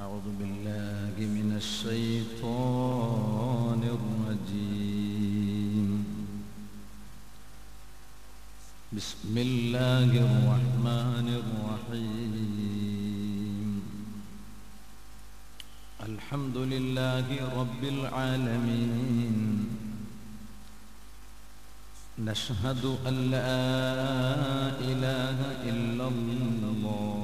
أعوذ بالله من الشيطان الرجيم بسم الله الرحمن الرحيم الحمد لله رب العالمين نشهد أن لا إله إلا الله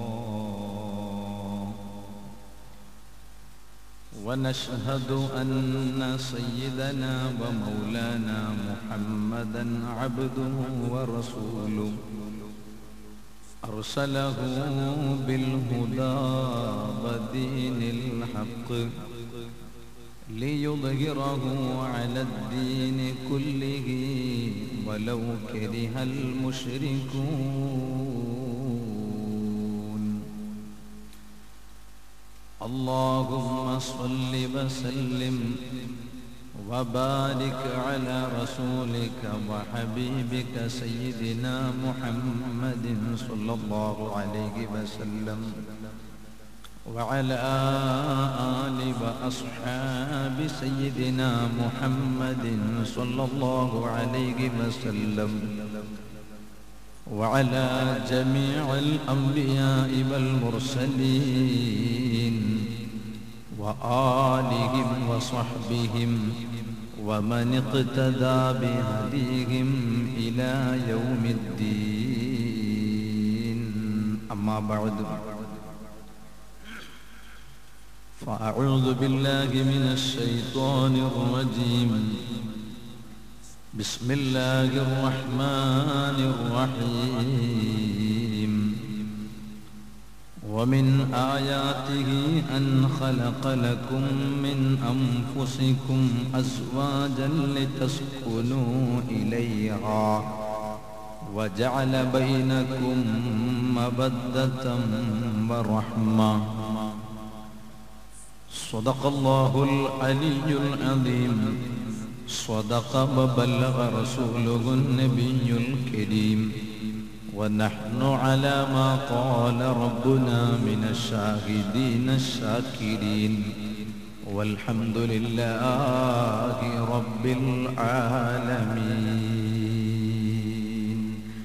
ونشهد أن سيدنا ومولانا محمدا عبده ورسوله أرسله بالهدى ودين الحق ليظهره على الدين كله ولو كره المشركون اللهم صل وسلم وبارك على رسولك وحبيبك سيدنا محمد صلى الله عليه وسلم وعلى آل وأصحاب سيدنا محمد صلى الله عليه وسلم وعلى جميع الأنبياء والمرسلين وآلهم وصحبهم ومن اقتدى بهديهم إلى يوم الدين أما بعد فأعوذ بالله من الشيطان الرجيم بسم الله الرحمن الرحيم ومن آياته أن خلق لكم من أنفسكم أزواجا لتسكنوا إليها وجعل بينكم مودة ورحمة صدق الله العلي العظيم صدق وبلغ رسوله النبي الكريم ونحن على ما قال ربنا من الشاهدين الشاكرين والحمد لله رب العالمين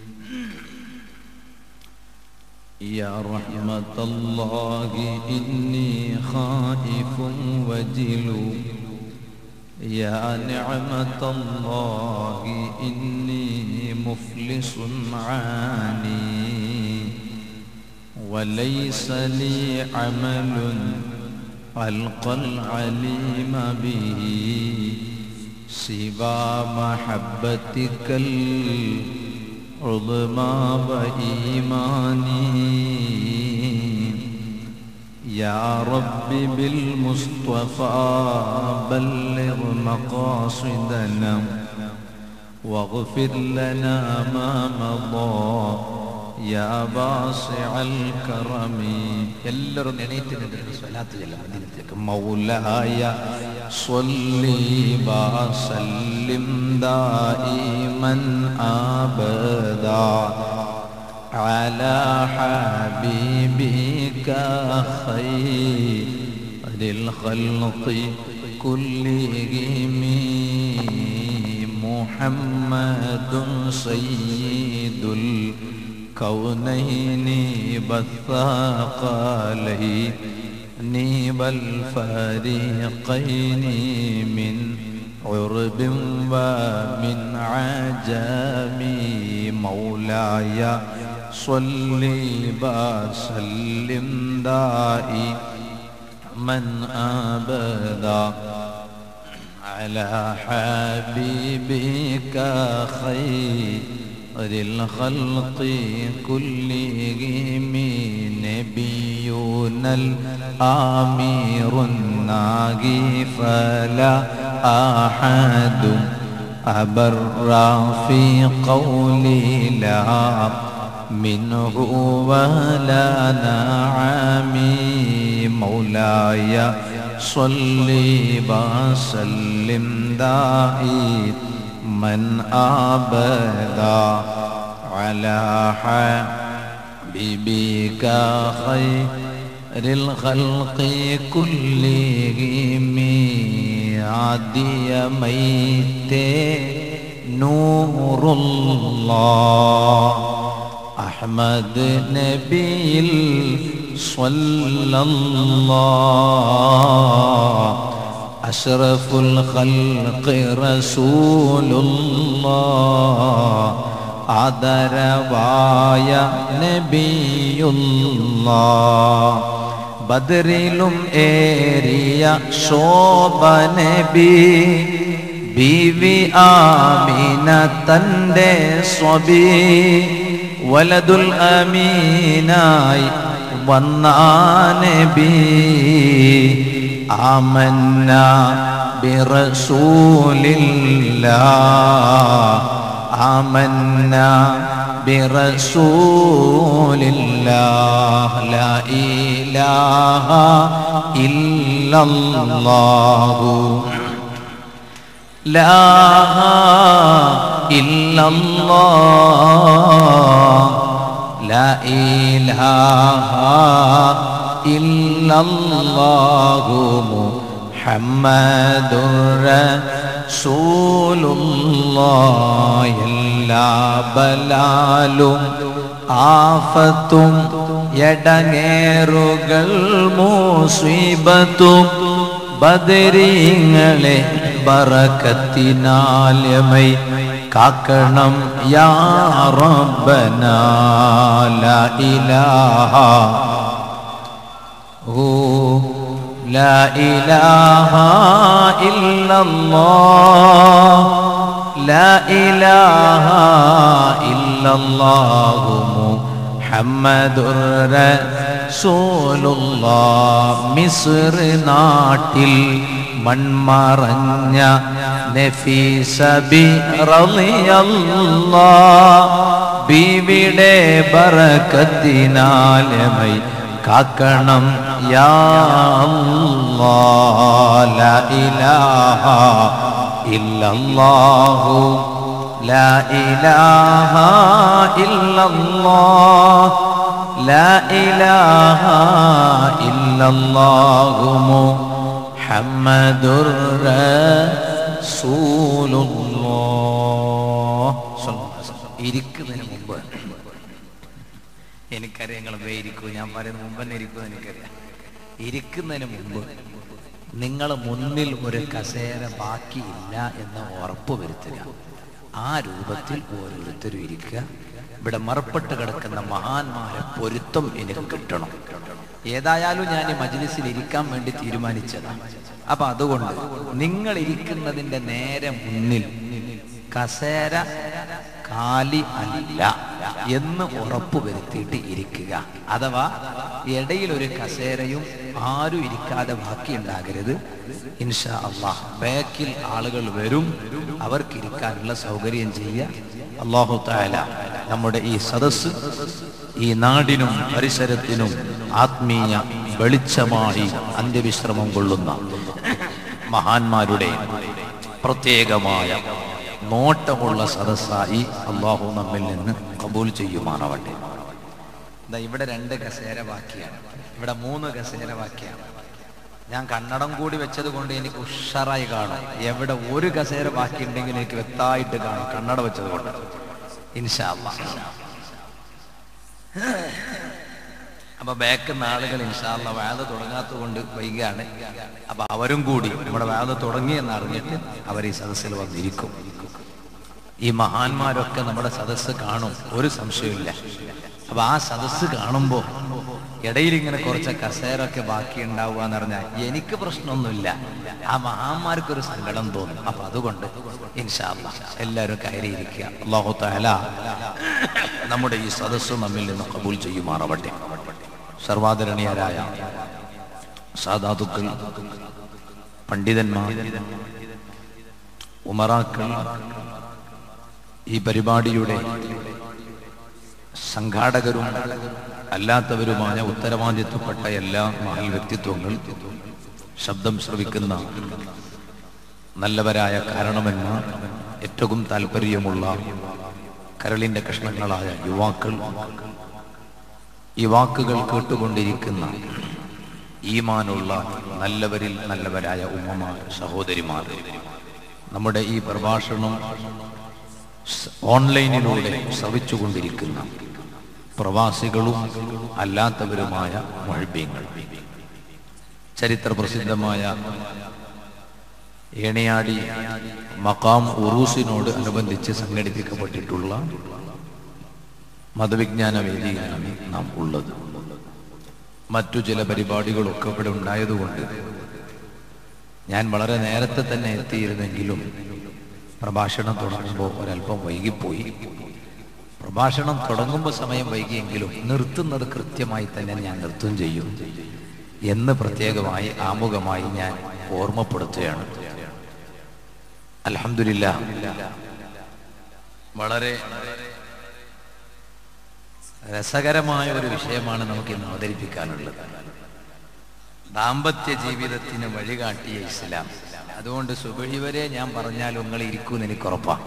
يا رحمة الله إني خائف وجل يا نعمة الله إني مفلس عاني وليس لي عمل ألقى العليم به سوى محبتك العظمى وإيماني يا رب بالمصطفى بلغ مقاصدنا واغفر لنا ما مضى يا باسع الكرم എല്ലാവരും എണീറ്റിട്ട് സ്വലാത്ത് ചെല്ലാം مولاي صل وسلم دائما ابدا على حبيبك خير الخلق كلهم محمد سيد الكونين بالثقلين والفريقين من عرب ومن عجم مولاي صل وسلم دائي من أبدا على حبيبك خير الخلق كلهم نبينا الآمير الناجي فلا أحد أبر في قولي لا منه ولا نعمي مولاي صل وسلم دائي من أبدا على حبيبك خير الخلق كلهم عدي ميت نور الله أحمد نبي صلى الله أشرف الخلق رسول الله ആദരവായ നബിയുള്ള ബദറിലും ഏറിയ ശോഭ നബി ബീവി ആമീന തൻ്റെ സ്വബി വലതുൽ അമീനായി വന്ന നബി ആമന്ന ബിറസൂലില്ലാ آمنا برسول الله لا إله إلا الله لا إلا الله لا إله إلا الله محمد റസൂലുള്ള എല്ലാ ബലാലും ആഫത്തും എടങ്ങേറുകൾ മൂസീബത്തും ബദരീങ്ങളെ ബറക്കത്തിനാലമൈ കാക്കണം യാ റബ്ബന ലാ ഇലാഹ ഓ لا إله إلا الله لا إله إلا الله محمد رسول الله മിസ്ർ നാട്ടിൽ മൺമറഞ്ഞ നഫീസബി ബീവിടെ ബറക്കത്തിനാലമൈ കാക്കണം യാ അല്ലാഹ് ലാ ഇലാഹ ഇല്ലല്ലാഹു ലാ ഇലാഹ ഇല്ലല്ലാഹ് ലാ ഇലാഹ ഇല്ലല്ലാഹു മുഹമ്മദുർ റസൂലുള്ളാഹ് ഇരിക്കുന്നതിന് മുമ്പ് എനിക്കറിയാം നിങ്ങൾ വേ ഇരിക്കൂ ഞാൻ പറയുന്ന മുമ്പ് തന്നെ ഇരിക്കുമെന്ന് എനിക്കറിയാം ഇരിക്കുന്നതിന് മുമ്പ് നിങ്ങൾ മുന്നിൽ ഒരു കസേര ബാക്കിയില്ല എന്ന് ഉറപ്പ് വരുത്തുക ആ രൂപത്തിൽ ഓരോരുത്തരും ഇരിക്കുക ഇവിടെ മറപ്പെട്ട് കിടക്കുന്ന മഹാന്മാരെ പൊരുത്തം എനിക്ക് കിട്ടണം ഏതായാലും ഞാൻ ഈ മജ്ലിസിൽ ഇരിക്കാൻ വേണ്ടി തീരുമാനിച്ചതാണ് അപ്പൊ അതുകൊണ്ട് നിങ്ങൾ ഇരിക്കുന്നതിന്റെ നേരെ മുന്നിൽ കസേര കാലി അല്ല എന്ന് ഉറപ്പ് വരുത്തിയിട്ട് ഇരിക്കുക അഥവാ ഇടയിൽ ഒരു കസേരയും ആരും ഇരിക്കാതെ ബാക്കി ഉണ്ടാകരുത് ഇൻഷാ അള്ളാഹ് ബാക്കിൽ ആളുകൾ വരും അവർക്ക് ഇരിക്കാനുള്ള സൗകര്യം ചെയ്യുക അള്ളാഹു താല നമ്മുടെ ഈ സദസ് ഈ നാടിനും പരിസരത്തിനും ആത്മീയ വെളിച്ചമായി അന്ത്യവിശ്രമം കൊള്ളുന്ന മഹാന്മാരുടെ പ്രത്യേകമായ നോട്ടമുള്ള സദസ്സായി അള്ളാഹു നമ്മിൽ നിന്ന് കബൂൽ ചെയ്യുമാറാവട്ടെ ദാ ഇവിടെ രണ്ട് കസേര ബാക്കിയാണ് ഇവിടെ മൂന്ന് കസേര ബാക്കിയാണ് ഞാൻ കന്നടം കൂടി വെച്ചത് കൊണ്ട് എനിക്ക് ഉഷാറായി കാണും എവിടെ ഒരു കസേര ബാക്കിയുണ്ടെങ്കിൽ എനിക്ക് വ്യക്തമായിട്ട് കാണും കണ്ണട വെച്ചത് കൊണ്ട് ഇൻഷാ അല്ലാഹ്. അപ്പൊ ബാക്കുന്ന ആളുകൾ ഇൻഷാല്ല വേദ തുടങ്ങാത്തത് കൊണ്ട് വൈകാണ് അപ്പൊ അവരും കൂടി നമ്മുടെ വേദ തുടങ്ങിയെന്ന് അറിഞ്ഞിട്ട് അവർ ഈ സദസ്സിൽ വന്നിരിക്കും ഈ മഹാന്മാരൊക്കെ നമ്മുടെ സദസ്സ് കാണും ഒരു സംശയമില്ല അപ്പൊ ആ സദസ്സ് കാണുമ്പോ ഇടയിൽ ഇങ്ങനെ കുറച്ച് കസേരൊക്കെ ബാക്കി ഉണ്ടാവുക എന്ന് പറഞ്ഞാൽ എനിക്ക് പ്രശ്നമൊന്നുമില്ല ആ മഹാന്മാർക്കൊരു സങ്കടം തോന്നും അപ്പൊ അതുകൊണ്ട് ഇൻഷാല്ല എല്ലാവരും കയറിയിരിക്കുക അള്ളാഹു താല നമ്മുടെ ഈ സദസ്സ് നമ്മിൽ നിന്ന് കബൂൽ ചെയ്യുമാറാവട്ടെ സർവാദരണീയരായ സാധാതുക്കൾ പണ്ഡിതന്മാർ ഉമറാക്കൾ ഈ പരിപാടിയുടെ സംഘാടകരും അല്ലാത്തവരുമായ ഉത്തരവാദിത്വപ്പെട്ട എല്ലാ മഹൽ വ്യക്തിത്വങ്ങൾ ശബ്ദം ശ്രവിക്കുന്ന നല്ലവരായ കാരണവന്മാർ ഏറ്റവും താല്പര്യമുള്ള കരളിന്റെ കഷ്ണങ്ങളായ യുവാക്കൾ ഈ വാക്കുകൾ കേട്ടുകൊണ്ടിരിക്കുന്ന ഈമാനുള്ള നല്ലവരിൽ നല്ലവരായ ഉമ്മമാർ സഹോദരിമാർ നമ്മുടെ ഈ പ്രഭാഷണം സ് ഓൺലൈനിലൂടെ ശ്രവിച്ചുകൊണ്ടിരിക്കുന്ന പ്രവാസികളും അല്ലാത്തവരുമായ മൊഴിബ്യങ്ങൾ ചരിത്ര പ്രസിദ്ധമായ ഏണിയാടി മക്കാം ഉറൂസിനോട് അനുബന്ധിച്ച് സംഘടിപ്പിക്കപ്പെട്ടിട്ടുള്ള മതവിജ്ഞാന വേദിയിലാണ് നാം ഉള്ളത് മറ്റു ചില പരിപാടികളൊക്കെ ഇവിടെ ഉണ്ടായതുകൊണ്ട് ഞാൻ വളരെ നേരത്തെ തന്നെ എത്തിയിരുന്നെങ്കിലും പ്രഭാഷണം തുടങ്ങുമ്പോൾ ഒരല്പം വൈകിപ്പോയി പ്രഭാഷണം തുടങ്ങുമ്പോൾ സമയം വൈകിയെങ്കിലും നിർത്തുന്നത് കൃത്യമായി തന്നെ ഞാൻ നിർത്തും ചെയ്യും എന്ന് പ്രത്യേകമായി ആമുഖമായി ഞാൻ ഓർമ്മപ്പെടുത്തുകയാണ് അലഹമില്ല വളരെ രസകരമായ ഒരു വിഷയമാണ് നമുക്ക് ഇന്ന് അവതരിപ്പിക്കാനുള്ളത് ദാമ്പത്യ ജീവിതത്തിന് വഴികാട്ടിയ ഇസ്ലാം അതുകൊണ്ട് സുബഴി വരെ ഞാൻ പറഞ്ഞാൽ നിങ്ങൾ ഇരിക്കൂന്ന് എനിക്ക് ഉറപ്പാ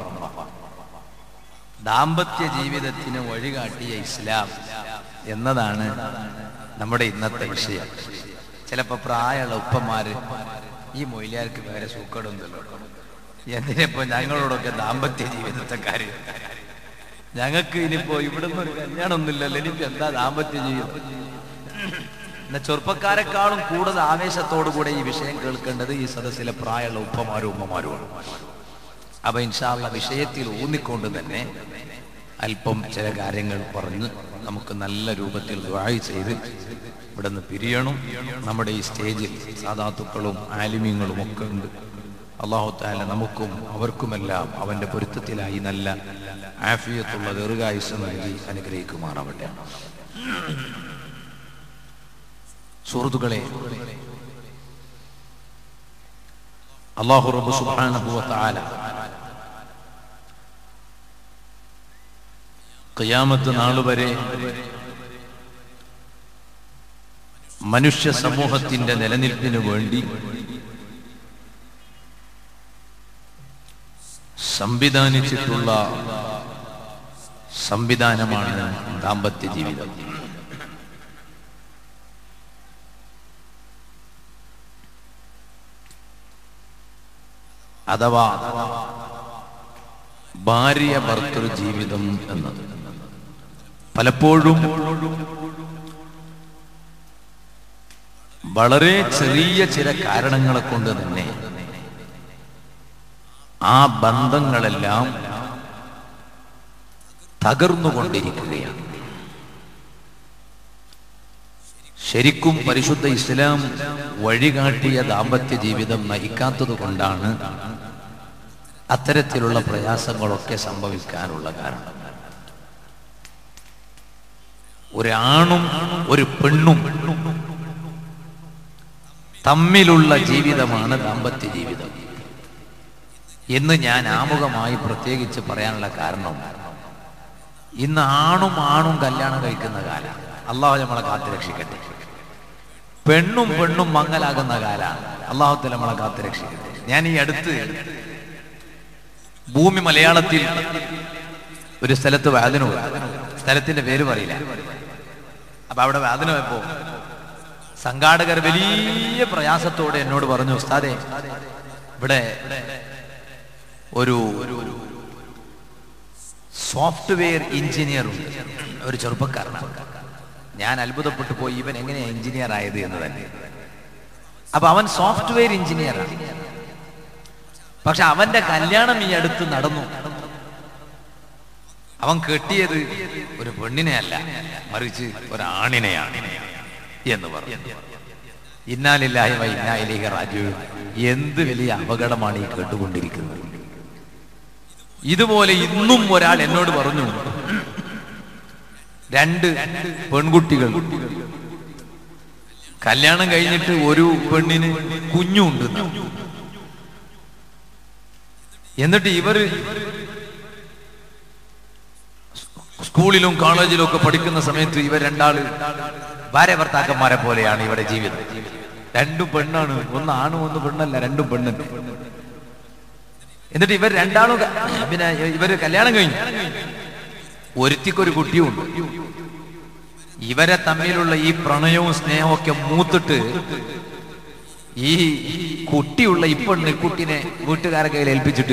ദാമ്പത്യ ജീവിതത്തിന് വഴികാട്ടിയ ഇസ്ലാം എന്നതാണ് നമ്മുടെ ഇന്നത്തെ വിഷയം ചിലപ്പോ പ്രായമുള്ള ഉപ്പന്മാര് ഈ മൊയിലാർക്ക് വേറെ സൂക്കടൊന്നുമല്ലോ എന്തിനിപ്പോ ഞങ്ങളോടൊക്കെ ദാമ്പത്യ ജീവിതത്തെ കാര്യം ഞങ്ങൾക്ക് ഇനിയിപ്പോ ഇവിടുന്ന് ഒരു കല്യാണമൊന്നുമില്ലല്ലോ ഇനിയിപ്പോ എന്താ ദാമ്പത്യ ജീവിതം എന്നാ ചെറുപ്പക്കാരെക്കാളും കൂടുതൽ ആവേശത്തോടു കൂടെ ഈ വിഷയം കേൾക്കേണ്ടത് ഈ സദസ്സിലെ പ്രായമുള്ള ഉപ്പമാരും ഉമ്മമാരുമാണ് അപ്പൊ ഇൻഷാള്ള വിഷയത്തിൽ ഊന്നിക്കൊണ്ട് തന്നെ അല്പം ചില കാര്യങ്ങൾ പറഞ്ഞ് നമുക്ക് നല്ല രൂപത്തിൽ വായി ചെയ്ത് ഇവിടെ നിന്ന് പിരിയണം നമ്മുടെ ഈ സ്റ്റേജിൽ സാധാത്തുക്കളും ആലിമ്യങ്ങളും ഒക്കെ ഉണ്ട് അള്ളാഹു താല നമുക്കും അവർക്കുമെല്ലാം അവന്റെ പൊരുത്തത്തിലായി നല്ല ആഫിയത്തുള്ള ദീർഘായുസ് നൽകി അനുഗ്രഹിക്കുമാറാവട്ടെ സുഹൃത്തുക്കളെ അള്ളാഹു റബ്ബ് സുബ്ഹാനഹു വ തആല ഖിയാമത്ത് നാൾ വരെ മനുഷ്യ സമൂഹത്തിന്റെ നിലനിൽപ്പിന് വേണ്ടി സംവിധാനിച്ചിട്ടുള്ള സംവിധാനമാണ് ദാമ്പത്യ ജീവിതം അഥവാ ഭാര്യ ഭർത്തൃ ജീവിതം എന്നത് പലപ്പോഴും വളരെ ചെറിയ ചില കാരണങ്ങളെ കൊണ്ട് തന്നെ ആ ബന്ധങ്ങളെല്ലാം തകർന്നുകൊണ്ടിരിക്കുകയാണ് ശരിക്കും പരിശുദ്ധ ഇസ്ലാം വഴികാട്ടിയ ദാമ്പത്യ ജീവിതം നയിക്കാത്തത് കൊണ്ടാണ് അത്തരത്തിലുള്ള പ്രയാസങ്ങളൊക്കെ സംഭവിക്കാനുള്ള കാരണം ഒരാണും ഒരു പെണ്ണും തമ്മിലുള്ള ജീവിതമാണ് ദാമ്പത്യ ജീവിതം എന്ന് ഞാൻ ആമുഖമായി പ്രത്യേകിച്ച് പറയാനുള്ള കാരണം ഇന്ന് ആണും ആണും കല്യാണം കഴിക്കുന്ന കാലമാണ് അള്ളാഹു നമ്മളെ കാത്തുരക്ഷിക്കട്ടെ പെണ്ണും പെണ്ണും മങ്ങലാകുന്ന കാലാണ് അള്ളാഹുത്തല നമ്മളെ കാത്തുരക്ഷിക്കട്ടെ ഞാൻ ഈ അടുത്ത് ഭൂമി മലയാളത്തിൽ ഒരു സ്ഥലത്ത് വാതിന് പോയി സ്ഥലത്തിന്റെ പേര് പറയില്ല അപ്പൊ അവിടെ വാതിന് പോയപ്പോ സംഘാടകർ വലിയ പ്രയാസത്തോടെ എന്നോട് പറഞ്ഞു ഉസ്താദെ ഇവിടെ ഒരു സോഫ്റ്റ്വെയർ എഞ്ചിനീയർ ഉണ്ട് ഒരു ചെറുപ്പക്കാരനാണ് ഞാൻ അത്ഭുതപ്പെട്ടു പോയി ഇവൻ എങ്ങനെയാ എഞ്ചിനീയർ ആയത് എന്ന് തന്നെ അപ്പൊ അവൻ സോഫ്റ്റ്വെയർ എഞ്ചിനീയറാണ് പക്ഷെ അവന്റെ കല്യാണം ഈ അടുത്ത് നടന്നു അവൻ കെട്ടിയത് ഒരു പെണ്ണിനെ അല്ല മറിച്ച് ഒരാണിനെയാണ് എന്ന് പറഞ്ഞു ഇന്നാലില്ലാഹി വ ഇന്നായിലേക്ക് രാജു എന്ത് വലിയ അപകടമാണ് ഈ കേട്ടുകൊണ്ടിരിക്കുന്നത് ഇതുപോലെ ഇന്നും ഒരാൾ എന്നോട് പറഞ്ഞു രണ്ട് പെൺകുട്ടികൾ കല്യാണം കഴിഞ്ഞിട്ട് ഒരു പെണ്ണിന് കുഞ്ഞുണ്ട് എന്നിട്ട് ഇവര് സ്കൂളിലും കോളേജിലും ഒക്കെ പഠിക്കുന്ന സമയത്ത് ഇവർ രണ്ടാള് ഭാര്യ ഭർത്താക്കന്മാരെ പോലെയാണ് ഇവിടെ ജീവിതം രണ്ടും പെണ്ണാണ് ഒന്ന് ആണും ഒന്ന് പെണ്ണല്ല രണ്ടും പെണ്ണുണ്ട് എന്നിട്ട് ഇവർ രണ്ടാളും ക- പിന്നെ ഇവര് കല്യാണം കഴിഞ്ഞു ഒരുത്തിക്കൊരു കുട്ടിയുണ്ട് ഇവരെ തമ്മിലുള്ള ഈ പ്രണയവും സ്നേഹവും ഒക്കെ മൂത്തിട്ട് ഈ കുട്ടിയുള്ള ഈ പെണ്ണ് കുട്ടിനെ വീട്ടുകാരെ കയ്യിൽ ഏൽപ്പിച്ചിട്ട്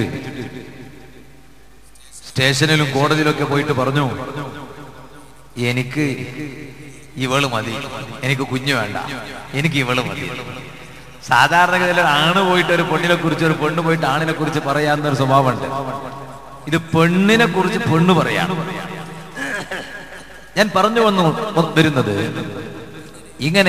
സ്റ്റേഷനിലും കോടതിയിലൊക്കെ പോയിട്ട് പറഞ്ഞു എനിക്ക് ഇവള് മതി എനിക്ക് കുഞ്ഞു വേണ്ട എനിക്ക് ഇവള് മതി സാധാരണഗതിയിൽ ഒരു ആണ് പോയിട്ട് ഒരു പെണ്ണിനെ കുറിച്ച് ഒരു പെണ്ണ് പോയിട്ട് ആണിനെ കുറിച്ച് പറയാവുന്ന ഒരു സ്വഭാവമുണ്ട് ഇത് പെണ്ണിനെ കുറിച്ച് പെണ്ണ് പറയാണ് ഞാൻ പറഞ്ഞു വന്നു വരുന്നത് ഇങ്ങനെ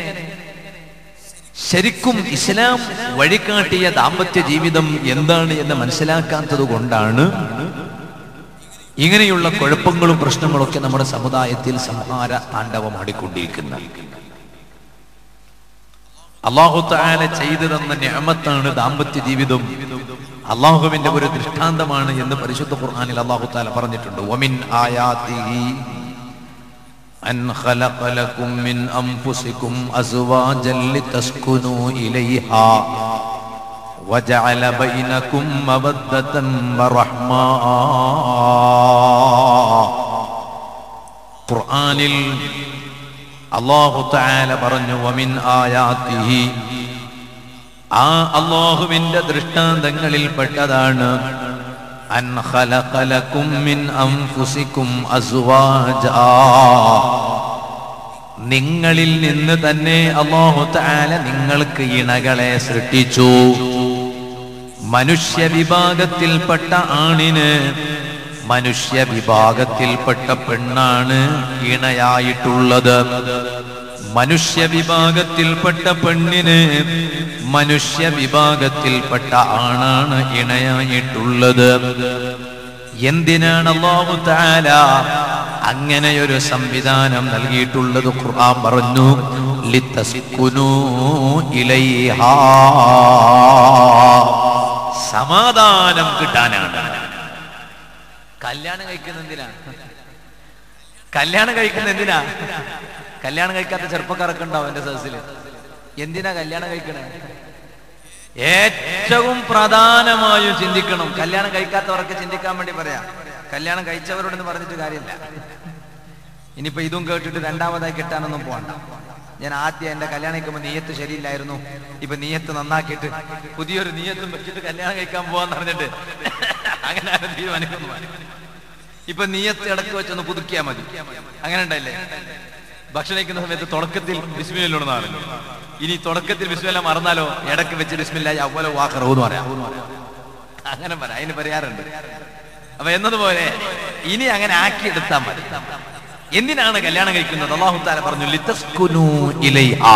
ശരിക്കും ഇസ്ലാം വഴികാട്ടിയ ദാമ്പത്യ ജീവിതം എന്താണ് എന്ന് മനസ്സിലാക്കാത്തത് കൊണ്ടാണ് ഇങ്ങനെയുള്ള കുഴപ്പങ്ങളും പ്രശ്നങ്ങളൊക്കെ നമ്മുടെ സമുദായത്തിൽ സംഹാര താണ്ഡവമാടിക്കൊണ്ടിരിക്കുന്നത് അള്ളാഹു താല ചെയ്തു തന്ന ഞാമത്താണ് ദാമ്പത്യ ജീവിതം അള്ളാഹുവിന്റെ ഒരു ദൃഷ്ടാന്തമാണ് എന്ന് പരിശുദ്ധ ഖുർആനിൽ അള്ളാഹു താല പറഞ്ഞിട്ടുണ്ട് ഒമിൻ ആയാത്തിഹി أن خلق لكم من أنفسكم أزواجا لتسكنوا إليها وجعل بينكم مودة ورحمة ഖുർആനിൽ അള്ളാഹു തആല പറഞ്ഞു വമിൻ ആയാത്തിഹി ആ അള്ളാഹുവിന്റെ ദൃഷ്ടാന്തങ്ങളിൽ പെട്ടതാണ് അൻ ഖലഖലകും മിൻ അൻഫുസികും അസ്വാജാ നിങ്ങളിൽ നിന്ന് തന്നെ അള്ളാഹു തആല നിങ്ങൾക്ക് ഇണകളെ സൃഷ്ടിച്ചു മനുഷ്യ വിഭാഗത്തിൽപ്പെട്ട ആണിന് മനുഷ്യ വിഭാഗത്തിൽപ്പെട്ട പെണ്ണാണ് ഇണയായിട്ടുള്ളത് മനുഷ്യ വിഭാഗത്തിൽപ്പെട്ട പെണ്ണിന് മനുഷ്യ വിഭാഗത്തിൽപ്പെട്ട ആണാണ് ഇണയായിട്ടുള്ളത് എന്തിനാണ് അള്ളാഹു താല അങ്ങനെയൊരു സംവിധാനം നൽകിയിട്ടുള്ളത് ഖുർആൻ പറഞ്ഞു ലിത്തസ്കുനൂ ഇലൈഹാ സമാധാനം കിട്ടാനാണ് കല്യാണം കഴിക്കുന്ന എന്തിനാ കല്യാണം കഴിക്കുന്ന എന്തിനാ കല്യാണം കഴിക്കാത്ത ചെറുപ്പക്കാരൊക്കെ ഉണ്ടാവും എന്റെ സദസ്സിൽ എന്തിനാ കല്യാണം കഴിക്കണേ ഏറ്റവും പ്രധാനമായും ചിന്തിക്കണം കല്യാണം കഴിക്കാത്തവർക്ക് ചിന്തിക്കാൻ വേണ്ടി പറയാം കല്യാണം കഴിച്ചവരോടൊന്നും പറഞ്ഞിട്ട് കാര്യമില്ല ഇനിയിപ്പോ ഇതും കേട്ടിട്ട് രണ്ടാമതായി കിട്ടാനൊന്നും പോകണ്ട ഞാൻ ആദ്യം എന്റെ കല്യാണം കഴിക്കുമ്പോൾ നീയത്ത് ശരിയില്ലായിരുന്നു ഇപ്പൊ നീയത്ത് നന്നാക്കിയിട്ട് പുതിയൊരു നീയത്തും വെച്ചിട്ട് കല്യാണം കഴിക്കാൻ പോവാന്ന് പറഞ്ഞിട്ട് അങ്ങനെ ആരും തീരുമാനിക്കുന്നു ഇപ്പൊ നീയത്ത് ഇടക്ക് വെച്ചൊന്ന് പുതുക്കിയാ മതി അങ്ങനെ ഉണ്ടല്ലേ ഭക്ഷണം കഴിക്കുന്ന സമയത്ത് തുടക്കത്തിൽ ബിസ്മില്ലോണെന്നാണ് ഇനി തുടക്കത്തിൽ ബിസ്മില്ല മറന്നാലോ ഇടക്ക് വെച്ച് ബിസ്മില്ല അവലെ വാക്കറവ് എന്ന് പറയാം അങ്ങനെ പറയാം അതിന് പറയാറുണ്ട് അപ്പൊ എന്നതുപോലെ ഇനി അങ്ങനെ ആക്കിയെടുത്താൽ മതി എന്തിനാണ് കല്യാണം കഴിക്കുന്നത് അള്ളാഹു താല പറഞ്ഞു ലിതസ്കുനു ഇലൈഹാ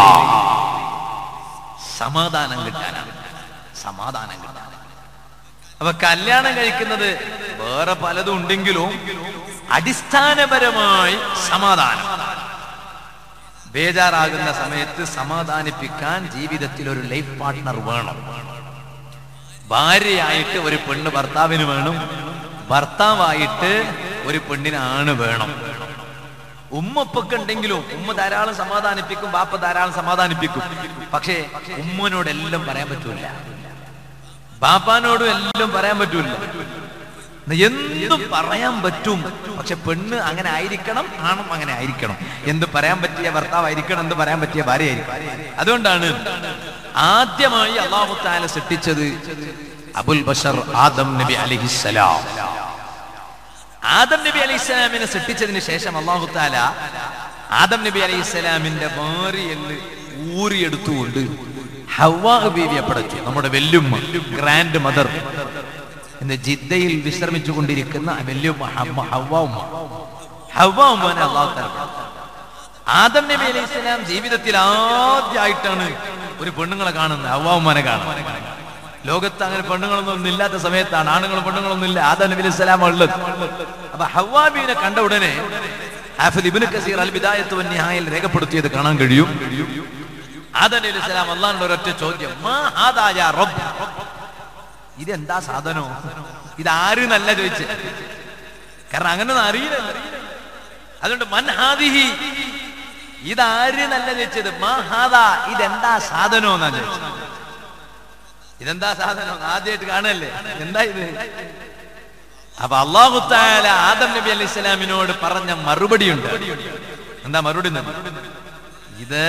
സമാധാനം കിട്ടാനാണ് സമാധാനം കിട്ടാൻ അപ്പൊ കല്യാണം കഴിക്കുന്നത് വേറെ പലതും ഉണ്ടെങ്കിലും അടിസ്ഥാനപരമായി സമാധാനം ബേജാറാകുന്ന സമയത്ത് സമാധാനിപ്പിക്കാൻ ജീവിതത്തിൽ ഒരു ലൈഫ് പാർട്ട്ണർ വേണം ഭാര്യയായിട്ട് ഒരു പെണ്ണ് ഭർത്താവിന് വേണം ഭർത്താവായിട്ട് ഒരു പെണ്ണിനാണ് വേണം ഉമ്മപ്പൊക്കെ ഉണ്ടെങ്കിലും ഉമ്മ ധാരാളം സമാധാനിപ്പിക്കും ബാപ്പ ധാരാളം സമാധാനിപ്പിക്കും പക്ഷേ ഉമ്മനോട് എല്ലാം പറയാൻ പറ്റൂല ബാപ്പാനോടും എല്ലാം പറയാൻ പറ്റൂല എന്തും പറയാൻ പറ്റും പക്ഷെ പെണ്ണ് അങ്ങനെ ആയിരിക്കണം ആണും അങ്ങനെ ആയിരിക്കണം എന്ത് പറയാൻ പറ്റിയ ഭർത്താവായിരിക്കണം എന്ത് പറയാൻ പറ്റിയ ഭാര്യ ആയിരിക്കണം അതുകൊണ്ടാണ് ആദ്യമായി അള്ളാഹു താല സൃഷ്ടിച്ചത് അബുൽ ബഷർ ആദം നബി അലിഹിസലാം ആദം നബി അലൈഹി സ്വലാമിനെ സൃഷ്ടിച്ചതിന് ശേഷം അള്ളാഹു താല ആദം നബി അലൈഹി സ്വലാമിന്റെ മാറിയെന്ന് ഊറിയെടുത്തുകൊണ്ട് ഹവ്വാ ബീവിയെ പടച്ചു നമ്മുടെ വെല്ലുമ്മ ഗ്രാൻഡ് മദർ എന്ന് ജിദ്ദയിൽ വിശ്രമിച്ചു കൊണ്ടിരിക്കുന്ന വെല്ലുമ്മ ഹവ്വ ഹവ്വ ഉമ്മ ഹവ്വ ഉമ്മനെ അള്ളാഹു താല പടച്ചു. ആദം നബി അലൈഹി സ്വലാം ജീവിതത്തിൽ ആദ്യമായിട്ടാണ് ഒരു പെണ്ണുങ്ങളെ കാണുന്നത് ഹവ്വ ഉമ്മനെ കാണുന്നത് ലോകത്ത് അങ്ങനെ പെണ്ണുങ്ങളൊന്നും ഒന്നും ഇല്ലാത്ത സമയത്താണ് ആണുങ്ങളും പെണ്ണുങ്ങളൊന്നും ഇല്ല ആദം നബി അലൈഹി സ്വലാം ഉള്ളത് അപ്പൊ ഹവ്വാബീനെ കണ്ട ഉടനെ ഹാഫിദ് ഇബ്നു കസീർ അൽ ബിദായത്ത് വൻ നിഹായിൽ രേഖപ്പെടുത്തിയത് കാണാൻ കഴിയും ആദം നബി അലൈഹി സ്വലാം അള്ളാഹിന്റെ ഒരൊറ്റ ചോദ്യം മാ ഹാദാ യാ റബ്ബ് ഇതെന്താ സാധനോ ഇത് ആര് നല്ല ചോദിച്ചു കാരണം അങ്ങനെ ഒന്നും അറിയില്ലല്ലോ അതുകൊണ്ട് മൻ ഹാദിഹി ഇതാര് നല്ല ചോദിച്ചത് മാ ഹാദാ ഇതെന്താ സാധനോ എന്നാ ചോദിച്ചത് ഇതെന്താ സാധനം ആദ്യമായിട്ട് കാണല്ലേ എന്താ ഇത് അപ്പൊ അള്ളാഹു താല ആദം നബി അലൈഹി സ്വലാമിനോട് പറഞ്ഞ മറുപടിയുണ്ട് എന്താ മറുപടി എന്ന്? ഇത്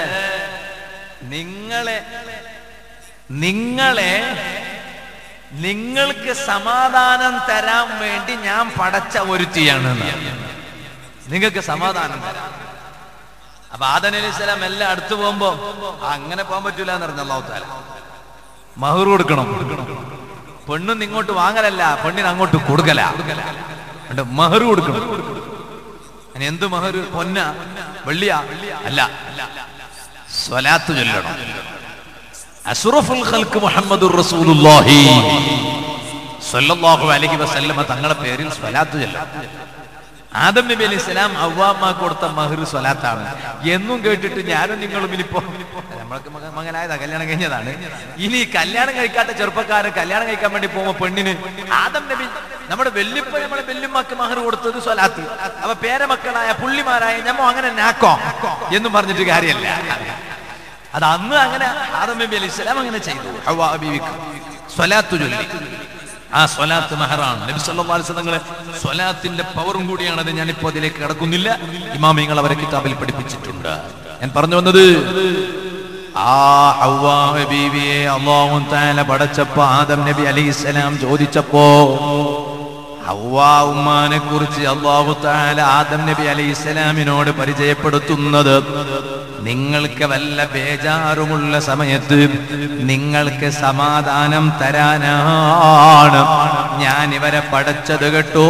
നിങ്ങളെ നിങ്ങളെ നിങ്ങൾക്ക് സമാധാനം തരാൻ വേണ്ടി ഞാൻ പടച്ച ഒരുത്തിയാണ് എന്നാണ്. നിങ്ങൾക്ക് സമാധാനം തരാം അപ്പൊ ആദൻ അലി സ്വലാം എല്ലാം അടുത്ത് പോകുമ്പോ "ആ, അങ്ങനെ പോകാൻ പറ്റൂല എന്ന് പറഞ്ഞു അള്ളാഹു താല മഹർ കൊടുക്കണം പെണ്ണും ഇങ്ങോട്ട് വാങ്ങലല്ല പെണ്ണിന് അങ്ങോട്ട് കൊടുക്കല ഉണ്ട് മഹർ കൊടുക്കണം അതിന് എന്ത് മഹർ പൊന്ന വെള്ളിയാ അല്ല സ്വലാത്ത് ചൊല്ലണം അഷ്റഫുൽ ഖൽക്ക് മുഹമ്മദുർ റസൂലുള്ളാഹി സ്വല്ലല്ലാഹു അലൈഹി വസല്ലമ തങ്ങളുടെ പേരിൽ സ്വലാത്ത് ചൊല്ലണം ആദം നബി അലൈഹി സ്വലാം അവ്വാമ്മ കൊടുത്ത മഹർ സ്വലാത്താണ് എന്നും കേട്ടിട്ട് ഞാനും നിങ്ങളും ഇനിയിപ്പോ നമ്മളൊക്കെ മക- മകനായതാ കല്യാണം കഴിഞ്ഞതാണ് ഇനി കല്യാണം കഴിക്കാത്ത ചെറുപ്പക്കാരൻ കല്യാണം കഴിക്കാൻ വേണ്ടി പോകുമ്പോ പെണ്ണിന് ആദം നബി നമ്മുടെ വെല്ലിപ്പ നമ്മുടെ വെല്ലുമ്മക്ക് മഹർ കൊടുത്തത് സ്വലാത്ത് അപ്പൊ പേരമക്കളായ പുള്ളിമാരായ ഞമ്മ അങ്ങനെ നാക്കോ എന്നും പറഞ്ഞിട്ട് കാര്യമല്ല അത് അന്ന് അങ്ങനെ ആദം നബി അലൈഹി സ്വലാം അങ്ങനെ ചെയ്തു ഹവ്വാ ബീവിക്ക് സ്വലാത്ത് ചൊല്ലി ആ സ്വലാത്ത് മെഹറാണ് നബി സല്ലല്ലാഹു അലൈഹി വസല്ലങ്ങളെ സ്വലാത്തിന്റെ പവറും കൂടിയാണ് അത് ഞാനിപ്പോ അതിലേക്ക് കടക്കുന്നില്ല ഇമാമിങ്ങൾ അവരെ കിതാബിൽ പഠിപ്പിച്ചിട്ടുണ്ട് ഞാൻ പറഞ്ഞു വന്നത് ആ ഹവ്വാ ബീവിയെ അല്ലാഹു തആല പടച്ചപ്പോ ആദം നബി അലൈഹിസ്സലാം ചോദിച്ചപ്പോ ഹവ്വാ ഉമ്മാനെ കുറിച്ച് അള്ളാഹു താല ആദം നബി അലൈഹിസ്സലാമിനോട് പരിചയപ്പെടുത്തുന്നത് നിങ്ങൾക്ക് വല്ല ബേജാറുമുള്ള സമയത്ത് നിങ്ങൾക്ക് സമാധാനം തരാനാണ് ഞാൻ ഇവരെ പടച്ചത് കേട്ടോ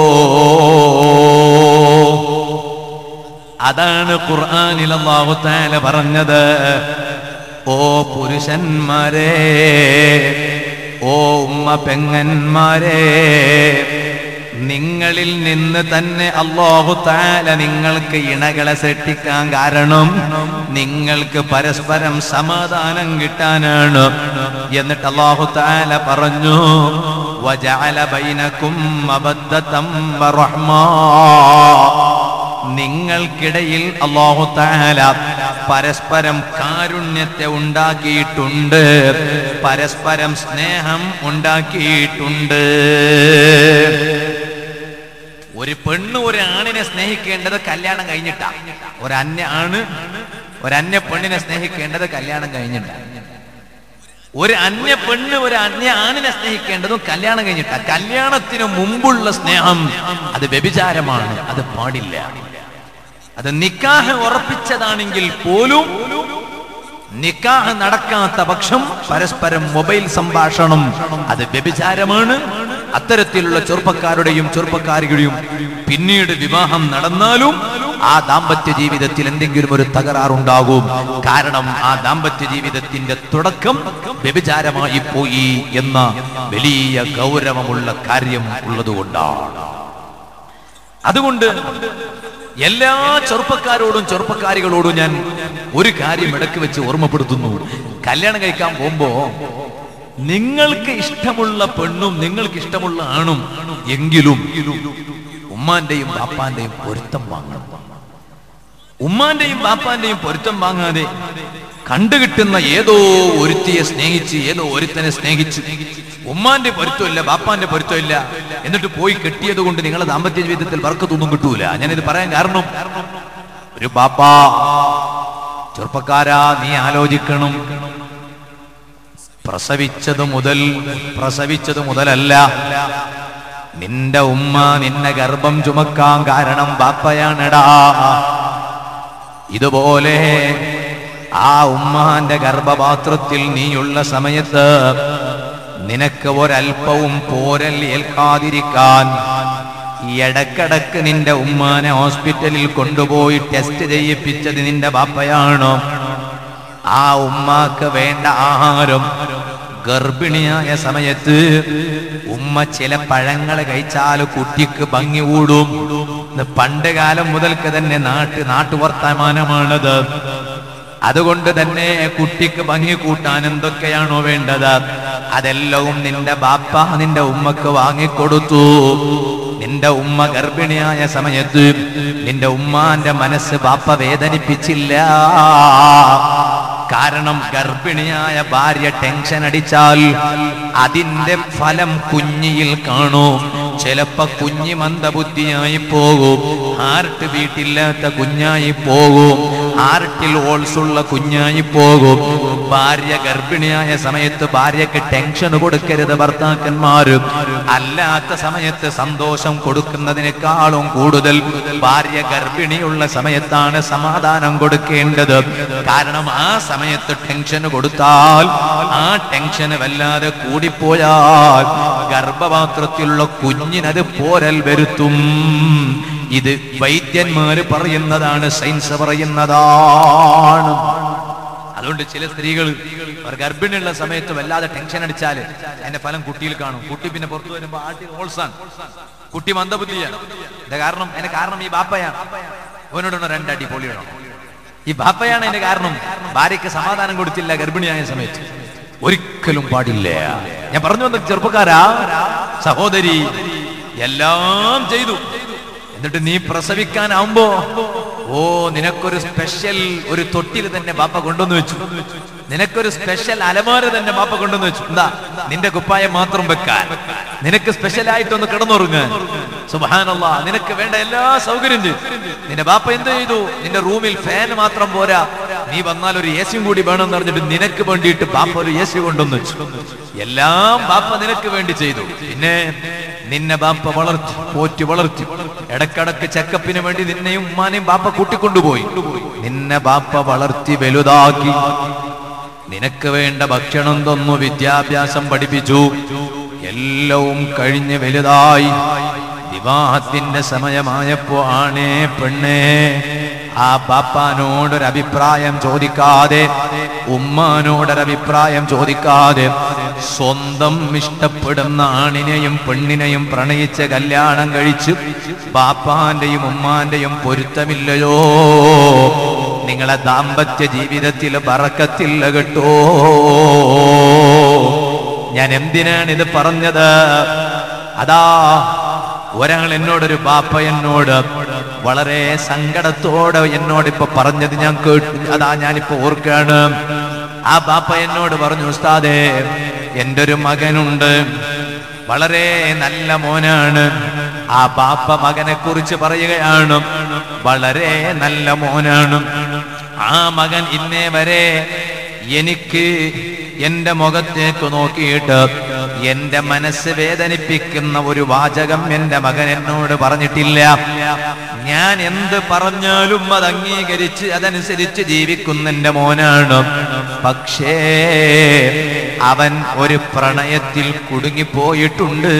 അതാണ് ഖുർആനിൽ അല്ലാഹു തആല പറഞ്ഞത് ഓ പുരുഷന്മാരെ ഓ ഉമ്മ പെങ്ങന്മാരെ നിങ്ങളിൽ നിന്ന് തന്നെ അല്ലാഹു താല നിങ്ങൾക്ക് ഇണകളെ സൃഷ്ടിക്കാൻ കാരണം നിങ്ങൾക്ക് പരസ്പരം സമാധാനം കിട്ടാനാണ് എന്നിട്ട് അല്ലാഹു താല പറഞ്ഞു വജഅല ബൈനക്കും മബദ്ദതം വറഹ്മാ നിങ്ങൾക്കിടയിൽ അള്ളാഹു താല പരസ്പരം കാരുണ്യത്തെ ഉണ്ടാക്കിയിട്ടുണ്ട് പരസ്പരം സ്നേഹം ഉണ്ടാക്കിയിട്ടുണ്ട് ഒരു പെണ്ണ് ഒരു ആണിനെ സ്നേഹിക്കേണ്ടത് കല്യാണം കഴിഞ്ഞിട്ടാ ഒരു അന്യ ആണ് ഒരു അന്യ പെണ്ണിനെ സ്നേഹിക്കേണ്ടത് കല്യാണം കഴിഞ്ഞിട്ടാ ഒരു അന്യ പെണ്ണ് ഒരു അന്യ ആണിനെ സ്നേഹിക്കേണ്ടതും കല്യാണം കഴിഞ്ഞിട്ടാ കല്യാണത്തിന് മുമ്പുള്ള സ്നേഹം അത് വ്യഭിചാരമാണ് അത് പാടില്ല അത് നിക്കാഹ് ഉറപ്പിച്ചതാണെങ്കിൽ പോലും നിക്കാഹ് നടക്കാത്ത പക്ഷം പരസ്പരം മൊബൈൽ സംഭാഷണം അത് വ്യഭിചാരമാണ് അത്തരത്തിലുള്ള ചെറുപ്പക്കാരുടെയും ചെറുപ്പക്കാരുടെയും പിന്നീട് വിവാഹം നടന്നാലും ആ ദാമ്പത്യ ജീവിതത്തിൽ എന്തെങ്കിലും ഒരു തകരാറുണ്ടാകും കാരണം ആ ദാമ്പത്യ ജീവിതത്തിന്റെ തുടക്കം വ്യഭിചാരമായി പോയി എന്ന വലിയ ഗൗരവമുള്ള കാര്യം ഉള്ളതുകൊണ്ടാണ് അതുകൊണ്ട് എല്ലാ ചെറുപ്പക്കാരോടും ചെറുപ്പക്കാരികളോടും ഞാൻ ഒരു കാര്യം ഇടയ്ക്ക് വെച്ച് ഓർമ്മപ്പെടുത്തുന്നു കല്യാണം കഴിക്കാൻ പോകുമ്പോ നിങ്ങൾക്ക് ഇഷ്ടമുള്ള പെണ്ണും നിങ്ങൾക്ക് ഇഷ്ടമുള്ള ആണും എങ്കിലും ഉമ്മാന്റെയും ബാപ്പാന്റെയും പൊരുത്തം വാങ്ങണം ഉമ്മാന്റെയും ബാപ്പാന്റെയും പൊരുത്തം വാങ്ങാതെ കണ്ടുകിട്ടുന്ന ഏതോ ഒരുത്തിയെ സ്നേഹിച്ച് ഏതോ ഒരുത്തനെ സ്നേഹിച്ച് ഉമ്മാന്റെ പൊരുത്തമില്ല ബാപ്പാന്റെ പൊരുത്തമില്ല എന്നിട്ട് പോയി കെട്ടിയത് കൊണ്ട് നിങ്ങളെ ദാമ്പത്യ ജീവിതത്തിൽ വർക്കത്തൊന്നും കിട്ടൂല ഞാനിത് പറയാൻ കാരണം ഒരു ബാപ്പാ ചെറുപ്പക്കാരാ നീ ആലോചിക്കണം പ്രസവിച്ചത് മുതൽ പ്രസവിച്ചത് മുതലല്ല നിന്റെ ഉമ്മ നിന്നെ ഗർഭം ചുമക്കാൻ കാരണം ബാപ്പയാണെടാ ഇതുപോലെ ആ ഉമ്മാന്റെ ഗർഭപാത്രത്തിൽ നീയുള്ള സമയത്ത് നിനക്ക് ഒരല്പവും പോരൽ ഏൽക്കാതിരിക്കാൻ ഇടക്കിടക്ക് നിന്റെ ഉമ്മാനെ ഹോസ്പിറ്റലിൽ കൊണ്ടുപോയി ടെസ്റ്റ് ചെയ്യിപ്പിച്ചത് നിന്റെ ബാപ്പയാണോ ആ ഉമ്മാക്ക് വേണ്ട ആഹാരം ഗർഭിണിയായ സമയത്ത് ഉമ്മ ചില പഴങ്ങൾ കഴിച്ചാൽ കുട്ടിക്ക് ഭംഗി കൂടും ഇത് പണ്ട് കാലം മുതൽക്ക് തന്നെ നാട്ട് നാട്ടുവർത്തമാനമാണത് അതുകൊണ്ട് തന്നെ കുട്ടിക്ക് ഭംഗി കൂട്ടാൻ എന്തൊക്കെയാണോ വേണ്ടത് അതെല്ലാം നിന്റെ ബാപ്പ നിന്റെ ഉമ്മക്ക് വാങ്ങിക്കൊടുത്തു നിന്റെ ഉമ്മ ഗർഭിണിയായ സമയത്ത് നിന്റെ ഉമ്മാന്റെ മനസ്സ് ബാപ്പ വേദനിപ്പിച്ചില്ല കാരണം ഗർഭിണിയായ ഭാര്യ ടെൻഷൻ അടിച്ചാൽ അതിന്റെ ഫലം കുഞ്ഞിയിൽ കാണും ചിലപ്പോ കുഞ്ഞ് മന്ദബുദ്ധിയായി പോകും ഹാർട്ട് ബീറ്റില്ലാത്ത കുഞ്ഞായി പോകും ഹാർട്ടിൽ ഓൾസ് ഉള്ള കുഞ്ഞായി പോകും ഭാര്യ ഗർഭിണിയായ സമയത്ത് ഭാര്യക്ക് ടെൻഷൻ കൊടുക്കരുത് ഭർത്താക്കന്മാര് അല്ലാത്ത സമയത്ത് സന്തോഷം കൊടുക്കുന്നതിനേക്കാളും കൂടുതൽ ഭാര്യ ഗർഭിണിയുള്ള സമയത്താണ് സമാധാനം കൊടുക്കേണ്ടത് കാരണം ആ സമയത്ത് ടെൻഷൻ കൊടുത്താൽ ആ ടെൻഷൻ വല്ലാതെ കൂടിപ്പോയാൽ ഗർഭപാത്രത്തിലുള്ള കുഞ്ഞിനത് പോരൽ വരുത്തും ഇത് വൈദ്യന്മാര് പറയുന്നതാണ് സയൻസ് പറയുന്നതാണ് അതുകൊണ്ട് ചില സ്ത്രീകൾ അവർ ഗർഭിണിയുള്ള സമയത്ത് വല്ലാതെ ടെൻഷൻ അടിച്ചാല് അതിന്റെ ഫലം കുട്ടിയിൽ കാണും കുട്ടി പിന്നെ പുറത്തു വരുമ്പോ ആട്ടി ഓൾസാണ് കുട്ടി മന്ദബുദ്ധിയാണ് ഇത് കാരണം അതിന്റെ കാരണം ഈ ബാപ്പയാണ് അവനോടൊന്ന് രണ്ടടി പൊളിയണം ഈ ബാപ്പയാണ് അതിന്റെ കാരണം ഭാര്യയ്ക്ക് സമാധാനം കൊടുത്തില്ല ഗർഭിണിയായ സമയത്ത് ഒരിക്കലും പാടില്ല ഞാൻ പറഞ്ഞു വന്ന ചെറുപ്പക്കാരാ സഹോദരി എല്ലാം ചെയ്തു എന്നിട്ട് നീ പ്രസവിക്കാനാവുമ്പോ ഓ നിനക്കൊരു സ്പെഷ്യൽ ഒരു തൊട്ടിൽ തന്നെ ബാപ്പ കൊണ്ടുവന്ന് വെച്ചു നിനക്കൊരു സ്പെഷ്യൽ അലമാര തന്നെ ബാപ്പ കൊണ്ടുവന്ന് വെച്ചു എന്താ നിന്റെ കുപ്പായം മാത്രം വെക്കാൻ നിനക്ക് സ്പെഷ്യൽ ആയിട്ടൊന്ന് കിടന്നുറങ്ങാൻ സുബാനല്ല നിനക്ക് വേണ്ട എല്ലാ സൗകര്യം ചെയ്തു നിന്റെ ബാപ്പ എന്ത് ചെയ്തു നിന്റെ റൂമിൽ ഫാൻ മാത്രം പോരാ നീ വന്നാൽ ഒരു എ സിയും കൂടി വേണമെന്ന് പറഞ്ഞിട്ട് നിനക്ക് വേണ്ടിയിട്ട് ബാപ്പ ഒരു എ സി കൊണ്ടുവന്ന് വെച്ചു എല്ലാം ബാപ്പ നിനക്ക് വേണ്ടി ചെയ്തു പിന്നെ നിന്നെ ബാപ്പ വളർത്തി പോറ്റി വളർത്തി ഇടക്കിടക്ക് ചെക്കപ്പിന് വേണ്ടി നിന്നെയും ഉമ്മാനെയും ബാപ്പ കൂട്ടിക്കൊണ്ടുപോയി നിന്നെ ബാപ്പ വളർത്തി വലുതാക്കി നിനക്ക് വേണ്ട ഭക്ഷണം തന്നു വിദ്യാഭ്യാസം പഠിപ്പിച്ചു എല്ലവും കഴിഞ്ഞ് വലുതായി വിവാഹത്തിന്റെ സമയമായപ്പോ ആണേ പെണ്ണേ ആ പാപ്പാനോടൊരു അഭിപ്രായം ചോദിക്കാതെ ഉമ്മാനോടൊരു അഭിപ്രായം ചോദിക്കാതെ സ്വന്തം ഇഷ്ടപ്പെടുന്ന ആണിനെയും പെണ്ണിനെയും പ്രണയിച്ച് കല്യാണം കഴിച്ച് പാപ്പാന്റെയും ഉമ്മാന്റെയും പൊരുത്തമില്ലയോ നിങ്ങളെ ദാമ്പത്യ ജീവിതത്തിൽ പറക്കത്തില്ല കേട്ടോ ഞാൻ എന്തിനാണ് ഇത് പറഞ്ഞത് അതാ ഒരാൾ എന്നോടൊരു ബാപ്പ എന്നോട് വളരെ സങ്കടത്തോടെ എന്നോട് ഇപ്പൊ പറഞ്ഞത് ഞാൻ കേട്ടു അതാ ഞാനിപ്പോ ഓർക്കാണ് ആ ബാപ്പ എന്നോട് പറഞ്ഞു ഉസ്താദേ എൻ്റെ ഒരു മകനുണ്ട് വളരെ നല്ല മോനാണ് ആ ബാപ്പ മകനെ കുറിച്ച് പറയുകയാണ് വളരെ നല്ല മോനാണ് ആ മകൻ ഇന്നേ വരെ എനിക്ക് എന്റെ മുഖത്തേക്ക് നോക്കിയിട്ട് എന്റെ മനസ്സ് വേദനിപ്പിക്കുന്ന ഒരു വാചകം എന്റെ മകൻ എന്നോട് പറഞ്ഞിട്ടില്ല ഞാൻ എന്ത് പറഞ്ഞാലും അത് അംഗീകരിച്ച് അതനുസരിച്ച് ജീവിക്കുന്ന എന്റെ മോനാണ് പക്ഷേ അവൻ ഒരു പ്രണയത്തിൽ കുടുങ്ങിപ്പോയിട്ടുണ്ട്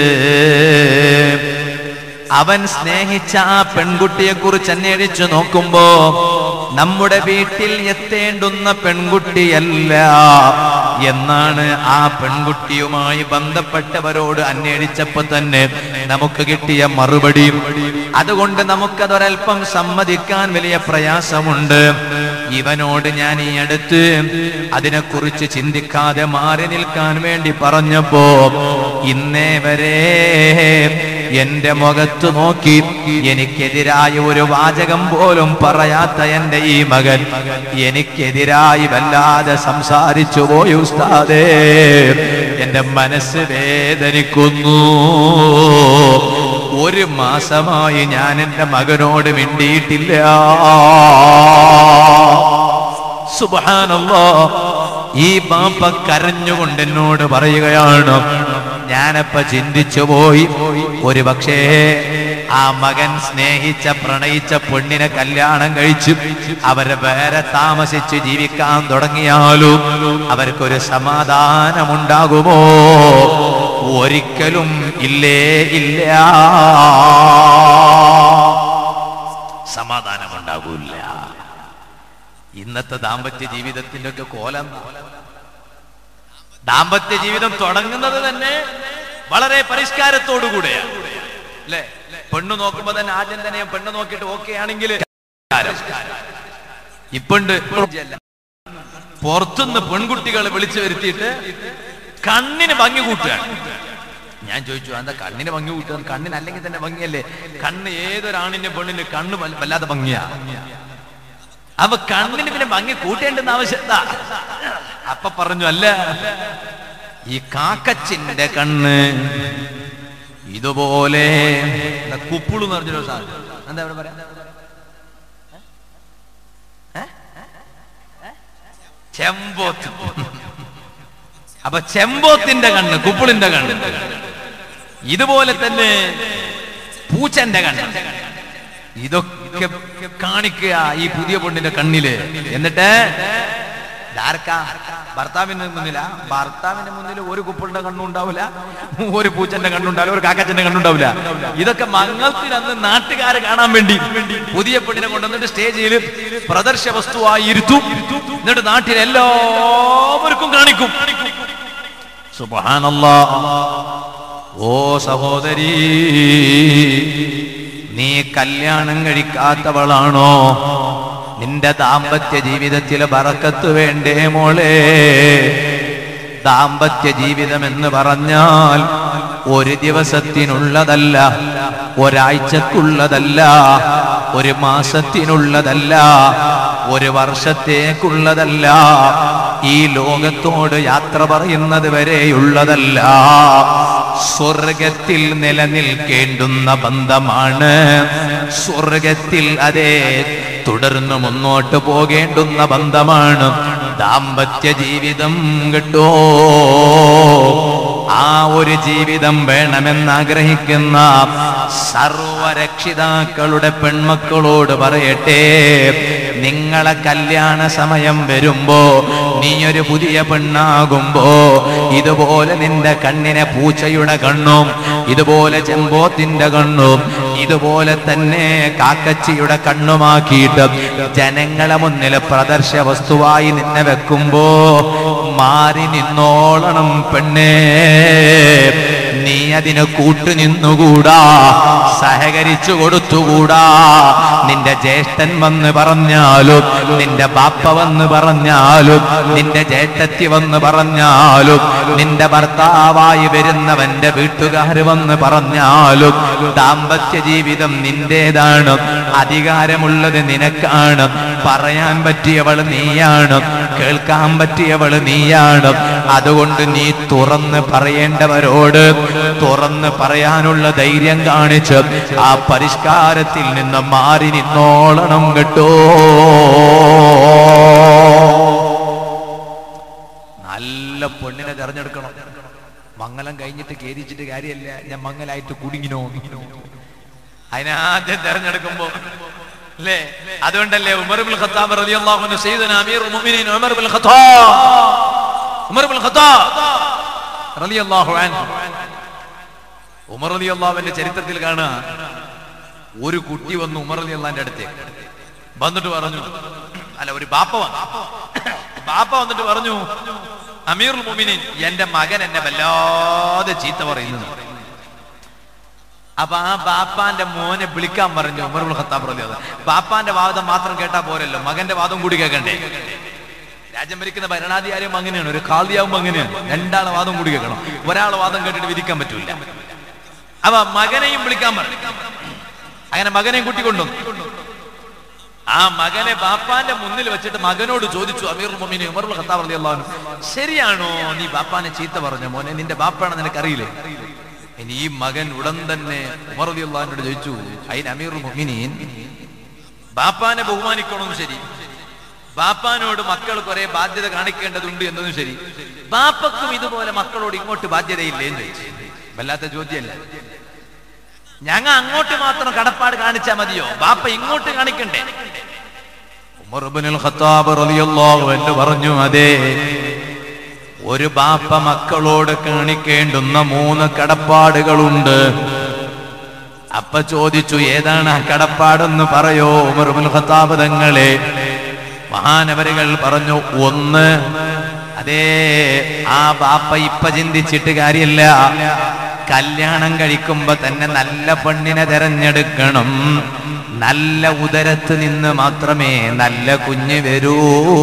അവൻ സ്നേഹിച്ച ആ പെൺകുട്ടിയെ കുറിച്ച് അന്വേഷിച്ചു നോക്കുമ്പോ നമ്മുടെ വീട്ടിൽ എത്തേണ്ടുന്ന പെൺകുട്ടിയല്ല എന്നാണ് ആ പെൺകുട്ടിയുമായി ബന്ധപ്പെട്ടവരോട് അന്വേഷിച്ചപ്പോ തന്നെ നമുക്ക് കിട്ടിയ മറുപടി അതുകൊണ്ട് നമുക്കതൊരൽപ്പം സമ്മതിക്കാൻ വലിയ പ്രയാസമുണ്ട് ഇവനോട് ഞാൻ ഈ അടുത്ത് അതിനെക്കുറിച്ച് ചിന്തിക്കാതെ മാറി നിൽക്കാൻ വേണ്ടി പറഞ്ഞപ്പോ ഇന്നേ വരെ എന്റെ മുഖത്ത് നോക്കി എനിക്കെതിരായ ഒരു വാചകം പോലും പറയാത്ത എന്റെ ഈ മകൻ എനിക്കെതിരായി വല്ലാതെ സംസാരിച്ചു പോയി ഉസ്താദേ എന്റെ മനസ്സ് വേദനിക്കുന്നു ഒരു മാസമായി ഞാൻ എന്റെ മകനോട് മിണ്ടിയിട്ടില്ല സുബാനല്ലോ ഈ ബാപ്പ കരഞ്ഞുകൊണ്ട് എന്നോട് പറയുകയാണ് ഞാനപ്പ ചിന്തിച്ചു പോയി ഒരു പക്ഷേ ആ മകൻ സ്നേഹിച്ച പ്രണയിച്ച പെണ്ണിനെ കല്യാണം കഴിച്ചു അവരെ വേറെ താമസിച്ച് ജീവിക്കാൻ തുടങ്ങിയാലും അവർക്കൊരു സമാധാനമുണ്ടാകുമോ ഒരിക്കലും ഇല്ലേ ഇല്ല സമാധാനമുണ്ടാകൂല ഇന്നത്തെ ദാമ്പത്യ ജീവിതത്തിന്റെ ഒക്കെ കോലം ദാമ്പത്യ ജീവിതം തുടങ്ങുന്നത് തന്നെ വളരെ പരിഷ്കാരത്തോടുകൂടെയാണ് അല്ലേ പെണ്ണ് നോക്കുമ്പോ തന്നെ ആദ്യം തന്നെ ഞാൻ പെണ്ണ് നോക്കിയിട്ട് ഓക്കെ ആണെങ്കിൽ ഇപ്പണ്ട് പുറത്തുനിന്ന് പെൺകുട്ടികളെ വിളിച്ചു വരുത്തിയിട്ട് കണ്ണിന് ഭംഗി കൂട്ടുകയാണ് ഞാൻ ചോദിച്ചു എന്താ കണ്ണിന് ഭംഗി കൂട്ടുക കണ്ണിന് അല്ലെങ്കിൽ തന്നെ ഭംഗിയല്ലേ കണ്ണ് ഏതൊരാണിന്റെ പെണ്ണിന്റെ കണ്ണ് വല്ല- വല്ലാതെ ഭംഗിയാ അപ്പൊ കണ്ണിന് പിന്നെ ഭംഗി കൂട്ടേണ്ടെന്ന് ആവശ്യത്താ അപ്പൊ പറഞ്ഞു അല്ല ഈ കാക്കച്ചിന്റെ കണ്ണ് ഇതുപോലെ എന്താ കുപ്പിള് എന്ന് പറഞ്ഞൊരു സാധനം എന്താ ഇവിടെ പറയാ ഏ? ഏ? ചെമ്പോത്ത് അപ്പൊ ചെമ്പോത്തിന്റെ കണ്ണ് കുപ്പിളിന്റെ കണ്ണ് ഇതുപോലെ തന്നെ പൂച്ചന്റെ കണ്ണ് ഇതൊക്കെ കാണിക്കുക ഈ പുതിയ പെണ്ണിന്റെ കണ്ണില് എന്നിട്ട് ഇതാർക്കാ? ഭർത്താവിന്റെ മുന്നില ഭർത്താവിന്റെ മുന്നിൽ ഒരു കുപ്പിളിന്റെ കണ്ണുണ്ടാവില്ല ഒരു പൂച്ചന്റെ കണ്ണുണ്ടാവില്ല ഒരു കാക്കച്ചന്റെ കണ്ണുണ്ടാവില്ല ഇതൊക്കെ മംഗളത്തിൽ അന്ന് നാട്ടുകാരെ കാണാൻ വേണ്ടി പുതിയ പെണ്ണിനെ കൊണ്ടുവന്നിട്ട് സ്റ്റേജിൽ പ്രദർശ വസ്തുവായി ഇരുത്തും എന്നിട്ട് നാട്ടിൽ എല്ലാവർക്കും കാണിക്കും സുബ്ഹാനല്ലാ ഓ സഹോദരി നീ കല്യാണം കഴിക്കാത്തവളാണോ നിന്റെ ദാമ്പത്യ ജീവിതത്തിലെ ബറക്കത്ത് വേണ്ടേ മോളെ ദാമ്പത്യ ജീവിതം എന്ന് പറഞ്ഞാൽ ഒരു ദിവസത്തിനുള്ളതല്ല ഒരാഴ്ചക്കുള്ളതല്ല ഒരു മാസത്തിനുള്ളതല്ല ഒരു വർഷത്തേക്കുള്ളതല്ല ഈ ലോകത്തോട് യാത്ര പറയുന്നത് വരെയുള്ളതല്ല സ്വർഗത്തിൽ നിലനിൽക്കേണ്ടുന്ന ബന്ധമാണ് സ്വർഗത്തിൽ അതേ തുടർന്ന് മുന്നോട്ട് പോകേണ്ടുന്ന ബന്ധമാണ് ദാമ്പത്യ ജീവിതം കിട്ടോ ആ ഒരു ജീവിതം വേണമെന്ന് ആഗ്രഹിക്കുന്ന സർവരക്ഷിതാക്കളുടെ പെൺമക്കളോട് പറയട്ടെ നിങ്ങളെ കല്യാണ സമയം വരുമ്പോ നീ ഒരു പുതിയ പെണ്ണാകുമ്പോ ഇതുപോലെ നിന്റെ കണ്ണിനെ പൂച്ചയുടെ കണ്ണും ഇതുപോലെ ചെമ്പോത്തിന്റെ കണ്ണും ഇതുപോലെ തന്നെ കാക്കച്ചിയുടെ കണ്ണുമാക്കിയിട്ട് ജനങ്ങളെ മുന്നിൽ പ്രദർശ വസ്തുവായി നിന്നെ വെക്കുമ്പോ മാറി നിന്നോളണം പെണ്ണേ നീ അതിന് കൂട്ടുനിന്നുകൂടാ സഹകരിച്ചു കൊടുത്തുകൂടാ നിന്റെ ജ്യേഷ്ഠൻ വന്ന് പറഞ്ഞാലും നിന്റെ ബാപ്പ വന്ന് പറഞ്ഞാലും നിന്റെ ജേഷ്ഠത്തി വന്ന് പറഞ്ഞാലും നിന്റെ ഭർത്താവായി വരുന്നവന്റെ വീട്ടുകാര് വന്ന് പറഞ്ഞാലും ദാമ്പത്യ ജീവിതം നിന്റേതാണ് അധികാരമുള്ളത് നിനക്കാണ് പറയാൻ പറ്റിയവൾ നീയാണ് കേൾക്കാൻ പറ്റിയവൾ നീയാണ് അതുകൊണ്ട് നീ തുറന്ന് പറയേണ്ടവരോട് തുറന്ന് പറയാനുള്ള ധൈര്യം കാണിച്ച് ആ പരിഷ്കാരത്തിൽ നിന്ന് മാറി നിന്നോളണം കേട്ടോ നല്ല പെണ്ണിനെ തെരഞ്ഞെടുക്കണം മംഗലം കഴിഞ്ഞിട്ട് കേരിച്ചിട്ട് കാര്യമല്ല ഞാൻ മംഗലായിട്ട് കുടുങ്ങിനോ അതിനാദ്യം തെരഞ്ഞെടുക്കുമ്പോ അല്ലേ അതുകൊണ്ടല്ലേ ഉമർ ബിൻ ഖത്താബ് റളിയല്ലാഹു അൻഹു സയ്യിദുനാ അമീറുൽ മുഅ്മിനീൻ Umar bin Khattab Umar bin Khattab റളിയല്ലാഹു അൻഹു ഉമർ റളിയല്ലാഹുവിന്റെ ചരിത്രത്തിൽ കാണുക ഒരു കുട്ടി വന്നു ഉമർ റളിയല്ലാഹുവിന്റെ അടുത്തേക്ക് വന്നിട്ട് പറഞ്ഞു അല്ല ഒരു ബാപ്പ വന്നു ബാപ്പ വന്നിട്ട് പറഞ്ഞു അമീറുൽ മുഅ്മിനീൻ എന്റെ മകൻ എന്നെ വല്ലാതെ ചീത്ത പറയുന്നു അപ്പൊ ആ ബാപ്പാന്റെ മോനെ വിളിക്കാൻ പറഞ്ഞു ഉമർ ഉൽ ഖത്താബ് റളിയല്ലാഹു അൻഹു. ബാപ്പാന്റെ വാദം മാത്രം കേട്ടാ പോരല്ലോ മകന്റെ വാദം കൂടി കേൾക്കണ്ടേ രാജ്യം ഭരിക്കുന്ന ഭരണാധികാരിയും അങ്ങനെയാണ് ഒരു ഖാദിയാവുമ്പോ അങ്ങനെയാണ് രണ്ടാളെ വാദം കൂടി കേൾക്കണം ഒരാളെ വാദം കേട്ടിട്ട് വിധിക്കാൻ പറ്റൂല അപ്പൊ മകനെയും വിളിക്കാൻ പറഞ്ഞു അങ്ങനെ മകനെയും കൂട്ടിക്കൊണ്ടുവന്നു ആ മകനെ ബാപ്പാന്റെ മുന്നിൽ വെച്ചിട്ട് മകനോട് ചോദിച്ചു അമീർ മൊമിനെ ഉമറുൽ ഖത്താബ് റളിയല്ലാഹു അൻഹു ശരിയാണോ നീ ബാപ്പാനെ ചീത്ത പറഞ്ഞ മോനെ നിന്റെ ബാപ്പാണ് നിനക്കറിയില്ലേ ഇനി ഈ മകൻ ഉടൻ തന്നെ ഉമർ റളിയല്ലാഹുവിനോട് ചോദിച്ചു അതിന് അമീർ മൊമിനീൻ ബാപ്പാനെ ബഹുമാനിക്കണമെന്നും ശരി ബാപ്പാനോട് മക്കൾ കുറെ ബാധ്യത കാണിക്കേണ്ടതുണ്ട് എന്നതും ശരി ബാപ്പക്കും ഇതുപോലെ മക്കളോട് ഇങ്ങോട്ട് ബാധ്യതയില്ലേ എന്ന് ചോദിച്ചു വല്ലാത്ത ചോദ്യമല്ല ഞങ്ങ അങ്ങോട്ട് മാത്രം കടപ്പാട് കാണിച്ചാ മതിയോ ബാപ്പ ഇങ്ങോട്ട് കാണിക്കണ്ടേ ഉമർ ഇബ്നുൽ ഖത്താബ് റളിയല്ലാഹു അൻഹു പറഞ്ഞു അതെ ഒരു ബാപ്പ മക്കളോട് കാണിക്കേണ്ടുന്ന മൂന്ന് കടപ്പാടുകളുണ്ട് അപ്പ ചോദിച്ചു ഏതാണ് ആ കടപ്പാടെന്ന് പറയോ ഉമർ ഇബ്നുൽ ഖത്താബ് തങ്ങളെ മഹാനവരുകൾ പറഞ്ഞു ഒന്ന് അതേ ആ ബാപ്പ ഇപ്പൊ ചിന്തിച്ചിട്ട് കാര്യമില്ല കല്യാണം കഴിക്കുമ്പോ തന്നെ നല്ല പെണ്ണിനെ തെരഞ്ഞെടുക്കണം നല്ല ഉദരത്ത് നിന്ന് മാത്രമേ നല്ല കുഞ്ഞ് വരൂ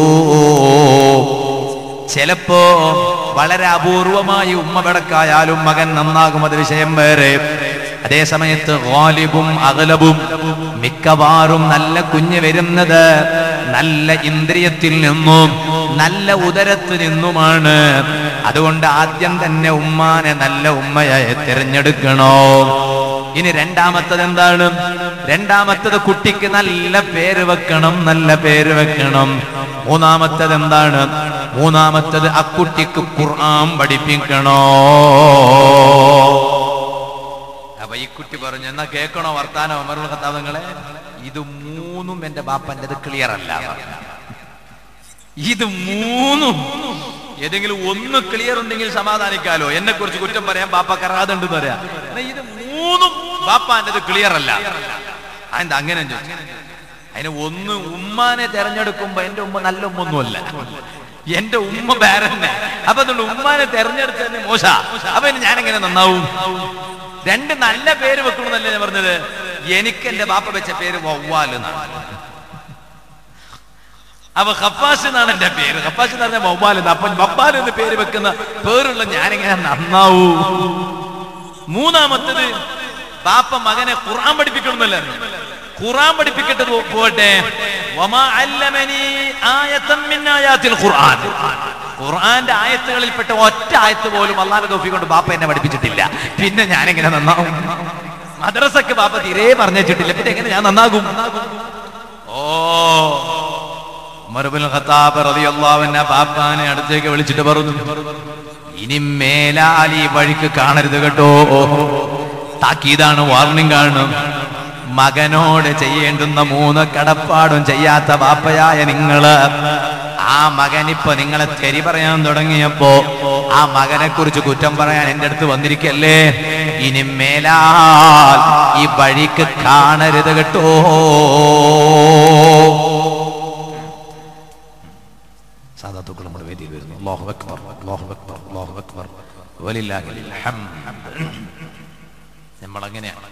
ചിലപ്പോ വളരെ അപൂർവമായി ഉമ്മ പിടക്കായാലും മകൻ നന്നാകും അത് വിഷയം വേറെ അതേ സമയത്ത് ഗാലിബും അകലബും മിക്കവാറും നല്ല കുഞ്ഞ് വരുന്നത് നല്ല ഇന്ദ്രിയത്തിൽ നിന്നും നല്ല ഉദരത്ത് നിന്നുമാണ് അതുകൊണ്ട് ആദ്യം തന്നെ ഉമ്മാനെ നല്ല ഉമ്മയായി തിരഞ്ഞെടുക്കണോ ഇനി രണ്ടാമത്തത് എന്താണ് രണ്ടാമത്തത് കുട്ടിക്ക് നല്ല പേര് വെക്കണം നല്ല പേര് വെക്കണം മൂന്നാമത്തത് എന്താണ് മൂന്നാമത്തത് ആ കുട്ടിക്ക് ഖുർആൻ പഠിപ്പിക്കണോ അപ്പൊ ഈ കുട്ടി പറഞ്ഞു എന്നാ കേൾക്കണോ വർത്താനോ അമറുൽ കഥാപങ്ങളെ ഇത് മൂന്നും എന്റെ ബാപ്പൻ്റെത് ക്ലിയർ അല്ല പറഞ്ഞു. ഇത് മൂന്നും ഏതെങ്കിലും ഒന്ന് ക്ലിയർ ഉണ്ടെങ്കിൽ സമാധാനിക്കാലോ എന്നെ കുറിച്ച് കുറ്റം പറയാൻ ബാപ്പ കറാതുണ്ട് പറയാ എന്നാ ഇത് മൂന്നും ബാപ്പാൻ്റെത് ക്ലിയർ അല്ല അതെന്താ അങ്ങനെ ചോദിച്ചു അതിന് ഒന്ന് ഉമ്മാനെ തെരഞ്ഞെടുക്കുമ്പോ എന്റെ ഉമ്മ നല്ല ഉമ്മ ഒന്നുമല്ല എന്റെ ഉമ്മ ബാരന്നെ അപ്പൊ അതുകൊണ്ട് ഉമ്മാനെ തെരഞ്ഞെടുത്ത് തന്നെ മോശ അപ്പൊ ഇനി ഞാൻ എങ്ങനെ നന്നാവും രണ്ട് നല്ല പേര് വെക്കണമെന്നല്ലേ ഞാൻ പറഞ്ഞത് എനിക്ക് എന്റെ ബാപ്പ വെച്ച പേര് വവ്വാൽ എന്നാണ് അപ്പൊ ഖഫാസ് എന്നാണ് എന്റെ പേര് ഖഫാസ് എന്ന് പറഞ്ഞാൽ വവ്വാൽ എന്ന് അപ്പൊ വവ്വാൽ എന്ന് പേര് വെക്കുന്ന പേരുള്ള ഞാനെങ്ങനെ നന്നാവൂ മൂന്നാമത്തത് ബാപ്പ മകനെ ഖുർആൻ പഠിപ്പിക്കണമെന്നല്ലായിരുന്നു ഖുർആൻ പഠിപ്പിക്കട്ടെ പോ- പോട്ടെ വമാ അല്ലമനി ആയത്തൻ മിൻ ആയാത്തിൽ ഖുർആൻ ഖുർആന്റെ ആയത്തുകളിൽപ്പെട്ട ഒറ്റ ആയത്ത് പോലും അള്ളാഹു തോഫി കൊണ്ട് ബാപ്പ എന്നെ പഠിപ്പിച്ചിട്ടില്ല പിന്നെ ഞാൻ എങ്ങനെ നന്നാവും മദ്രസക്ക് ബാപ്പ തീരെ പറഞ്ഞിട്ടില്ല പിന്നെ എങ്ങനെ ഞാൻ നന്നാകും ഓ ഉമർ ഇബ്നുൽ ഖത്താബ് റളിയല്ലാഹു അൻഹു ബാപ്പാനെ അടുത്തേക്ക് വിളിച്ചിട്ട് പറഞ്ഞു ഇനി മേലാൽ ഈ വഴിക്ക് കാണരുത് കേട്ടോ താക്കീതാണ് വാർണിംഗ് ആണ് മകനോട് ചെയ്യേണ്ടുന്ന മൂന്ന് കടപ്പാടും ചെയ്യാത്ത ബാപ്പയായ നിങ്ങള് ആ മകൻ ഇപ്പൊ നിങ്ങളെ തെരി പറയാൻ തുടങ്ങിയപ്പോ ആ മകനെ കുറിച്ച് കുറ്റം പറയാൻ എന്റെ അടുത്ത് വന്നിരിക്കല്ലേ ഇനി മേലാൽ ഈ വഴിക്ക് കാണരുത് കേട്ടോ സാധാത്തുക്കൾ നമ്മുടെ വേദിയിൽ വരുന്നു അല്ലാഹു അക്ബർ അല്ലാഹു അക്ബർ അല്ലാഹു അക്ബർ വലില്ലാഹിൽ ഹംദ് നമ്മൾ അങ്ങനെയാണ്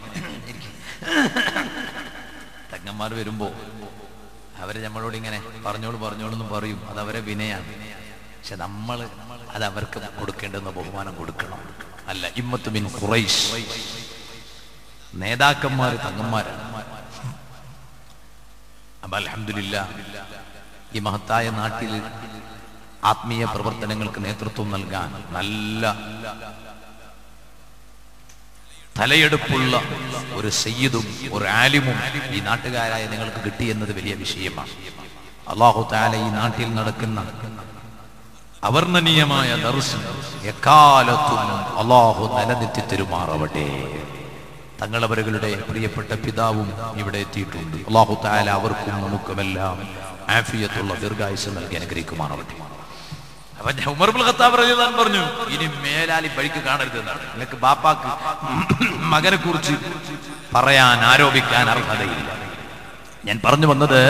തങ്ങന്മാർ വരുമ്പോ അവര് നമ്മളോട് ഇങ്ങനെ പറഞ്ഞോളൂ പറഞ്ഞോളൂ എന്ന് പറയും അത് അവരെ വിനയാണ് പക്ഷെ നമ്മൾ അത് അവർക്ക് കൊടുക്കേണ്ടുന്ന ബഹുമാനം കൊടുക്കണം അല്ല ഇമ്മത്ത് ബിൻ ഖുറൈശ് നേതാക്കന്മാർ തങ്ങന്മാരാണ് അപ്പൊ അൽഹംദുലില്ല ഈ മഹത്തായ നാട്ടിൽ ആത്മീയ പ്രവർത്തനങ്ങൾക്ക് നേതൃത്വം നൽകാൻ നല്ല തലയെടുപ്പുള്ള ഒരു സയ്യിദും ഒരു ആലിമും ഈ നാട്ടുകാരായ നിങ്ങൾക്ക് കിട്ടിയെന്നത് വലിയ വിഷയമാണ് അള്ളാഹു താല ഈ നാട്ടിൽ നടക്കുന്ന അവർണ്ണനീയമായ ദർശനം എക്കാലത്തും അള്ളാഹു നിലനിർത്തി തെരുമാറവട്ടെ തങ്ങളവരുടെ പ്രിയപ്പെട്ട പിതാവും ഇവിടെ എത്തിയിട്ടുണ്ട് അള്ളാഹു താല അവർക്കും നമുക്കുമെല്ലാം ആഫിയത്തുള്ള ദീർഘായുസ് നൽകി അനുഗ്രഹിക്കുമാറാവട്ടെ അപ്പൊ ഞാൻ ഉമർ ഇബ്നുൽ ഖത്താബ് റളിയല്ലാഹു അൻഹു പറഞ്ഞു ഇനി മേലാലി വഴിക്ക് കാണരുത് എന്നാണ് നിനക്ക് ബാപ്പാക്ക് മകനെ കുറിച്ച് പറയാൻ ആരോപിക്കാൻ അർഹതയില്ല ഞാൻ പറഞ്ഞു വന്നത്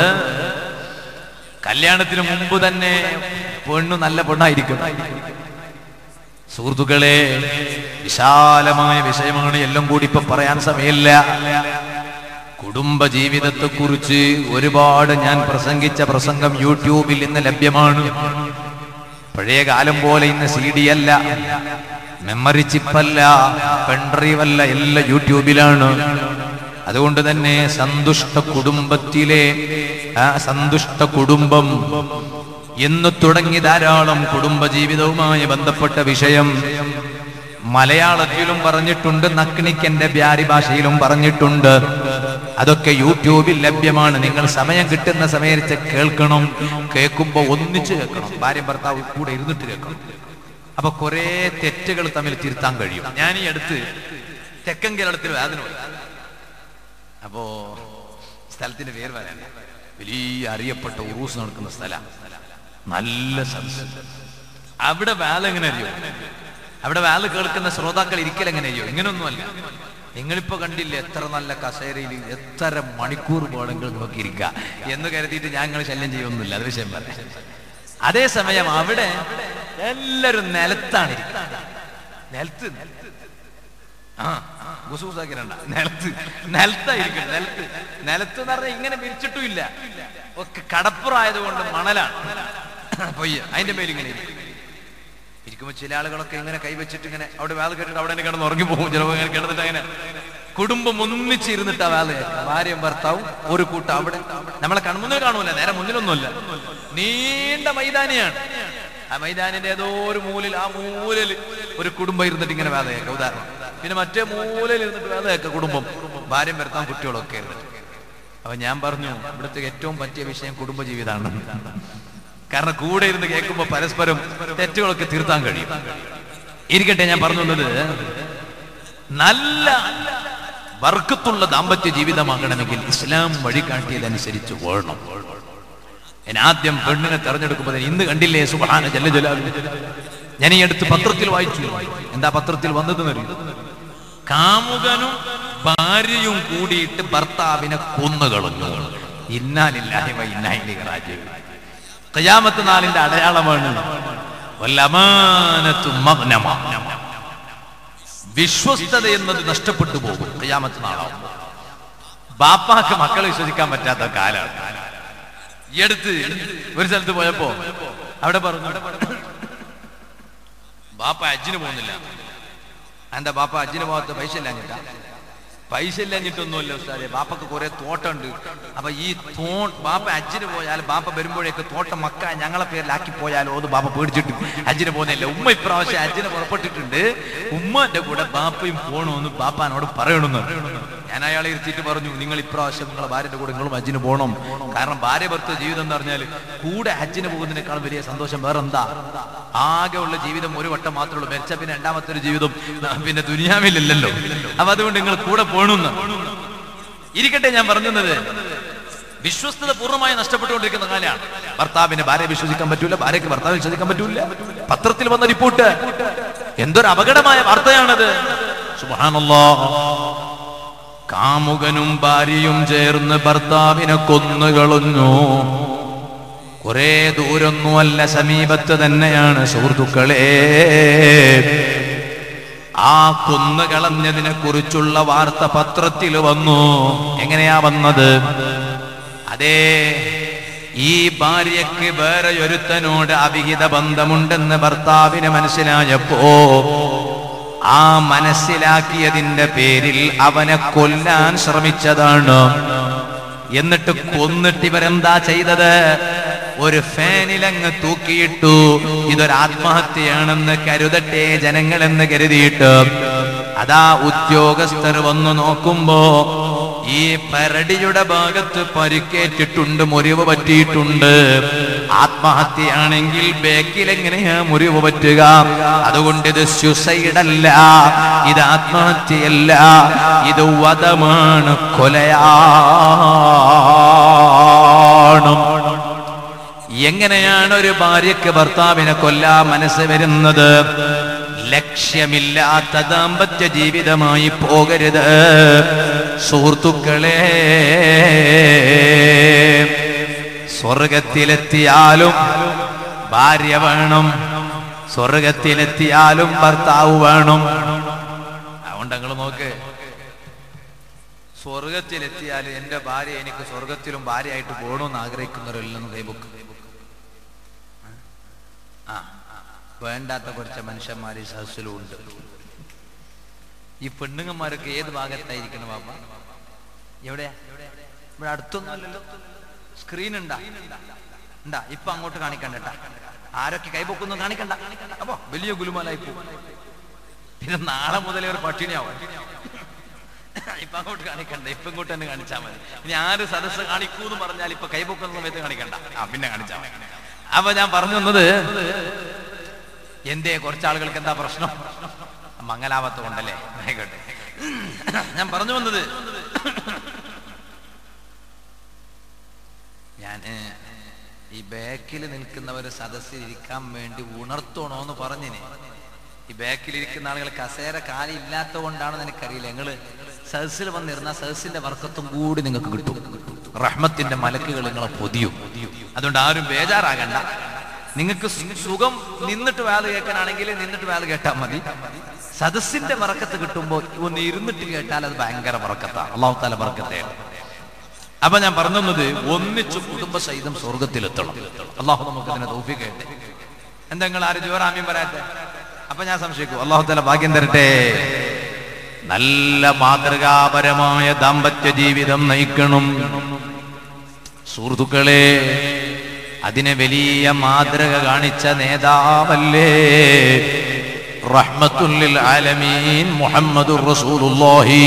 കല്യാണത്തിന് മുമ്പ് തന്നെ പെണ്ണു നല്ല പെണ്ണായിരിക്കും സുഹൃത്തുക്കളെ വിശാലമായ വിഷയമാണ് എല്ലാം കൂടി ഇപ്പൊ പറയാൻ സമയമില്ല കുടുംബ ജീവിതത്തെ കുറിച്ച് ഒരുപാട് ഞാൻ പ്രസംഗിച്ച പ്രസംഗം യൂട്യൂബിൽ ഇന്ന് ലഭ്യമാണ് പഴയ കാലം പോലെ ഇന്ന് സി ഡി അല്ല മെമ്മറി ചിപ്പല്ല പെൺഡ്രൈവ് അല്ല എല്ലാം യൂട്യൂബിലാണ് അതുകൊണ്ട് തന്നെ സന്തുഷ്ട കുടുംബത്തിലെ ആ സന്തുഷ്ട കുടുംബം എന്ന് തുടങ്ങി ധാരാളം കുടുംബ ജീവിതവുമായി ബന്ധപ്പെട്ട വിഷയം മലയാളത്തിലും പറഞ്ഞിട്ടുണ്ട് നക്കിണിക്കന്റെ ബ്യാരി ഭാഷയിലും പറഞ്ഞിട്ടുണ്ട് അതൊക്കെ യൂട്യൂബിൽ ലഭ്യമാണ് നിങ്ങൾ സമയം കിട്ടുന്ന സമയത്ത് കേൾക്കണം കേൾക്കുമ്പോ ഒന്നിച്ച് കേൾക്കണം ഭാര്യ ഭർത്താവ് കൂടെ ഇരുന്നിട്ട് കേൾക്കണം അപ്പൊ കുറെ തെറ്റുകൾ തമ്മിൽ തിരുത്താൻ കഴിയും ഞാൻ ഈ അടുത്ത് തെക്കൻ കേരളത്തിൽ വേദന പോയി അപ്പോ സ്ഥലത്തിന്റെ പേര് പറയാൻ വലിയ അറിയപ്പെട്ട ഉറൂസ് നടക്കുന്ന സ്ഥലം നല്ല സദസ് അവിടെ വേല എങ്ങനെ അറിയോ അവിടെ വേല കേൾക്കുന്ന ശ്രോതാക്കൾ ഇരിക്കൽ എങ്ങനെ അറിയോ ഇങ്ങനൊന്നുമല്ല നിങ്ങളിപ്പോ കണ്ടില്ലേ എത്ര നല്ല കസേരയിൽ എത്ര മണിക്കൂർ വേണമെങ്കിൽ നോക്കി ഇരിക്കുക എന്ന് കരുതിയിട്ട് ഞാൻ നിങ്ങൾ ശല്യം ചെയ്യൊന്നുമില്ല അത് വിഷയം പറയാം അതേസമയം അവിടെ എല്ലാരും നിലത്താണ് ഇരിക്കുന്നത് നിലത്ത് ആ ഗുസൂസാക്കിരണ്ട നിലത്ത് നിലത്തായിരിക്കും നിലത്ത് നിലത്ത് എന്ന് പറഞ്ഞാൽ ഇങ്ങനെ വിരിച്ചിട്ടും ഇല്ല ഒക്കെ കടപ്പുറായതുകൊണ്ട് മണലാണ് പൊയ്യ അതിന്റെ മേലിൽ ഇങ്ങനെ ഇരിക്കും ഇരിക്കുമ്പോ ചില ആളുകളൊക്കെ ഇങ്ങനെ കൈവച്ചിട്ട് ഇങ്ങനെ അവിടെ വേല കേട്ടിട്ട് അവിടെ തന്നെ കിടന്ന് ഉറങ്ങി പോകും ചിലപ്പോൾ ഇങ്ങനെ കിടന്നിട്ട് അങ്ങനെ കുടുംബം ഒന്നിച്ചിരുന്നിട്ട് ആ വേല കേൾക്കുക ഭാര്യയും ഭർത്താവും ഒരു കൂട്ടം അവിടെ നമ്മളെ കൺമുന്നിൽ കാണൂല നേരെ മുന്നിലൊന്നുമില്ല നീണ്ട മൈതാനിയാണ് ആ മൈതാനിന്റെ ഏതോ ഒരു മൂലിൽ ആ മൂലിൽ ഒരു കുടുംബം ഇരുന്നിട്ട് ഇങ്ങനെ വേദ കേൾക്കാം ഉദാഹരണം പിന്നെ മറ്റേ മൂലയിൽ ഇരുന്നിട്ട് വേദ കേൾക്കാം കുടുംബം ഭാര്യയും ഭർത്താവും കുട്ടികളൊക്കെ ഇരുന്നിട്ട് അപ്പൊ ഞാൻ പറഞ്ഞു ഇവിടുത്തെ ഏറ്റവും പറ്റിയ വിഷയം കുടുംബജീവിതമാണ് കാരണം കൂടെ ഇരുന്ന് കേൾക്കുമ്പോൾ പരസ്പരം തെറ്റുകളൊക്കെ തീർത്താൻ കഴിയും ഇരിക്കട്ടെ ഞാൻ പറഞ്ഞു വന്നത് നല്ല വർക്കത്തുള്ള ദാമ്പത്യ ജീവിതമാകണമെങ്കിൽ ഇസ്ലാം വഴികാട്ടിയതനുസരിച്ച് വേണം ഞാൻ ആദ്യം പെണ്ണിനെ തെരഞ്ഞെടുക്കുമ്പോൾ ഇന്ന് കണ്ടില്ലേ സുബാന ജല്ല ജലാലു ഞാൻ ഈ അടുത്ത് പത്രത്തിൽ വായിച്ചു എന്താ പത്രത്തിൽ വന്നതെന്ന് അറിയൂ കാമുകനും ഭാര്യയും കൂടിയിട്ട് ഭർത്താവിനെ കൊന്നുകളഞ്ഞു ഇന്നാലില്ലാഹി വ ഇന്നാ ഇലൈഹി റാജിഊൻ ഖിയാമത്ത് നാളിന്റെ അടയാളമാണ് വല്ലമാനത്തു മഗ്നമ വിശ്വസ്തത എന്നത് നഷ്ടപ്പെട്ടു പോകും ഖിയാമത്ത് നാളാവുമ്പോൾ ബാപ്പാക്ക് മക്കളെ വിശ്വസിക്കാൻ പറ്റാത്ത കാലാണ് ഈ അടുത്ത് ഒരു സ്ഥലത്ത് പോയപ്പോ അവിടെ പറഞ്ഞു ബാപ്പ അജ്ജിന് പോകുന്നില്ല എന്താ ബാപ്പ അജ്ജിന് പോകാത്ത പൈസ ഇല്ലാഞ്ഞിട്ടാ പൈസ ഇല്ലാഞ്ഞിട്ടൊന്നുമല്ല ഉസ്താദെ ബാപ്പക്ക് കുറെ തോട്ടമുണ്ട് അപ്പൊ ഈ തോ ബാപ്പ അജ്ജിന് പോയാൽ ബാപ്പ വരുമ്പോഴേക്ക് തോട്ടം മക്ക ഞങ്ങളെ പേരിലാക്കി പോയാലോ അത് ബാപ്പ പേടിച്ചിട്ട് അജ്ജിന് പോകുന്നില്ല ഉമ്മ ഇപ്രാവശ്യം അജ്ജിന് പുറപ്പെട്ടിട്ടുണ്ട് ഉമ്മന്റെ കൂടെ ബാപ്പയും പോണമെന്ന് ബാപ്പാനോട് പറയണമെന്ന് ഞാൻ അയാളെ ഇരുത്തിയിട്ട് പറഞ്ഞു നിങ്ങൾ ഇപ്രാവശ്യം നിങ്ങളെ ഭാര്യന്റെ കൂടെ നിങ്ങളും ഹജ്ജിന് പോകണം കാരണം ഭാര്യ ഭർത്ത ജീവിതം എന്ന് പറഞ്ഞാൽ കൂടെ ഹജ്ജിന് പോകുന്നതിനേക്കാൾ വലിയ സന്തോഷം വേറെ എന്താ ആകെ ഉള്ള ജീവിതം ഒരു വട്ടം മാത്രമേ ഉള്ളൂ മരിച്ച പിന്നെ രണ്ടാമത്തെ ഒരു ജീവിതം പിന്നെ ദുനിയാവിലില്ലല്ലോ അപ്പൊ അതുകൊണ്ട് നിങ്ങൾ കൂടെ പോകണമെന്ന് ഇരിക്കട്ടെ ഞാൻ പറഞ്ഞത് വിശ്വസ്തത പൂർണ്ണമായി നഷ്ടപ്പെട്ടുകൊണ്ടിരിക്കുന്ന കാലമാണ് ഭർത്താവിനെ ഭാര്യ വിശ്വസിക്കാൻ പറ്റൂല ഭാര്യയ്ക്ക് ഭർത്താവ് വിശ്വസിക്കാൻ പറ്റൂല പത്രത്തിൽ വന്ന റിപ്പോർട്ട് എന്തൊരു അപകടമായ വാർത്തയാണത് സുബ്ഹാനല്ലാ കാമുകനും ഭാര്യയും ചേർന്ന് ഭർത്താവിനെ കൊന്നുകളഞ്ഞു കുറെ ദൂരൊന്നുമല്ല സമീപത്ത് തന്നെയാണ് സുഹൃത്തുക്കളെ ആ കൊന്നുകളഞ്ഞതിനെ കുറിച്ചുള്ള വാർത്ത പത്രത്തിൽ വന്നു എങ്ങനെയാ വന്നത് അതേ ഈ ഭാര്യയ്ക്ക് വേറെ ഒരുത്തനോട് അവിഹിത ബന്ധമുണ്ടെന്ന് ഭർത്താവിന് മനസ്സിലായപ്പോ ആ മനസ്സിലാക്കിയതിന്റെ പേരിൽ അവനെ കൊല്ലാൻ ശ്രമിച്ചതാണ് എന്നിട്ട് കൊന്നിട്ട് ഇവരെന്താ ചെയ്തത് ഒരു ഫാനിലങ്ങ് തൂക്കിയിട്ടു ഇതൊരു ആത്മഹത്യയാണെന്ന് കരുതട്ടെ ജനങ്ങളെന്ന് കരുതിയിട്ട് അതാ ഉദ്യോഗസ്ഥർ വന്നു നോക്കുമ്പോ ഈ പരടിയുടെ ഭാഗത്ത് പരിക്കേറ്റിട്ടുണ്ട് മുറിവ് പറ്റിയിട്ടുണ്ട് ആത്മഹത്യയാണെങ്കിൽ ബേക്കിൽ എങ്ങനെയാ മുറിവ് പറ്റുക അതുകൊണ്ട് ഇത് സ്യൂസൈഡ് അല്ല ഇത് ആത്മഹത്യയല്ല ഇത് വധമാണ് കൊലയാണ് എങ്ങനെയാണ് ഒരു ഭാര്യയ്ക്ക് ഭർത്താവിനെ കൊല്ലാൻ മനസ്സ് വരുന്നത് ലക്ഷ്യമില്ലാത്ത ദാമ്പത്യ ജീവിതമായി പോകരുത് സുഹൃത്തുക്കളെ സ്വർഗത്തിലെത്തിയാലും ഭാര്യ വേണം സ്വർഗത്തിലെത്തിയാലും ഭർത്താവ് വേണം അതുകൊണ്ട് നിങ്ങൾ നോക്ക് സ്വർഗത്തിലെത്തിയാൽ എന്റെ ഭാര്യ എനിക്ക് സ്വർഗത്തിലും ഭാര്യയായിട്ട് പോകണമെന്ന് ആഗ്രഹിക്കുന്നവരെല്ലാം കൈബുക്ക് ആ വേണ്ടാത്ത കുറച്ച് മനുഷ്യന്മാർ ഈ സഹസിലും ഉണ്ട് ഈ പെണ്ണുങ്ങന്മാരൊക്കെ ഏത് ഭാഗത്തായിരിക്കണം ബാപ്പ എവിടെയാ ഇവിടെ അടുത്തൊന്നും അല്ലല്ലോ സ്ക്രീൻ ഉണ്ടാ ഉണ്ടാ ഇപ്പൊ അങ്ങോട്ട് കാണിക്കണ്ട ആരൊക്കെ കൈപൊക്കുന്നു കാണിക്കണ്ട അപ്പൊ വലിയ ഗുലുമാലായി പോകും പിന്നെ നാളെ മുതലേ ഒരു പട്ടിണിയാവും ഇപ്പൊ അങ്ങോട്ട് കാണിക്കണ്ട ഇപ്പൊ ഇങ്ങോട്ട് തന്നെ കാണിച്ചാൽ മതി ഇനി ആര് സദസ്സ് കാണിക്കൂ എന്ന് പറഞ്ഞാൽ ഇപ്പൊ കൈപൊക്കുന്ന സമയത്ത് കാണിക്കണ്ട ആ പിന്നെ കാണിച്ചാൽ മതി അപ്പൊ ഞാൻ പറഞ്ഞു വന്നത് എന്തേ കുറച്ച് ആളുകൾക്ക് എന്താ പ്രശ്നം മംഗലാപത്ത് കൊണ്ടല്ലേ ആയിക്കോട്ടെ ഞാൻ പറഞ്ഞു വന്നത് ഞാൻ ഈ ബാക്കിൽ നിൽക്കുന്നവർ സദസ്സിൽ ഇരിക്കാൻ വേണ്ടി ഉണർത്തണോ എന്ന് പറഞ്ഞിന് ഈ ബാക്കിൽ ഇരിക്കുന്ന ആളുകൾ കസേര കാലി ഇല്ലാത്തത് കൊണ്ടാണെന്ന് എനിക്കറിയില്ല ഞങ്ങള് സദസ്സിൽ വന്നിരുന്ന സദസ്സിന്റെ വർക്കത്തും കൂടി നിങ്ങൾക്ക് കിട്ടും റഹ്മത്തിന്റെ മലക്കുകൾ നിങ്ങളെ പൊതിയും അതുകൊണ്ട് ആരും ബേജാറാകണ്ട നിങ്ങൾക്ക് സുഖം നിന്നിട്ട് വേല കേൾക്കാനാണെങ്കിൽ നിന്നിട്ട് വേല കേട്ടാൽ മതി സദസ്സിന്റെ വറക്കത്ത് കിട്ടുമ്പോൾ ഒന്ന് ഇരുന്നിട്ട് കേട്ടാൽ അത് ഭയങ്കര വറക്കത്താണ് അള്ളാഹു താല വറക്കത്തെ അപ്പൊ ഞാൻ പറഞ്ഞത് ഒന്നിച്ചു കുടുംബസഹിതം സ്വർഗത്തിലെത്തണം അള്ളാഹു നമുക്ക് ഇതിനെ തോഫിക്കട്ടെ എന്താ നിങ്ങൾ ആരും ജോറാമ്യം പറയാത്തെ അപ്പൊ ഞാൻ സംശയിക്കും അള്ളാഹു താല ഭാഗ്യം തരട്ടെ നല്ല മാതൃകാപരമായ ദാമ്പത്യ ജീവിതം നയിക്കണം സുഹൃത്തുക്കളെ അതിനെ വലിയ മാതൃക കാണിച്ച നേതാവല്ലേ റഹ്മത്തുല്ലിൽ ആലമീൻ മുഹമ്മദുർ റസൂലുള്ളാഹി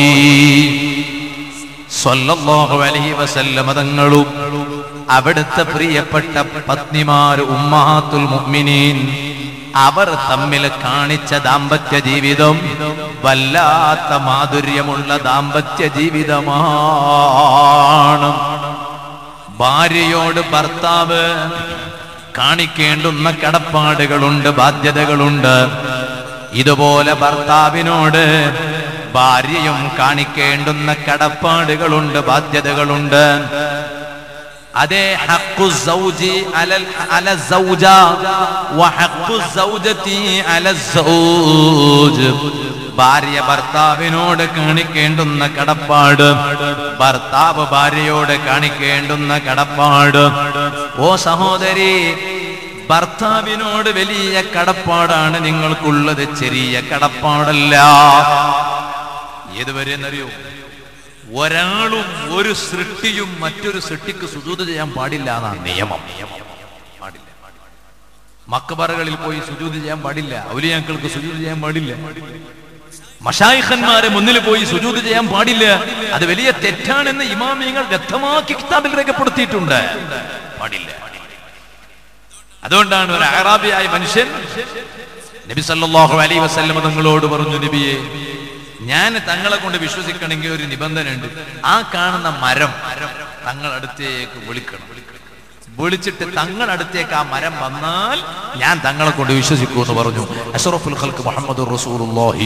സ്വല്ലല്ലാഹു അലൈഹി വസല്ലമ തങ്ങളും അവിടുത്തെ പ്രിയപ്പെട്ട പത്നിമാര് ഉമ്മാത്തുൽ മുഅ്മിനീൻ അവർ തമ്മിൽ കാണിച്ച ദാമ്പത്യ ജീവിതം വല്ലാത്ത മാധുര്യമുള്ള ദാമ്പത്യ ജീവിതമാണ് ഭാര്യയോട് ഭർത്താവ് കാണിക്കേണ്ടുന്ന കടപ്പാടുകളുണ്ട് ബാധ്യതകളുണ്ട് ഇതുപോലെ ഭർത്താവിനോട് ഭാര്യയും കാണിക്കേണ്ടുന്ന കടപ്പാടുകളുണ്ട് ബാധ്യതകളുണ്ട് അതേ ഹഖു സൗജി അലൽ അല സൗജ വ ഹഖു സൗജതി അല സൗജ് ഭാര്യ ഭർത്താവിനോട് കാണിക്കേണ്ടുന്ന കടപ്പാട് ഭർത്താവ് ഭാര്യയോട് കാണിക്കേണ്ടുന്ന കടപ്പാട് ഓ സഹോദരി ഭർത്താവിനോട് വലിയ കടപ്പാടാണ് നിങ്ങൾക്കുള്ളത് ചെറിയ കടപ്പാടല്ല ഏതുവരെ എന്നറിയോ ഒരാളും ഒരു സൃഷ്ടിയും മറ്റൊരു സൃഷ്ടിക്ക് സുജൂത് ചെയ്യാൻ പാടില്ല എന്നാണ് നിയമം പാടില്ല മക്കബറകളിൽ പോയി സുജൂത് ചെയ്യാൻ പാടില്ല ഔലിയാക്കൾക്ക് സുജൂത് ചെയ്യാൻ പാടില്ല മഷായിഖന്മാരെ മുന്നിൽ പോയി സുജൂത് ചെയ്യാൻ പാടില്ല അത് വലിയ തെറ്റാണെന്ന് ഇമാമിയങ്ങൾ വ്യക്തമാക്കി കിതാബിൽ രേഖപ്പെടുത്തിയിട്ടുണ്ട് പാടില്ല അതുകൊണ്ടാണ് ഒരു അറാബിയായ മനുഷ്യൻ നബി സല്ലല്ലാഹു അലൈഹി വസല്ലം തങ്ങളോട് പറഞ്ഞു നബിയെ ഞാൻ തങ്ങളെ കൊണ്ട് വിശ്വസിക്കണമെങ്കിൽ ഒരു നിബന്ധന ഉണ്ട് ആ കാണുന്ന മരം തങ്ങളടുത്തേക്ക് വിളിക്കണം വിളിച്ചിട്ട് തങ്ങളടുത്തേക്ക് ആ മരം വന്നാൽ ഞാൻ തങ്ങളെ കൊണ്ട് വിശ്വസിക്കൂ എന്ന് പറഞ്ഞു അഷറഫുൽ ഖൽക്ക് മുഹമ്മദ് റസൂലുള്ളാഹി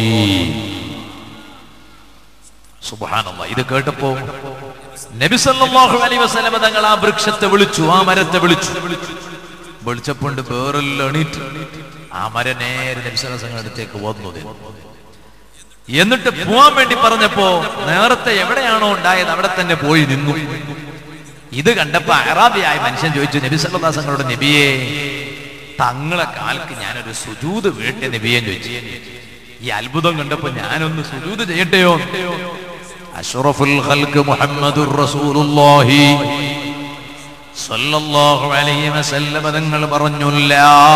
സുബ്ഹാനല്ലാഹ് ഇത് കേട്ടപ്പോ നബി സല്ലല്ലാഹു അലൈഹി വസല്ലം തങ്ങൾ ആ വൃക്ഷത്തെ വിളിച്ചു ആ മരത്തെ വിളിച്ചു വിളിച്ചപ്പോണ്ട് വേറെല്ലാം എണീറ്റ് ആ മരം നേരെ നബി സല്ലല്ലാഹു അലൈഹി വസല്ലം അടുത്തേക്ക് വന്നു എന്നിട്ട് പോവാൻ വേണ്ടി പറഞ്ഞപ്പോ നേരത്തെ എവിടെയാണോ ഉണ്ടായത് അവിടെ തന്നെ പോയി നിന്നു ഇത് കണ്ടപ്പോ അറാബിയായ മനുഷ്യൻ ചോദിച്ചു നബി സല്ലാസങ്ങളോട് നബിയെ തങ്ങളെ കാൽക്ക് ഞാനൊരു സുജൂത് വീട്ടെ നബിയെ ചോദിച്ചു ഈ അത്ഭുതം കണ്ടപ്പോ ഞാനൊന്ന് സുജൂത് ചെയ്യട്ടെയോ അഷ്റഫുൽ ഖൽക്ക് മുഹമ്മദുർ റസൂലുള്ളാഹി സല്ലല്ലാഹു അലൈഹി വസല്ലം തങ്ങൾ പറഞ്ഞില്ല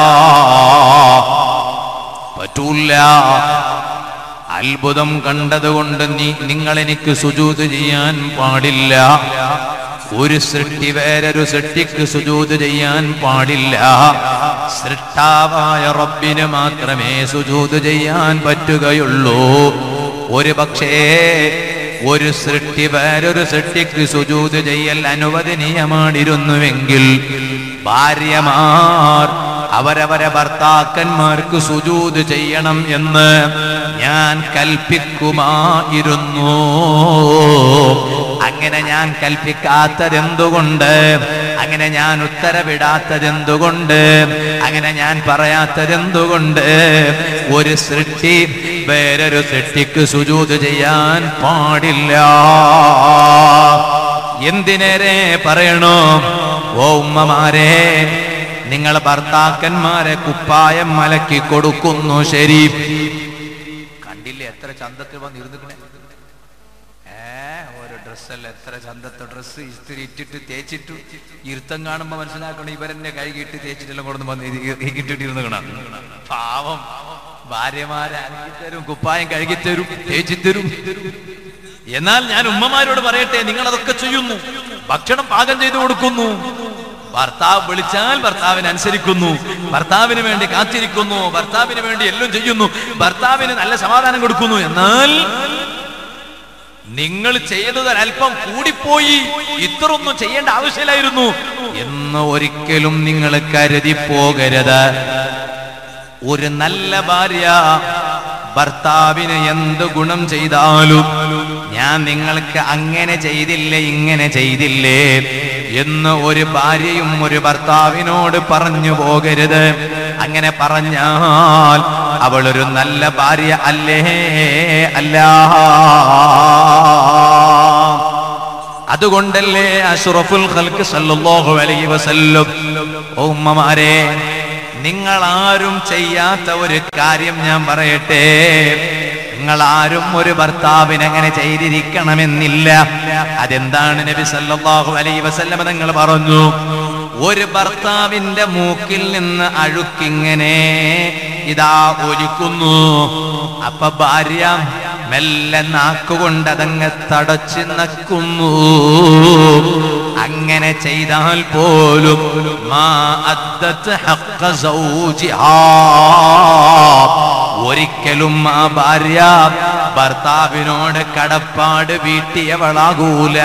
പറ്റൂല അത്ഭുതം കണ്ടതുകൊണ്ട് നീ നിങ്ങൾ എനിക്ക് സുജൂത് ചെയ്യാൻ പാടില്ല ഒരു സൃഷ്ടി വേറൊരു സൃഷ്ടിക്ക് സുജൂത് ചെയ്യാൻ പാടില്ല സൃഷ്ടാവായ റബ്ബിന് മാത്രമേ സുജൂത് ചെയ്യാൻ പറ്റുകയുള്ളൂ ഒരു പക്ഷേ ഒരു സൃഷ്ടി വേറൊരു സൃഷ്ടിക്ക് സുജൂത് ചെയ്യൽ അനുവദനീയമാണിരുന്നുവെങ്കിൽ ഭാര്യമാർ അവരവരെ ഭർത്താക്കന്മാർക്ക് സുജൂത് ചെയ്യണം എന്ന് ഞാൻ കൽപ്പിക്കുമായിരുന്നു അങ്ങനെ ഞാൻ കൽപ്പിക്കാത്തതെന്തുകൊണ്ട് അങ്ങനെ ഞാൻ ഉത്തരവിടാത്തതെന്തുകൊണ്ട് അങ്ങനെ ഞാൻ പറയാത്തതെന്തുകൊണ്ട് ഒരു സൃഷ്ടി വേറൊരു സൃഷ്ടിക്ക് സുജൂത് ചെയ്യാൻ പാടില്ല എന്തിനേരെ പറയണോ ഓ ഉമ്മമാരെ നിങ്ങൾ ഭർത്താക്കന്മാരെ കുപ്പായം മലക്കി കൊടുക്കുന്നു ശരി കണ്ടില്ലേ എത്ര ചന്തത്തിൽ വന്ന് ഇരുന്നിക്കണേ ഏ ഓരോ ഡ്രസ്സല്ല എത്ര ചന്തത്തെ ഡ്രസ്സ് ഇസ്തിരി ഇട്ടിട്ട് തേച്ചിട്ടു ഇരുത്തം കാണുമ്പോ മനസ്സിലാക്കണം ഇവരെന്നെ കഴുകിയിട്ട് തേച്ചിട്ടെല്ലാം കൊണ്ടു വന്ന് ഇട്ടിട്ട് ഇരുന്നിക്കണം പാവം ഭാര്യമാരെ അലക്കിത്തരും കുപ്പായം കഴുകിത്തരും തേച്ചിത്തരും എന്നാൽ ഞാൻ ഉമ്മമാരോട് പറയട്ടെ നിങ്ങൾ അതൊക്കെ ചെയ്യുന്നു ഭക്ഷണം പാകം ചെയ്തു കൊടുക്കുന്നു ഭർത്താവ് വിളിച്ചാൽ ഭർത്താവിനെ അനുസരിക്കുന്നു ഭർത്താവിന് വേണ്ടി കാത്തിരിക്കുന്നു ഭർത്താവിന് വേണ്ടി എല്ലാം ചെയ്യുന്നു ഭർത്താവിന് നല്ല സമാധാനം കൊടുക്കുന്നു എന്നാൽ നിങ്ങൾ ചെയ്തത് അല്പം കൂടിപ്പോയി ഇത്രയൊന്നും ചെയ്യേണ്ട ആവശ്യമില്ലായിരുന്നു എന്ന് ഒരിക്കലും നിങ്ങൾ കരുതി പോകരുത് ഒരു നല്ല ഭാര്യ ഭർത്താവിന് എന്ത് ഗുണം ചെയ്താലും ഞാൻ നിങ്ങൾക്ക് അങ്ങനെ ചെയ്തില്ലേ ഇങ്ങനെ ചെയ്തില്ലേ എന്ന് ഒരു ഭാര്യയും ഒരു ഭർത്താവിനോട് പറഞ്ഞു പോകരുത് അങ്ങനെ പറഞ്ഞാൽ അവളൊരു നല്ല ഭാര്യ അല്ലേ അല്ല അതുകൊണ്ടല്ലേ അഷ്റഫുൽ ഖൽക്ക് സല്ലല്ലാഹു അലൈഹി വസല്ലം ഓ ഉമ്മമാരെ നിങ്ങൾ ആരും ചെയ്യാത്ത ഒരു കാര്യം ഞാൻ പറയട്ടെ നിങ്ങൾ ആരും ഒരു ഭർത്താവിന് അങ്ങനെ ചെയ്തിരിക്കണമെന്നില്ല അതെന്താണ് നബി സല്ലല്ലാഹു അലൈഹി വസല്ലം നിങ്ങൾ പറഞ്ഞു ഒരു ഭർത്താവിന്റെ മൂക്കിൽ നിന്ന് അഴുക്കിങ്ങനെ ഇതാ ഒലിക്കുന്നു അപ്പൊ ഭാര്യ മെല്ലെ നാക്കുകൊണ്ട് അതങ്ങ് തടച്ച് നക്കുന്നു അങ്ങനെ ചെയ്താൽ പോലും മാ അദ്ദത്ത് ഹഖ്ഖ സൗജിഹാ. ഒരിക്കലും ആ ഭാര്യ ഭർത്താവിനോട് കടപ്പാട് വീട്ടിയവളാകൂല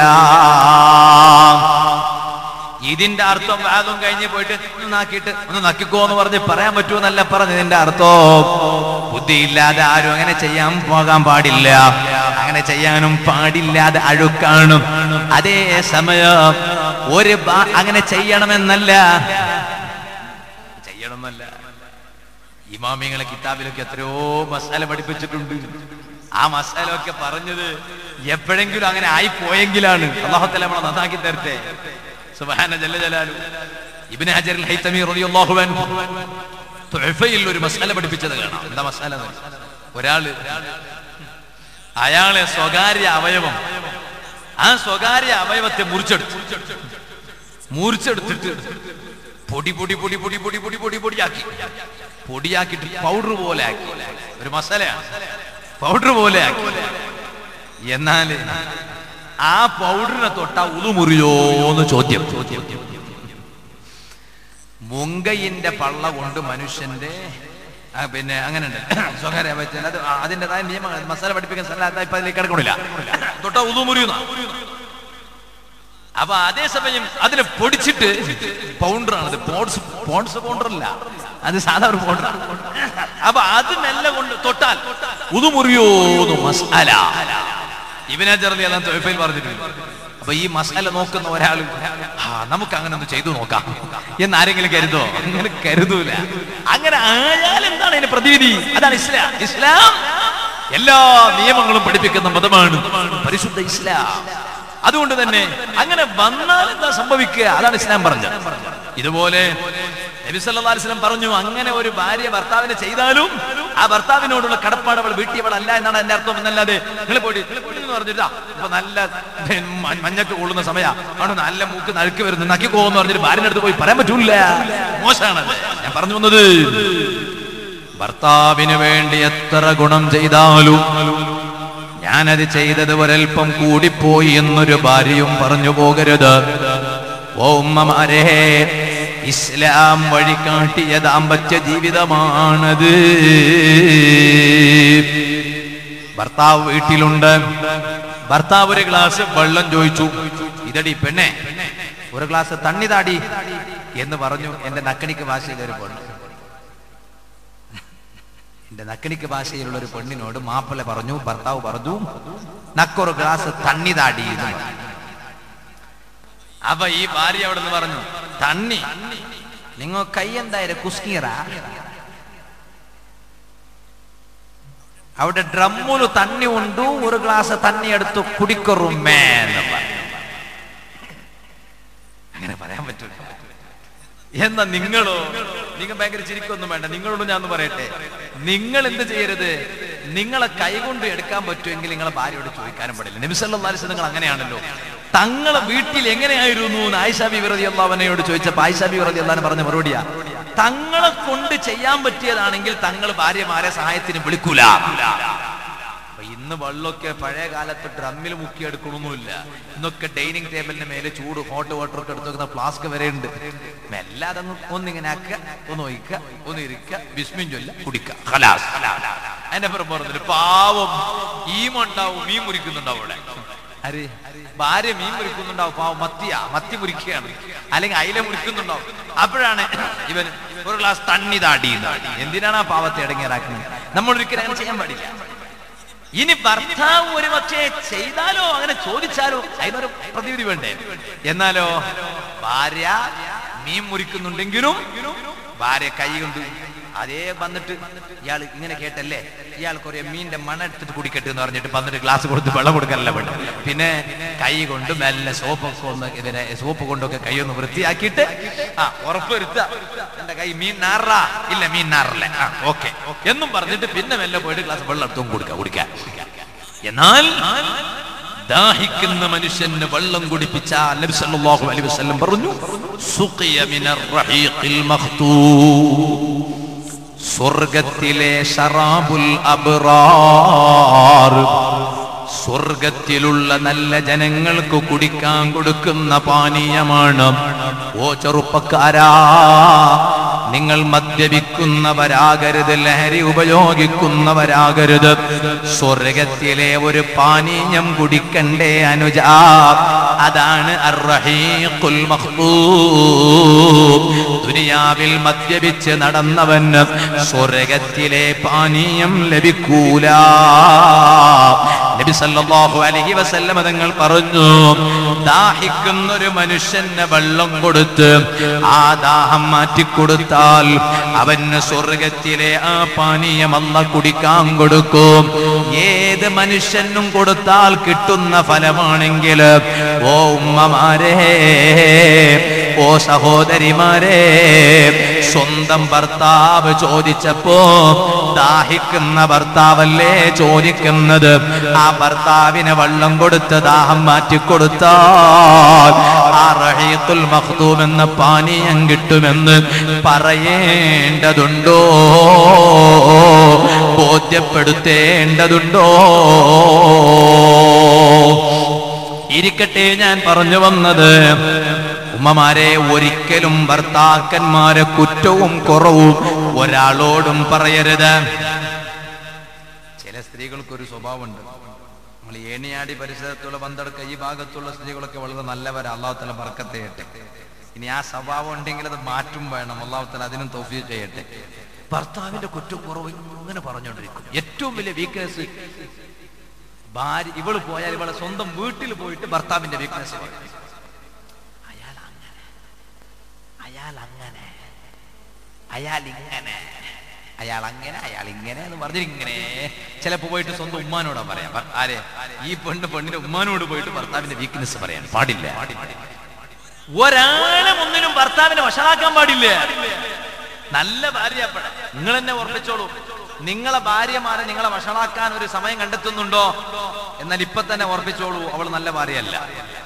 ഇതിന്റെ അർത്ഥം വാദം കഴിഞ്ഞ് പോയിട്ട് ഒന്ന് നാക്കിയിട്ട് ഒന്ന് നക്കിക്കോ എന്ന് പറഞ്ഞ് പറയാൻ പറ്റുമെന്നല്ല പറഞ്ഞതിന്റെ അർത്ഥം ബുദ്ധിയില്ലാതെ ആരും അങ്ങനെ ചെയ്യാൻ പോകാൻ പാടില്ല അങ്ങനെ ചെയ്യാനും പാടില്ലാതെ അഴുക്കാണും അതേ സമയം ഒരു ബാ- അങ്ങനെ ചെയ്യണമെന്നല്ല ചെയ്യണമെന്നല്ല ഇമാമിങ്ങളെ കിതാബിലൊക്കെ എത്രയോ മസാല പഠിപ്പിച്ചിട്ടുണ്ട് ആ മസാല ഒക്കെ പറഞ്ഞത് എപ്പോഴെങ്കിലും അങ്ങനെ ആയി പോയെങ്കിലാണ് അള്ളാഹത്തല നമ്മളെ നന്നാക്കി തരട്ടെ സുബ്ഹാന ജല്ല ജലാലു ഇബ്നു ഹജർ അൽ ഹൈതമി റളിയല്ലാഹു അൻഹു തുഹഫയിൽ ഒരു മസാല പഠിപ്പിച്ചത് കാണാം എന്താ മസാല എന്ന്? ഒരാള് അയാളെ സ്വകാര്യ അവയവം ആ സ്വകാര്യ അവയവത്തെ മുറിച്ചെടുത്തു മുറിച്ചെടുത്തിട്ട് പൊടി പൊടി പൊടി പൊടി പൊടി പൊടി പൊടി പൊടിയാക്കി പൊടിയാക്കിയിട്ട് പൗഡർ പോലെ ആക്കി ഒരു മസാലയാണ് പൗഡർ പോലെ ആക്കി എന്നാല് ആ പൗഡറിനെ തൊട്ട ഉതു മുറിയോന്ന് ചോദ്യം മുങ്കയിന്റെ പള്ള കൊണ്ട് മനുഷ്യന്റെ ആ, പിന്നെ അങ്ങനെ ഉണ്ട് സ്വകാര്യ അവയവത്തിൽ അത് അതിൻ്റെതായ നിയമങ്ങൾ മസാല പഠിപ്പിക്കാൻ സ്ഥലം ഇപ്പൊ അതിലേക്ക് കിടക്കണില്ല തൊട്ട ഉതു മുറിയുന്ന അപ്പൊ അതേസമയം അതിനെ പൊടിച്ചിട്ട് പൗണ്ടറാണ് അത് പോൺസ് പോൺസ് പൗണ്ടർ അല്ല അത് സാധാരണ പൗണ്ടർ അപ്പൊ അത് മെല്ലെ കൊണ്ട് തൊട്ടാൽ ഉതുമുറിയോന്ന് മസാല ഇവനെ ചെറുതി എല്ലാം തൊഴിൽ പറഞ്ഞിട്ടുണ്ട് അപ്പൊ ഈ മസാല നോക്കുന്ന ഒരാൾ ആ നമുക്ക് അങ്ങനെ ഒന്ന് ചെയ്തു നോക്കാം എന്ന് ആരെങ്കിലും കരുതോ അങ്ങനെ കരുതൂല അങ്ങനെ ആയാൽ എന്താണ് അതിന് പ്രതീതി അതാണ് ഇസ്ലാം ഇസ്ലാം എല്ലാ നിയമങ്ങളും പഠിപ്പിക്കുന്ന മതമാണ് പരിശുദ്ധ ഇസ്ലാം അതുകൊണ്ട് തന്നെ അങ്ങനെ വന്നാൽ എന്താ സംഭവിക്കുക അതാണ് ഇസ്ലാം പറഞ്ഞത് ഇതുപോലെ നബി സല്ലല്ലാഹു അലൈഹി വസല്ലം പറഞ്ഞു അങ്ങനെ ഒരു ഭാര്യ ഭർത്താവിനെ ചെയ്താലും ആ ഭർത്താവിനോടുള്ള കടപ്പാട് അവൾ വീട്ടിയവളല്ല എന്നാണ് എന്റെ അർത്ഥം എന്നല്ലാതെ നിങ്ങൾ പോയിട്ട് നിങ്ങൾ പോയിട്ട് എന്ന് പറഞ്ഞിട്ടാ ഇപ്പൊ നല്ല മ- മഞ്ഞക്ക് കൊള്ളുന്ന സമയ അവിടെ നല്ല മൂക്ക് നഴുക്ക് വരുന്നു നക്കി പോകുന്നു പറഞ്ഞിട്ട് ഭാര്യന്റെ അടുത്ത് പോയി പറയാൻ പറ്റൂല മോശമാണ് ഞാൻ പറഞ്ഞു വന്നത് ഭർത്താവിന് വേണ്ടി എത്ര ഗുണം ചെയ്താലും ഞാനത് ചെയ്തത് ഒരൽപ്പം കൂടിപ്പോയി എന്നൊരു ഭാര്യയും പറഞ്ഞു പോകരുത് ഓ ഉമ്മമാരെ ഇസ്ലാം വഴി കാട്ടിയ ദാമ്പത്യ ജീവിതമാണത് ഭർത്താവ് വീട്ടിലുണ്ട് ഭർത്താവ് ഒരു ഗ്ലാസ് വെള്ളം ചോദിച്ചു ഇതടി പെണ്ണെ ഒരു ഗ്ലാസ് തണ്ണി താടി എന്ന് പറഞ്ഞു എന്റെ നക്കണിക്ക് ഭാഷയിൽ ഒരു പെണ്ണ് എന്റെ നക്കണിക്ക് ഭാഷയിലുള്ള ഒരു പെണ്ണിനോട് മാപ്പിള പറഞ്ഞു ഭർത്താവ് പറഞ്ഞു നക്കൊരു ഗ്ലാസ് തണ്ണി താടി എന്ന് പറഞ്ഞു. അപ്പൊ ഈ ഭാര്യ അവിടെ നിന്ന് പറഞ്ഞു തണ്ണി നിങ്ങൾ കൈ എന്തായാലും കുസ്കീറ അവിടെ ഡ്രമ്മില് തണ്ണി ഉണ്ടു ഒരു ഗ്ലാസ് തണ്ണി എടുത്ത് കുടിക്കൊറുമേ എന്ന് പറഞ്ഞു അങ്ങനെ പറയാൻ പറ്റൂല എന്നാ നിങ്ങളോ നിങ്ങൾ ഭയങ്കര ചിരിക്കൊന്നും വേണ്ട നിങ്ങളോട് ഞാൻ ഒന്ന് പറയട്ടെ നിങ്ങൾ എന്ത് ചെയ്യരുത് നിങ്ങളെ കൈകൊണ്ട് എടുക്കാൻ പറ്റുമെങ്കിൽ നിങ്ങളെ ഭാര്യയോട് ചോദിക്കാനും പാടില്ല നബിസല്ലാസ് നിങ്ങൾ അങ്ങനെയാണല്ലോ തങ്ങളെ വീട്ടിൽ എങ്ങനെയായിരുന്നു എന്ന് ആയിഷാബി വിറതി അള്ളാവനയോട് ചോദിച്ചപ്പോ ആയിഷാബി വിറതി അള്ളഹാൻ പറഞ്ഞ മറുപടിയാ തങ്ങളെ കൊണ്ട് ചെയ്യാൻ പറ്റിയതാണെങ്കിൽ തങ്ങൾ ഭാര്യമാരെ സഹായത്തിന് വിളിക്കൂല അപ്പൊ ഇന്ന് വെള്ളമൊക്കെ പഴയ കാലത്ത് ഡ്രമ്മിൽ മുക്കിയെടുക്കണമൊന്നുമില്ല ഇന്നൊക്കെ ഡൈനിങ് ടേബിളിന്റെ മേലെ ചൂട് ഹോട്ട് വാട്ടർ ഒക്കെ എടുത്ത് വെക്കുന്ന ഫ്ലാസ്ക് വരെ ഉണ്ട് മെല്ലെ അതങ്ങ് ഒന്നിങ്ങനെ ആക്കുക ഒന്ന് ഒഴിക്കുക ഒന്ന് ഇരിക്കുക ബിസ്മിൻ ചൊല്ല കുടിക്കുക ഖലാസ് അതിന്റെ അപ്പുറം പറഞ്ഞില്ല പാവം ഈമുണ്ടാവും മീൻ മുറിക്കുന്നുണ്ടാവും അവിടെ അരെ ഭാര്യ മീൻ മുറിക്കുന്നുണ്ടാവും പാവം മത്തിയാ മത്തി മുറിക്കുകയാണ് അല്ലെങ്കിൽ അയില മുറിക്കുന്നുണ്ടാവും അപ്പോഴാണ് ഇവൻ ഒരു ഗ്ലാസ് തണ്ണി താടി എന്തിനാണ് ആ പാവത്തെ ഇടങ്ങിയറാക്കുന്നത് നമ്മൾ ഒരിക്കലും അങ്ങനെ ചെയ്യാൻ പാടില്ല ഇനി ഭർത്താവ് ഒരു പക്ഷേ ചെയ്താലോ അങ്ങനെ ചോദിച്ചാലോ അതിനൊരു പ്രതിവിധി വേണ്ടേ എന്നാലോ ഭാര്യ മീൻ മുറിക്കുന്നുണ്ടെങ്കിലും ഭാര്യ കൈ കൊണ്ട് അതേ വന്നിട്ട് ഇയാൾ ഇങ്ങനെ കേട്ടല്ലേ ഇയാൾ കുറെ മീന്റെ മണ എടുത്തിട്ട് കുടിക്കട്ടെ എന്ന് പറഞ്ഞിട്ട് വന്നിട്ട് ഗ്ലാസ് കൊടുത്ത് വെള്ളം കൊടുക്കാനല്ല വേണ്ട പിന്നെ കൈ കൊണ്ട് മെല്ലെ സോപ്പൊക്കെ ഒന്ന് ഇതിനെ സോപ്പ് കൊണ്ടൊക്കെ കൈ ഒന്ന് വൃത്തിയാക്കിയിട്ട് ആ ഉറപ്പുവരുത്തുക എന്റെ കൈ മീൻ നാറാ ഇല്ല മീൻ നാറല്ലേ ആ ഓക്കെ എന്നും പറഞ്ഞിട്ട് പിന്നെ മെല്ലെ പോയിട്ട് ഗ്ലാസ് വെള്ളം എടുത്തും കൊടുക്കുക കുടിക്കാൻ എന്നാൽ ദാഹിക്കുന്ന മനുഷ്യന് വെള്ളം കുടിപ്പിച്ച നബി സല്ലല്ലാഹു അലൈഹി വസല്ലം പറഞ്ഞു സുഖിയ മിനർ റഹീഖിൽ മഖ്തൂം സ്വർഗത്തിലെ ഷറാബുൽ അബ്റാർ സ്വർഗത്തിലുള്ള നല്ല ജനങ്ങൾക്ക് കുടിക്കാൻ കൊടുക്കുന്ന പാനീയമാണ് ഓ ചെറുപ്പക്കാരാ നിങ്ങൾ മദ്യപിക്കുന്നവരാകരുത് ലഹരി ഉപയോഗിക്കുന്നവരാകരുത് സ്വർഗത്തിലെ ഒരു പാനീയം കുടിക്കണ്ടേ അനുജ അതാണ് അർറഹീഖുൽ മഖ്ദൂം ദുനിയാവിൽ മദ്യപിച്ച് നടന്നവന് സ്വർഗത്തിലെ പാനീയം ലഭിക്കൂല നബി സല്ലല്ലാഹു അലൈഹി വസല്ലമ തങ്ങൾ പറഞ്ഞു ദാഹിക്കുന്ന ഒരു മനുഷ്യന് വെള്ളം കൊടുത്ത് ആ ദാഹം മാറ്റിക്കൊടുത്താൽ അവന് സ്വർഗത്തിലെ ആ പാനീയം അല്ല കുടിക്കാൻ കൊടുക്കും ഏത് മനുഷ്യനും കൊടുത്താൽ കിട്ടുന്ന ഫലമാണെങ്കിൽ ഓ ഉമ്മമാരെ ഓ സഹോദരിമാരെ സ്വന്തം ഭർത്താവ് ചോദിച്ചപ്പോ ദാഹിക്കുന്ന ഭർത്താവല്ലേ ചോദിക്കുന്നത് ആ ഭർത്താവിന് വെള്ളം കൊടുത്ത് ദാഹം മാറ്റിക്കൊടുത്താൽ ആ റഹീത്തുൽ മഖ്ദൂം എന്ന പാനീയം കിട്ടുമെന്ന് പറയേണ്ടതുണ്ടോ ബോധ്യപ്പെടുത്തേണ്ടതുണ്ടോ ഇരിക്കട്ടെ ഞാൻ പറഞ്ഞു വന്നത് ഉമ്മമാരെ ഒരിക്കലും ഭർത്താക്കന്മാരെ കുറ്റവും കുറവും ഒരാളോടും പറയരുത് ചില സ്ത്രീകൾക്ക് ഒരു സ്വഭാവമുണ്ട് നമ്മൾ ഏണിയാടി പരിസരത്തുള്ള പന്തടക്ക ഈ ഭാഗത്തുള്ള സ്ത്രീകളൊക്കെ വളരെ നല്ലവരാ അള്ളാഹുത്തല ബർക്കത്ത് ചെയ്യട്ടെ ഇനി ആ സ്വഭാവം ഉണ്ടെങ്കിൽ അത് മാറ്റും വേണം അള്ളാഹുത്തല അതിനും തോഫീ ചെയ്യട്ടെ ഭർത്താവിന്റെ കുറ്റക്കുറവ് ഇങ്ങനെ പറഞ്ഞുകൊണ്ടിരിക്കും ഏറ്റവും വലിയ വീക്ക്നെസ് ഭാര്യ ഇവള് പോയാൽ ഇവളെ സ്വന്തം വീട്ടിൽ പോയിട്ട് ഭർത്താവിന്റെ വീക്ക്നെസ് പറയും അയാൾ അങ്ങനെ അയാൾ അങ്ങനെ അയാൾ ഇങ്ങനെ അയാൾ അങ്ങനെ അയാൾ ഇങ്ങനെ എന്ന് പറഞ്ഞിങ്ങനെ ചിലപ്പോ പോയിട്ട് സ്വന്തം ഉമ്മാനോടാ പറയാം ഭർ- ആരെ ഈ പെണ്ണ് പെണ്ണിന്റെ ഉമ്മാനോട് പോയിട്ട് ഭർത്താവിന്റെ വീക്ക്നെസ് പറയാൻ പാടില്ല ഒരാളെ ഒന്നിനും ഭർത്താവിനെ വഷളാക്കാൻ പാടില്ല നല്ല ഭാര്യ നിങ്ങൾ എന്നെ ഉറപ്പിച്ചോളൂ നിങ്ങളെ ഭാര്യമാരെ നിങ്ങളെ വഷളാക്കാൻ ഒരു സമയം കണ്ടെത്തുന്നുണ്ടോ എന്നാൽ ഇപ്പൊ തന്നെ ഉറപ്പിച്ചോളൂ അവൾ നല്ല ഭാര്യയല്ല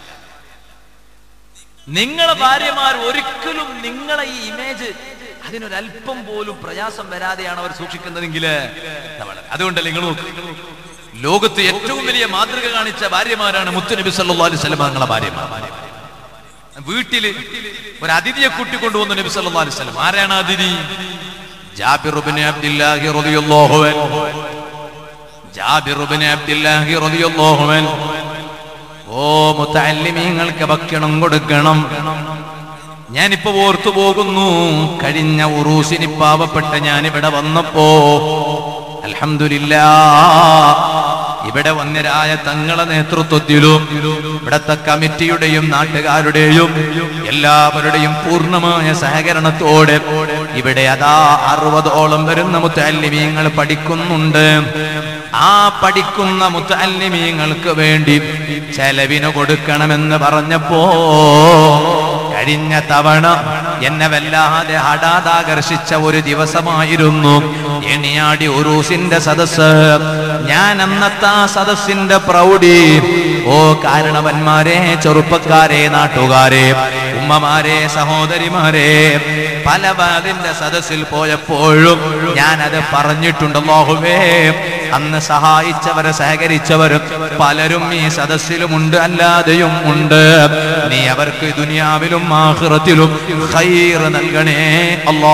നിങ്ങളെ ഭാര്യമാർ ഒരിക്കലും നിങ്ങളെ ഈ ഇമേജ് അതിനൊരല്പം പോലും പ്രയാസം വരാതെയാണ് അവർ സൂക്ഷിക്കുന്നതെങ്കിൽ അതുകൊണ്ടല്ലേ നിങ്ങൾ നോക്ക്. ലോകത്ത് ഏറ്റവും വലിയ മാതൃക കാണിച്ച ഭാര്യമാരാണ് മുത്തുനബി സല്ലല്ലാഹു അലൈഹി വസല്ലം തങ്ങളെ ഭാര്യമാർ വീട്ടില് ഒരു അതിഥിയെ കൂട്ടിക്കൊണ്ടുവന്നു നബി സല്ലല്ലാഹു അലൈഹി വസല്ലം ആരാണ് അതിഥി ജാബിർ ഇബ്നു അബ്ദുല്ലാഹി റളിയല്ലാഹു അൻഹു ജാബിർ ഇബ്നു അബ്ദുല്ലാഹി റളിയല്ലാഹു അൻഹു ഓ മുത്തല്ലിമീങ്ങൾക്ക് ഭക്ഷണം കൊടുക്കണം ഞാനിപ്പോ ഓർത്തു പോകുന്നു കഴിഞ്ഞ ഉറൂസിന് പാവപ്പെട്ട ഞാനിവിടെ വന്നപ്പോ അൽഹംദുലില്ലാ ഇവിടെ വന്നരായ തങ്ങളെ നേതൃത്വത്തിലും ഇവിടത്തെ കമ്മിറ്റിയുടെയും നാട്ടുകാരുടെയും എല്ലാവരുടെയും പൂർണ്ണമായ സഹകരണത്തോടെ ഇവിടെ അതാ അറുപതോളം വരുന്ന മുത്തല്ലിമീങ്ങൾ പഠിക്കുന്നുണ്ട് ആ പഠിക്കുന്ന മുത്തല്ലിമീങ്ങൾക്ക് വേണ്ടി ചെലവിന് കൊടുക്കണമെന്ന് പറഞ്ഞപ്പോ കഴിഞ്ഞ തവണ എന്നെ വല്ലാതെ ഹഠാതാകർഷിച്ച ഒരു ദിവസമായിരുന്നു എണിയാടി ഉറൂസിന്റെ സദസ് ഞാൻ അന്നത്തെ ആ സദസ്സിന്റെ പ്രൗഢി ഓ കാരണവന്മാരെ ചെറുപ്പക്കാരെ നാട്ടുകാരെ ഉമ്മമാരെ സഹോദരിമാരെ പല അതിന്റെ സദസ്സിൽ പോയപ്പോഴും ഞാനത് പറഞ്ഞിട്ടുണ്ട് അല്ലാഹുവേ അന്ന് സഹായിച്ചവരെ സഹകരിച്ചവരും പലരും ഈ സദസ്സിലുമുണ്ട് അല്ലാതെയും ഉണ്ട് നീ അവർക്ക് ദുനിയാവിലും ആഖിറത്തിലും ഖൈർ നൽകണേ അല്ലാ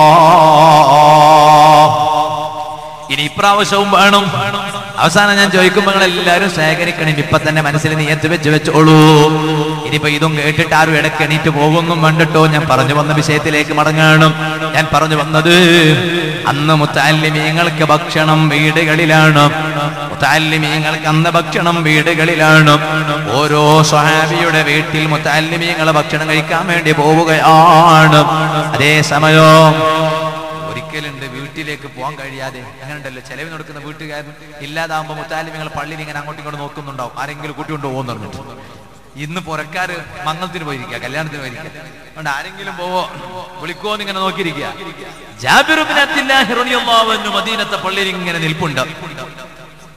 ഇനി ഇപ്രാവശ്യവും വേണം അവസാനം ഞാൻ ചോദിക്കുമ്പോൾ നിങ്ങൾ എല്ലാവരും ശേഖരിക്കണം ഇപ്പൊ തന്നെ മനസ്സിൽ നീയത്ത് വെച്ച് വെച്ചോളൂ ഇനിയിപ്പോ ഇതും കേട്ടിട്ട് ആരും ഇടയ്ക്ക് എണീറ്റ് പോകുന്നും കണ്ടിട്ടോ ഞാൻ പറഞ്ഞു വന്ന വിഷയത്തിലേക്ക് മടങ്ങണം ഞാൻ പറഞ്ഞു വന്നത് അന്ന് മുത്താലിമീങ്ങൾക്ക് ഭക്ഷണം വീടുകളിലാണ് മുത്താലിമീങ്ങൾക്ക് അന്ന് ഭക്ഷണം വീടുകളിലാണ് ഓരോ സ്വഹാബിയുടെ വീട്ടിൽ മുത്താലിമീങ്ങളെ ഭക്ഷണം കഴിക്കാൻ വേണ്ടി പോവുകയാണ് അതേ സമയം ഒരിക്കലുണ്ട് വീട്ടിലേക്ക് പോകാൻ കഴിയാതെ അങ്ങനെ ഉണ്ടല്ലോ ചെലവിന് കൊടുക്കുന്ന വീട്ടുകാരൻ ഇല്ലാതാകുമ്പോൾ മുത്താലും നിങ്ങൾ പള്ളിയിൽ ഇങ്ങനെ അങ്ങോട്ടും ഇങ്ങോട്ടും നോക്കുന്നുണ്ടാവും ആരെങ്കിലും കൂട്ടിക്കൊണ്ട് പോകുമെന്ന് പറഞ്ഞിട്ട് ഇന്ന് പുറക്കാര് മംഗളത്തിന് പോയിരിക്കുക കല്യാണത്തിന് പോയിരിക്കുക അതുകൊണ്ട് ആരെങ്കിലും പോവോ വിളിക്കോന്ന് ഇങ്ങനെ നോക്കിയിരിക്കുക ജാബിർ ഇബ്നു അബ്ദില്ലാഹി റളിയല്ലാഹു അൻഹു മദീനത്തെ പള്ളിയിൽ ഇങ്ങനെ നിൽപ്പുണ്ട്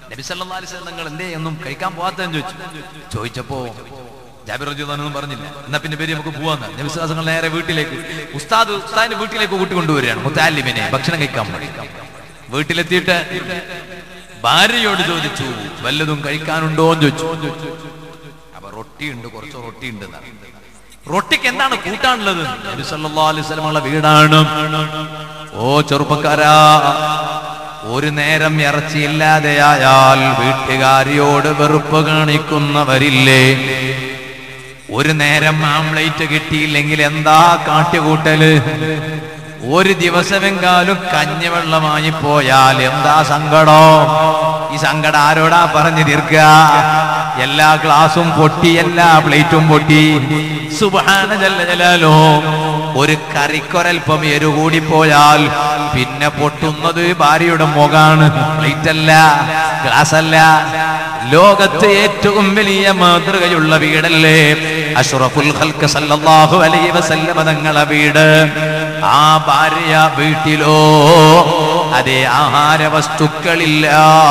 നബി സല്ലല്ലാഹു അലൈഹി വസല്ലം നിങ്ങൾ എന്തേ ഒന്നും കഴിക്കാൻ പോകാത്തതെന്ന് ചോദിച്ചു ചോദിച്ചപ്പോ ജാബിർ റജി ഒന്നും പറഞ്ഞില്ല എന്നാ പിന്നെ പേര് നമുക്ക് പോവാന്ന് നബി സല്ലല്ലാഹു അലൈഹി വസല്ലം നേരെ വീട്ടിലേക്ക് ഉസ്താദ് ഉസ്താദിന്റെ വീട്ടിലേക്ക് കൂട്ടിക്കൊണ്ടുവരികയാണ് മുത്താലിമിനെ ഭക്ഷണം കഴിക്കാൻ വേണ്ടി വീട്ടിലെത്തിയിട്ട് ഭാര്യയോട് ചോദിച്ചു വല്ലതും കഴിക്കാനുണ്ടോ എന്ന് ചോദിച്ചു അപ്പൊ റൊട്ടിയുണ്ട് കുറച്ച് റൊട്ടിയുണ്ട് എന്നാണ്. റൊട്ടിക്ക് എന്താണ് കൂട്ടാനുള്ളത് നബി സല്ലല്ലാഹു അലൈഹി വസല്ലമയുടെ വീടാണ് ഓ ചെറുപ്പക്കാരാ ഒരു നേരം ഇറച്ചിയില്ലാതെയായാൽ വീട്ടുകാരിയോട് വെറുപ്പ് കാണിക്കുന്നവരില്ലേ ഒരു നേരം ആംപ്ലേറ്റ് കിട്ടിയില്ലെങ്കിൽ എന്താ കാട്ടുകൂട്ടല് ഒരു ദിവസമെങ്കാലും കഞ്ഞിവെള്ളമായി പോയാൽ എന്താ സങ്കടം ഈ സങ്കടം ആരോടാ പറഞ്ഞു തീർക്കുക എല്ലാ ഗ്ലാസും പൊട്ടി എല്ലാ പ്ലേറ്റും പൊട്ടി സുബാന ജല്ല ജലാലോ ഒരു കറിക്കൊരൽപ്പം എരു കൂടി പോയാൽ പിന്നെ പൊട്ടുന്നത് ഭാര്യയുടെ മുഖാണ് പ്ലേറ്റ് അല്ല ഗ്ലാസ് അല്ല ലോകത്ത് ഏറ്റവും വലിയ മാതൃകയുള്ള വീടല്ലേ അഷ്റഫുൽ ഖൽക്ക് സല്ലല്ലാഹു അലൈഹി വസല്ലമ തങ്ങളെ വീട് ആ ഭാര്യ വീട്ടിലോ അതേ ആഹാര വസ്തുക്കളില്ല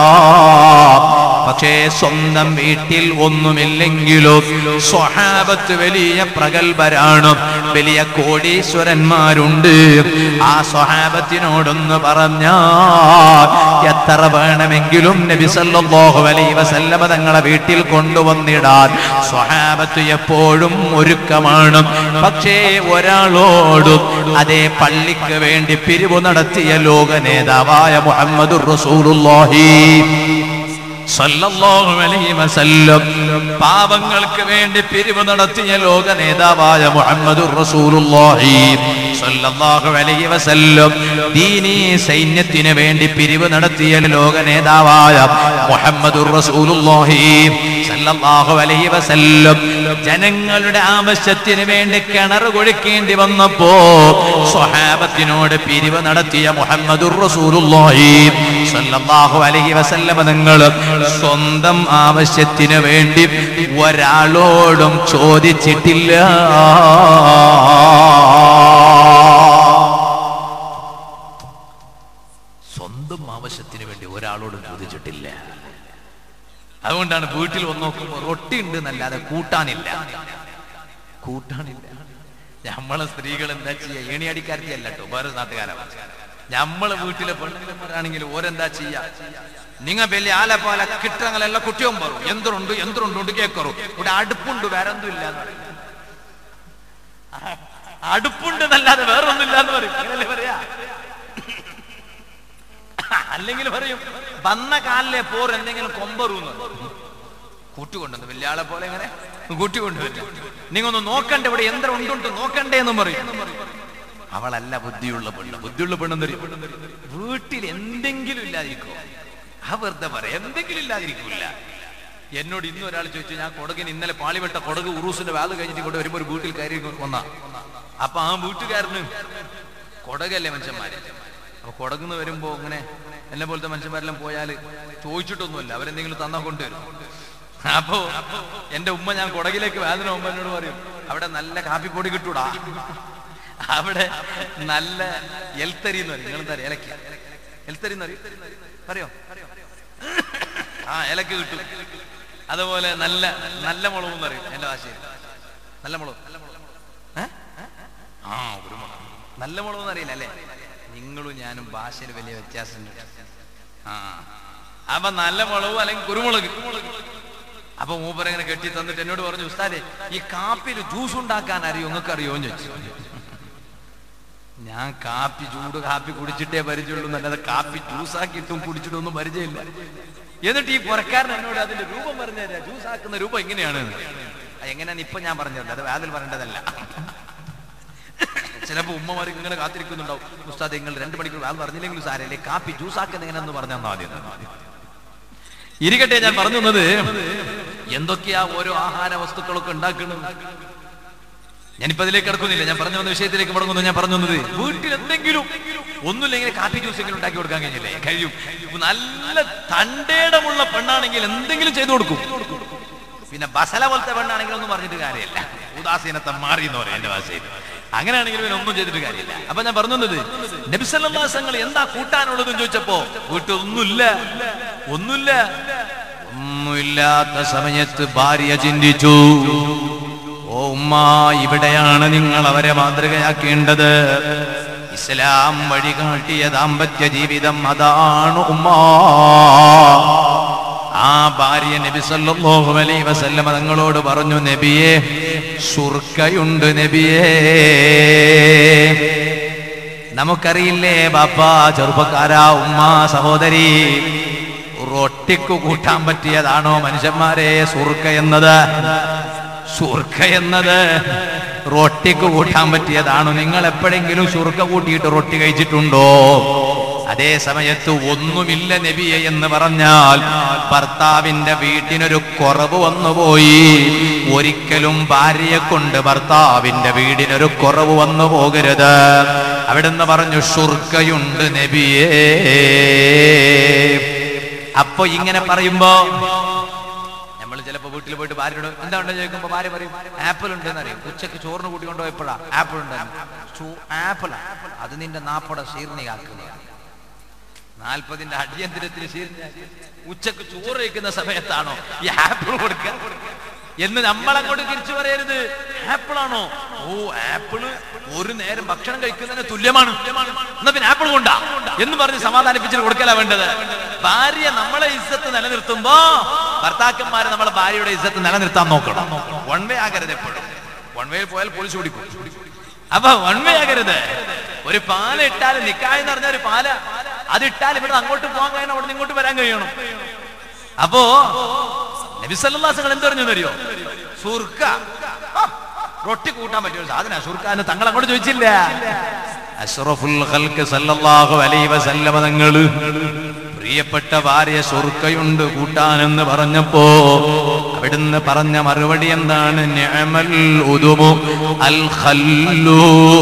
പക്ഷേ സ്വന്തം വീട്ടിൽ ഒന്നുമില്ലെങ്കിലും സ്വഹാബത്ത് വലിയ പ്രഗത്ഭരാണ് വലിയ കോടീശ്വരന്മാരുണ്ട് ആ സ്വഹാബത്തിനോടൊന്ന് പറഞ്ഞാൽ എത്ര വേണമെങ്കിലും നബി സല്ലല്ലാഹു അലൈഹി വസല്ലമ തങ്ങളെ വീട്ടിൽ കൊണ്ടുവന്നിടാൻ സ്വഹാബത്ത് എപ്പോഴും ഒരുക്കമാണ് പക്ഷേ ഒരാളോടും അതേ പള്ളിക്ക് വേണ്ടി പിരിവ് നടത്തിയ ലോക നേതാവായ മുഹമ്മദുർ റസൂലുള്ളാഹി സല്ലല്ലാഹു അലൈഹി വസല്ലം പാവങ്ങൾക്ക് വേണ്ടി പിരിവ് നടത്തിയ ലോക നേതാവായ മുഹമ്മദുർ റസൂലുള്ളാഹി സല്ലല്ലാഹു അലൈഹി വസല്ലം ദീനീ സൈന്യത്തിന് വേണ്ടി പിരിവ് നടത്തിയ ലോക നേതാവായ മുഹമ്മദുർ റസൂലുള്ളാഹി സല്ലല്ലാഹു അലൈഹി വസല്ലം ജനങ്ങളുടെ ആവശ്യത്തിന് വേണ്ടി കിണർ കുഴിക്കേണ്ടി വന്നപ്പോ സ്വഹാബത്തിനോട് പിരിവ് നടത്തിയ മുഹമ്മദുർ റസൂലുള്ളാഹി സല്ലല്ലാഹു അലൈഹി വസല്ലം നിങ്ങൾ സ്വന്തം ആവശ്യത്തിന് വേണ്ടി ഒരാളോടും ചോദിച്ചിട്ടില്ല സ്വന്തം ആവശ്യത്തിന് വേണ്ടി ഒരാളോടും ചോദിച്ചിട്ടില്ല അതുകൊണ്ടാണ് വീട്ടിൽ വന്ന് നോക്കുമ്പോൾ റൊട്ടി ഉണ്ട് എന്നല്ലാതെ കൂട്ടാനില്ല കൂട്ടാനില്ല നമ്മളെ സ്ത്രീകൾ എന്താ ചെയ്യാ ഏണിയടിക്കാരത്തി അല്ല കേട്ടോ വേറെ നാട്ടുകാരാണ് നമ്മളെ വീട്ടിലെ പെണ്ണുങ്ങളാണെങ്കിൽ ഓരെന്താ ചെയ്യാ നിങ്ങ വലിയ ആലപ്പാല കിട്ടങ്ങളെല്ലാം കുട്ടിയും പറയും എന്തുണ്ട് എന്തുണ്ട് കേക്കറു ഇവിടെ അടുപ്പുണ്ട് വേറെ ഒന്നും ഇല്ല എന്ന് പറയും. അടുപ്പുണ്ട് എന്നല്ലാതെ വേറെ ഒന്നും ഇല്ല എന്ന് പറയും അങ്ങനല്ലേ പറയാ അല്ലെങ്കിൽ പറയും വന്ന കാലിലെ പോർ എന്തെങ്കിലും കൊമ്പറൂന്ന് കൂട്ടുകൊണ്ടുവന്ന് വലിയ ആളെ പോലെ ഇങ്ങനെ കൂട്ടിക്കൊണ്ടുവരില്ല നിങ്ങൾ ഒന്ന് നോക്കണ്ട ഇവിടെ യന്ത്രം ഉണ്ടുണ്ട് നോക്കണ്ടേ എന്നും പറയും അവളല്ല ബുദ്ധിയുള്ള പെണ്ണ് ബുദ്ധിയുള്ള പെണ്ണെന്ന് പറയും വീട്ടിൽ എന്തെങ്കിലും ഇല്ലാതിരിക്കോ ആ വെറുതെ പറയാം എന്തെങ്കിലും ഇല്ലാതിരിക്കൂല എന്നോട് ഇന്ന് ഒരാൾ ചോദിച്ചു ഞാൻ കൊടകിന് ഇന്നലെ പാളിവെട്ട കൊടക് ഉറൂസിന്റെ വാത് കഴിഞ്ഞിട്ട് ഇങ്ങോട്ട് വരുമ്പോ ഒരു വീട്ടിൽ കയറി വന്ന അപ്പൊ ആ വീട്ടുകാരന് കൊടകല്ലേ മനുഷ്യന്മാര് അപ്പൊ കൊടകുന്ന് വരുമ്പോ ഇങ്ങനെ എന്നെ പോലത്തെ മനുഷ്യന്മാരെല്ലാം പോയാൽ ചോദിച്ചിട്ടൊന്നുമില്ല അവരെന്തെങ്കിലും തന്നാ കൊണ്ടുവരും അപ്പോ എന്റെ ഉമ്മ ഞാൻ കൊടകിലേക്ക് വേദന പോകുമ്പോ എന്നോട് പറയും അവിടെ നല്ല കാപ്പിപ്പൊടി കിട്ടൂടാ അവിടെ നല്ല എൽത്തരി എന്ന് പറയും നിങ്ങളെന്താ അറിയാം ഇലക്ക എൽത്തരി എന്ന് പറയും പറയോ ആ ഇലക്ക് കിട്ടും അതുപോലെ നല്ല നല്ല മുളക് എന്ന് പറയും എന്റെ ഭാഷയിൽ നല്ല മുളക് ഏ? ആ കുരുമുളക് നല്ല മുളക് എന്ന് അറിയില്ല അല്ലേ നിങ്ങളും ഞാനും ഭാഷയിൽ വലിയ വ്യത്യാസമുണ്ട് ആ അപ്പൊ നല്ല മുളക് അല്ലെങ്കിൽ കുരുമുളക് അപ്പൊ മൂപ്പർ ഇങ്ങനെ കെട്ടി തന്നിട്ട് എന്നോട് പറഞ്ഞു ഉസ്താദെ ഈ കാപ്പിയിൽ ജ്യൂസ് ഉണ്ടാക്കാൻ അറിയോ നിങ്ങൾക്ക് അറിയോ എന്ന് ചോദിച്ചു ഞാൻ കാപ്പി ചൂട് കാപ്പി കുടിച്ചിട്ടേ പരിചയമുള്ളൂ എന്നല്ലാതെ കാപ്പി ജ്യൂസാക്കിയിട്ടും കുടിച്ചിട്ടൊന്നും പരിചയമില്ല എന്നിട്ട് ഈ പുറക്കാരൻ എന്നോട് അതിന്റെ രൂപം പറഞ്ഞു തരാം ജ്യൂസ് ആക്കുന്ന രൂപം എങ്ങനെയാണ് അത് എങ്ങനെയാണ് ഇപ്പൊ ഞാൻ പറഞ്ഞത് അത് വാതിൽ പറയേണ്ടതല്ല ചിലപ്പോ ഉമ്മമാർ ഇങ്ങനെ കാത്തിരിക്കുന്നുണ്ടാവും ഉസ്താദ് നിങ്ങൾ രണ്ട് മണിക്കൂർ വാൽ പറഞ്ഞില്ലെങ്കിലും സാരല്ലേ കാപ്പി ജ്യൂസ് ആക്കുന്ന എങ്ങനെയെന്ന് പറഞ്ഞാൽ മതി ഇരിക്കട്ടെ ഞാൻ പറഞ്ഞു വന്നത് എന്തൊക്കെയാ ഓരോ ആഹാര വസ്തുക്കളൊക്കെ ഉണ്ടാക്കുന്നത് ഞാനിപ്പോ അതിലേക്ക് കിടക്കുന്നില്ല ഞാൻ പറഞ്ഞു വന്ന വിഷയത്തിലേക്ക് മടങ്ങുന്നു ഞാൻ പറഞ്ഞു വന്നത് വീട്ടിൽ എന്തെങ്കിലും ഒന്നുമില്ലെങ്കിൽ കാപ്പി ജ്യൂസ് എങ്കിലും ഉണ്ടാക്കി കൊടുക്കാൻ കഴിഞ്ഞില്ലേ കഴിയും നല്ല തണ്ടേടമുള്ള പെണ്ണാണെങ്കിൽ എന്തെങ്കിലും ചെയ്തു കൊടുക്കും പിന്നെ ബസല പോലത്തെ പെണ്ണാണെങ്കിൽ ഒന്നും പറഞ്ഞിട്ട് കാര്യമില്ല ഉദാസീനത്തെ മാറി എന്ന് പറയാം എന്റെ ഭാഷയിൽ അങ്ങനെയാണെങ്കിൽ പിന്നെ ഒന്നും ചെയ്തിട്ട് കാര്യമില്ല അപ്പൊ ഞാൻ പറഞ്ഞു വന്നത് നബിസല്ലാസങ്ങൾ എന്താ കൂട്ടാനുള്ളതെന്ന് ചോദിച്ചപ്പോ വീട്ടിൽ ഒന്നുമില്ല ഒന്നുമില്ല ഒന്നുമില്ലാത്ത സമയത്ത് ഭാര്യ ചിന്തിച്ചു ഓ ഉമ്മ ഇവിടെയാണ് നിങ്ങൾ അവരെ മാതൃകയാക്കേണ്ടത് ഇസ്ലാം വഴി കാട്ടിയ ദാമ്പത്യ ജീവിതം അതാണ് ഉമ്മ ആ ഭാര്യ നബി സല്ലല്ലാഹു അലൈഹി വസല്ലമ തങ്ങളോട് പറഞ്ഞു നബിയെ സുർക്കയുണ്ട് നബിയേ നമുക്കറിയില്ലേ ബാപ്പ ചെറുപ്പക്കാരാ ഉമ്മ സഹോദരി റൊട്ടിക്ക് കൂട്ടാൻ പറ്റിയതാണോ മനുഷ്യന്മാരെ സുർക്ക എന്നത് സുർക്ക എന്നത് റൊട്ടിക്ക് കൂട്ടാൻ പറ്റിയതാണോ നിങ്ങൾ എപ്പോഴെങ്കിലും സുർക്ക കൂട്ടിയിട്ട് റൊട്ടി കഴിച്ചിട്ടുണ്ടോ അതേ സമയത്ത് ഒന്നുമില്ല നബിയെ എന്ന് പറഞ്ഞാൽ ഭർത്താവിന്റെ വീട്ടിനൊരു കുറവ് വന്നുപോയി ഒരിക്കലും ഭാര്യയെ കൊണ്ട് ഭർത്താവിന്റെ വീടിനൊരു കുറവ് വന്നു പോകരുത് അവിടുന്ന് പറഞ്ഞു ഷുർക്കയുണ്ട് നബിയേ അപ്പൊ ഇങ്ങനെ പറയുമ്പോ നമ്മൾ ചിലപ്പോ വീട്ടിൽ പോയിട്ട് ഭാര്യയോട് എന്താ ഉണ്ടെന്ന് ചോദിക്കുമ്പോ ഭാര്യ പറയും ആപ്പിൾ ഉണ്ടെന്ന് അറിയും ഉച്ചക്ക് ചോറിന് കൂട്ടി കൊണ്ടുപോയപ്പോഴാ ആപ്പിൾ ഉണ്ടെന്ന് ആപ്പിൾ അത് നിന്റെ നാപ്പട ശീർണിയാക്കുക നാൽപ്പതിന്റെ അടിയന്തരത്തിന് ശീർണി ഉച്ചക്ക് ചോറ് വയ്ക്കുന്ന സമയത്താണോ ഈ ആപ്പിൾ കൊടുക്കുക എന്ന് നമ്മളങ്ങോട്ട് തിരിച്ചു പറയരുത് ആപ്പിൾ ആണോ ഓ ആപ്പിള് ഒരു നേരം ഭക്ഷണം കഴിക്കുന്നതിന് തുല്യമാണ് എന്നാ പിന്നെ ആപ്പിൾ കൊണ്ടാ എന്ന് പറഞ്ഞ് സമാധാനിപ്പിച്ചിട്ട് കൊടുക്കല വേണ്ടത് ഭാര്യ നമ്മളെ ഇസ്സത്ത് നിലനിർത്തുമ്പോ ഭർത്താക്കന്മാര് നമ്മളെ ഭാര്യയുടെ ഇസ്സത്ത് നിലനിർത്താൻ നോക്കണം വൺ വേ ആകരുത് എപ്പോഴും വൺ വേ പോയാൽ പോലീസ് പിടിക്കും അപ്പൊ വൺ വേ ആകരുത് ഒരു പാല ഇട്ടാൽ നിക്കായെന്ന് പറഞ്ഞ ഒരു പാല അത് ഇട്ടാൽ ഇവിടെ അങ്ങോട്ട് പോകാൻ കഴിയണം അവിടെ ഇങ്ങോട്ട് വരാൻ കഴിയണം അപ്പോ നബിസല്ലാസങ്ങൾ എന്ത് പറഞ്ഞു അറിയോ സുർക്ക ആ, റൊട്ടി കൂട്ടാൻ പറ്റിയ ഒരു സാധന സുർക്ക എന്ന് തങ്ങൾ അങ്ങോട്ട് ചോദിച്ചില്ല അഷ്റഫുൽ ഖൽക്ക് സല്ലല്ലാഹു അലൈഹി വസല്ലമ തങ്ങള് പ്രിയപ്പെട്ട ഭാര്യ സുർക്കയുണ്ട് കൂട്ടാനെന്ന് പറഞ്ഞപ്പോ അവിടുന്ന് പറഞ്ഞ മറുപടി എന്താണ് നിഅമൽ ഉദുമു അൽ ഖല്ലൂ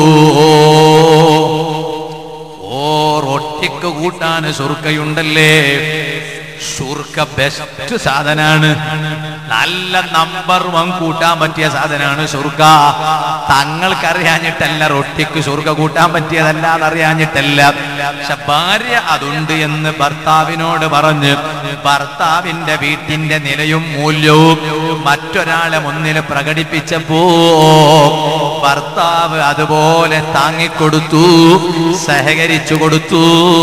ഓ റൊട്ടിക്ക് കൂട്ടാൻ സുർക്കയുണ്ടല്ലേ സുർക്ക ബെസ്റ്റ് സാധനാണ് നല്ല നമ്പർ വൺ കൂട്ടാൻ പറ്റിയ സാധനാണ് സുർക്ക തങ്ങൾക്കറിയാഞ്ഞിട്ടല്ല റൊട്ടിക്ക് സുർക്ക കൂട്ടാൻ പറ്റിയതല്ല എന്നറിയാഞ്ഞിട്ടല്ല പക്ഷെ ഭാര്യ അതുണ്ട് എന്ന് ഭർത്താവിനോട് പറഞ്ഞ് ഭർത്താവിന്റെ വീട്ടിന്റെ നിലയും മൂല്യവും മറ്റൊരാളെ മുന്നിൽ പ്രകടിപ്പിച്ചപ്പോ ഭർത്താവ് അതുപോലെ താങ്ങിക്കൊടുത്തു സഹകരിച്ചു കൊടുത്തു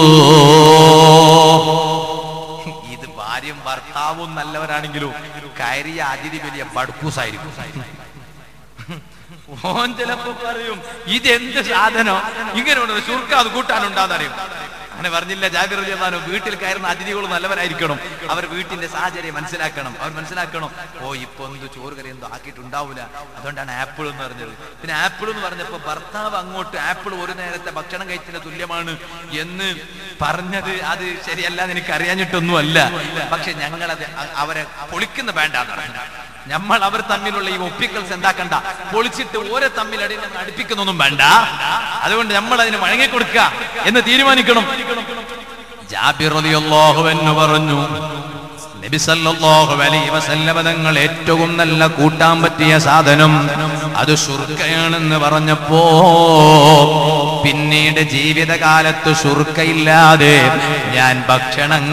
ഇത് ഭാര്യയും ഭർത്താവും നല്ലവരാണെങ്കിലും കയറിയ അതിഥി വലിയ ബഡ്കൂസായിരിക്കും ഓൻ ചിലപ്പോ പറയും ഇതെന്ത് സാധനം ഇങ്ങനെയുണ്ട് ചുരുക്ക അത് കൂട്ടാനുണ്ടാന്നറിയും അങ്ങനെ പറഞ്ഞില്ല ജാബിർ റളിയല്ലാഹു വീട്ടിൽ കയറുന്ന അതിഥികൾ നല്ലവരായിരിക്കണം അവർ വീട്ടിന്റെ സാഹചര്യം മനസ്സിലാക്കണം അവർ മനസ്സിലാക്കണം ഓ ഇപ്പൊ എന്ത് ചോറ് കറി എന്തോ ആക്കിയിട്ടുണ്ടാവൂല അതുകൊണ്ടാണ് ആപ്പിൾ എന്ന് പറഞ്ഞത് പിന്നെ ആപ്പിൾ എന്ന് പറഞ്ഞപ്പോ ഭർത്താവ് അങ്ങോട്ട് ആപ്പിൾ ഒരു നേരത്തെ ഭക്ഷണം കഴിച്ചതിന് തുല്യമാണ് എന്ന് പറഞ്ഞത് അത് ശരിയല്ല എന്ന് എനിക്ക് അറിയാഞ്ഞിട്ടൊന്നും അല്ല പക്ഷെ ഞങ്ങളത് അ- അവരെ പൊളിക്കുന്ന വേണ്ടാന്ന് പറഞ്ഞു നമ്മൾ അവർ തമ്മിലുള്ള ഈ ഒപ്പിക്കൽസ് എന്താക്കണ്ട പൊളിച്ചിട്ട് ഓരോ തമ്മിൽ അടി അടുപ്പിക്കുന്നൊന്നും വേണ്ട അതുകൊണ്ട് നമ്മൾ അതിന് വഴങ്ങിക്കൊടുക്കുക എന്ന് തീരുമാനിക്കണം ജാബിർ റളിയല്ലാഹു അൻഹു പറഞ്ഞു നബി സല്ലല്ലാഹു അലൈഹി വസല്ലമ തങ്ങൾ ഏറ്റവും നല്ല കൂട്ടാൻ പറ്റിയ സാധനം അത് ശുർക്കയാണെന്ന് പറഞ്ഞപ്പോ പിന്നീട് ജീവിതകാലത്ത് ശുർക്കയില്ലാതെ ഞാൻ ഭക്ഷണം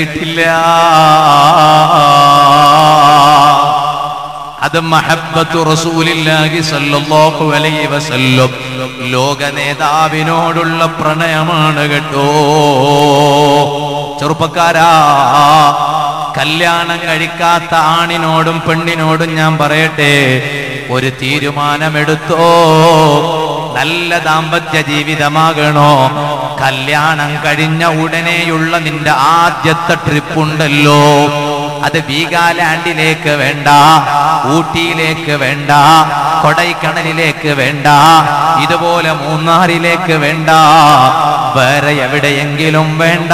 കഴിച്ചിട്ടില്ല അത് മഹബത്തു റസൂലില്ലാഹി സല്ലല്ലാഹു അലൈഹി വസല്ലം ലോക നേതാവിനോടുള്ള പ്രണയമാണ് കേട്ടോ ചെറുപ്പക്കാരാ കല്യാണം കഴിക്കാത്ത ആണിനോടും പെണ്ണിനോടും ഞാൻ പറയട്ടെ ഒരു തീരുമാനമെടുത്തോ നല്ല ദാമ്പത്യ ജീവിതമാകണോ കല്യാണം കഴിഞ്ഞ ഉടനെയുള്ള നിന്റെ ആദ്യത്തെ ട്രിപ്പുണ്ടല്ലോ അത് വീഗാലാൻഡിലേക്ക് വേണ്ട ഊട്ടിയിലേക്ക് വേണ്ട കൊടൈക്കണലിലേക്ക് വേണ്ട ഇതുപോലെ മൂന്നാറിലേക്ക് വേണ്ട വേറെ എവിടെയെങ്കിലും വേണ്ട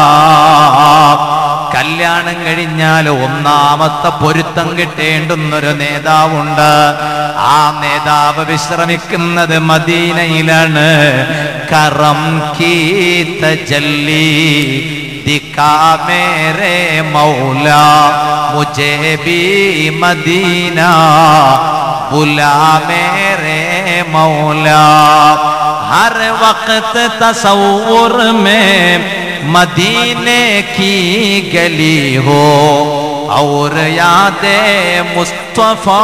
കല്യാണം കഴിഞ്ഞാൽ ഒന്നാമത്തെ പൊരുത്തം കിട്ടേണ്ടുന്നൊരു നേതാവുണ്ട് ആ നേതാവ് വിശ്രമിക്കുന്നത് മദീനയിലാണ് കറം കീത്ത ജല്ലി दिखा मेरे मौला मुझे भी मदीना बुला मेरे मौला हर वक्त तस्वुर में मदीने की गली हो और याद मुस्तफा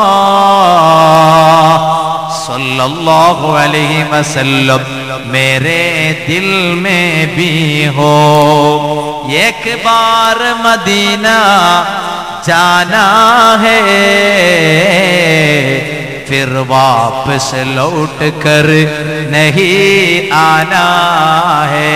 सल्लल्लाहु अलैहि वसल्लम मेरे दिल में भी हो एक बार मदीना जाना है फिर वापस लौट कर नहीं आना है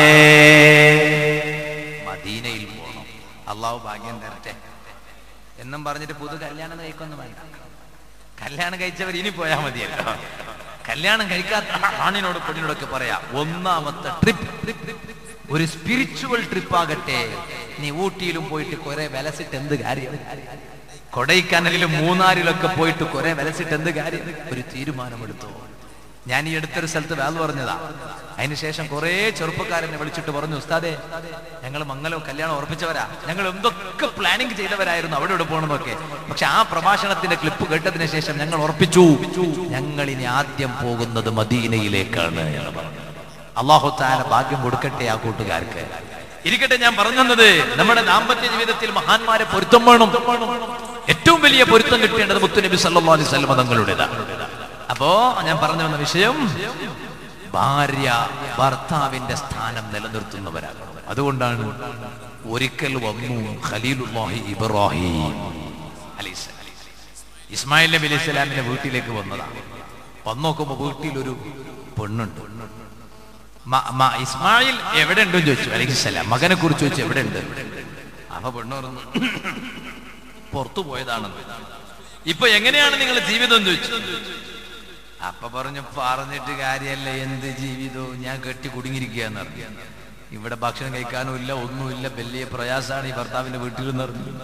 മദീനയിൽ പോകണം അള്ളാഹു ഭാഗ്യം തരട്ടെ എന്നും പറഞ്ഞിട്ട് പുതു കല്യാണം കഴിക്കൊന്നും വേണ്ട കല്യാണം കഴിച്ചവർ ഇനി പോയാൽ മതിയല്ലോ കല്യാണം കഴിക്കാത്ത ആണിനോട് പെണ്ണിനോടൊക്കെ പറയാം ഒന്നാമത്തെ ട്രിപ്പ് ഒരു സ്പിരിച്വൽ ട്രിപ്പ് ആകട്ടെ നീ ഊട്ടിയിലും പോയിട്ട് കുറെ വിലസിട്ട് എന്ത് കാര്യം കൊടൈക്കനലിലും മൂന്നാറിലൊക്കെ പോയിട്ട് കുറെ വിലസിട്ട് എന്ത് കാര്യം ഒരു തീരുമാനമെടുത്തു ഞാൻ ഈ അടുത്തൊരു സ്ഥലത്ത് വേല പറഞ്ഞതാ അതിനുശേഷം കുറെ ചെറുപ്പക്കാരനെ വിളിച്ചിട്ട് പറഞ്ഞു ഉസ്താദെ ഞങ്ങൾ മംഗലം കല്യാണം ഉറപ്പിച്ചവരാ ഞങ്ങൾ എന്തൊക്കെ പ്ലാനിങ് ചെയ്തവരായിരുന്നു അവിടെ ഇവിടെ പോകണമെന്നൊക്കെ പക്ഷെ ആ പ്രഭാഷണത്തിന്റെ ക്ലിപ്പ് കേട്ടതിന് ശേഷം ഞങ്ങൾ ഉറപ്പിച്ചു ഞങ്ങൾ ഇനി ആദ്യം പോകുന്നത് മദീനയിലേക്കാണ് എന്ന് പറഞ്ഞു അള്ളാഹു താല ഭാഗ്യം കൊടുക്കട്ടെ ആ കൂട്ടുകാർക്ക് ഇരിക്കട്ടെ ഞാൻ പറഞ്ഞത് നമ്മുടെ ദാമ്പത്യ ജീവിതത്തിൽ മഹാന്മാരെ പൊരുത്തം വേണം ഏറ്റവും വലിയ പൊരുത്തം കിട്ടേണ്ടത് മുത്തുനബി സല്ലല്ലാഹു അലൈഹി വസല്ലം തങ്ങളുടേതാണ് അപ്പോ ഞാൻ പറഞ്ഞു വന്ന വിഷയം ഭാര്യ ഭർത്താവിന്റെ സ്ഥാനം നിലനിർത്തുന്നവരാകണം അതുകൊണ്ടാണ് ഒരിക്കൽ വന്നു ഖലീലുല്ലാഹി ഇബ്രാഹിം അലൈഹിസ്സലാം ഇസ്മായിൽ നബി അലൈഹി സ്വലാമിന്റെ വീട്ടിലേക്ക് വന്നതാണ് വന്നു നോക്കുമ്പോ വീട്ടിൽ ഒരു പെണ്ണുണ്ട് മ- മ- ഇസ്മായിൽ എവിടെ ഉണ്ടെന്ന് ചോദിച്ചു അലൈഹിസ്സലാം മകനെ കുറിച്ച് ചോദിച്ചു എവിടെ ഉണ്ട് അപ്പൊ പെണ്ണു പറഞ്ഞു പുറത്തു പോയതാണെന്ന് ഇപ്പൊ എങ്ങനെയാണ് നിങ്ങളുടെ ജീവിതം എന്ന് ചോദിച്ചു അപ്പൊ പറഞ്ഞു പറഞ്ഞിട്ട് കാര്യമല്ല എന്ത് ജീവിതവും ഞാൻ കെട്ടി കുടുങ്ങിയിരിക്കുകയെന്ന് പറഞ്ഞു ഇവിടെ ഭക്ഷണം കഴിക്കാനും ഇല്ല ഒന്നുമില്ല വലിയ പ്രയാസമാണ് ഈ ഭർത്താവിന്റെ വീട്ടിൽ നിന്ന് പറഞ്ഞു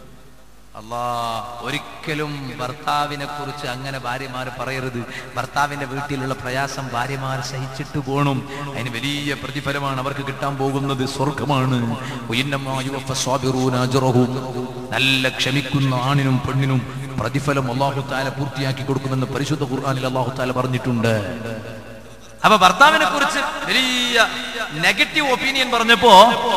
അല്ലാ ഒരിക്കലും ഭർത്താവിനെ കുറിച്ച് അങ്ങനെ ഭാര്യമാർ പറയരുത് ഭർത്താവിന്റെ വീട്ടിലുള്ള പ്രയാസം ഭാര്യമാർ സഹിച്ചിട്ട് പോകണം അതിന് വലിയ പ്രതിഫലമാണ് അവർക്ക് കിട്ടാൻ പോകുന്നത് സ്വർഗമാണ് ഉയന്നമാ യുവഫ സ്വാബിറൂന അജ്റഹും. നല്ല ക്ഷമിക്കുന്ന ആണിനും പെണ്ണിനും പ്രതിഫലം അള്ളാഹു താല പൂർത്തിയാക്കി കൊടുക്കുമെന്ന് പരിശുദ്ധ ഖുർആനിൽ അള്ളാഹു താല പറഞ്ഞിട്ടുണ്ട് അപ്പൊ ഭർത്താവിനെ കുറിച്ച് വലിയ നെഗറ്റീവ് ഒപ്പീനിയൻ പറഞ്ഞപ്പോ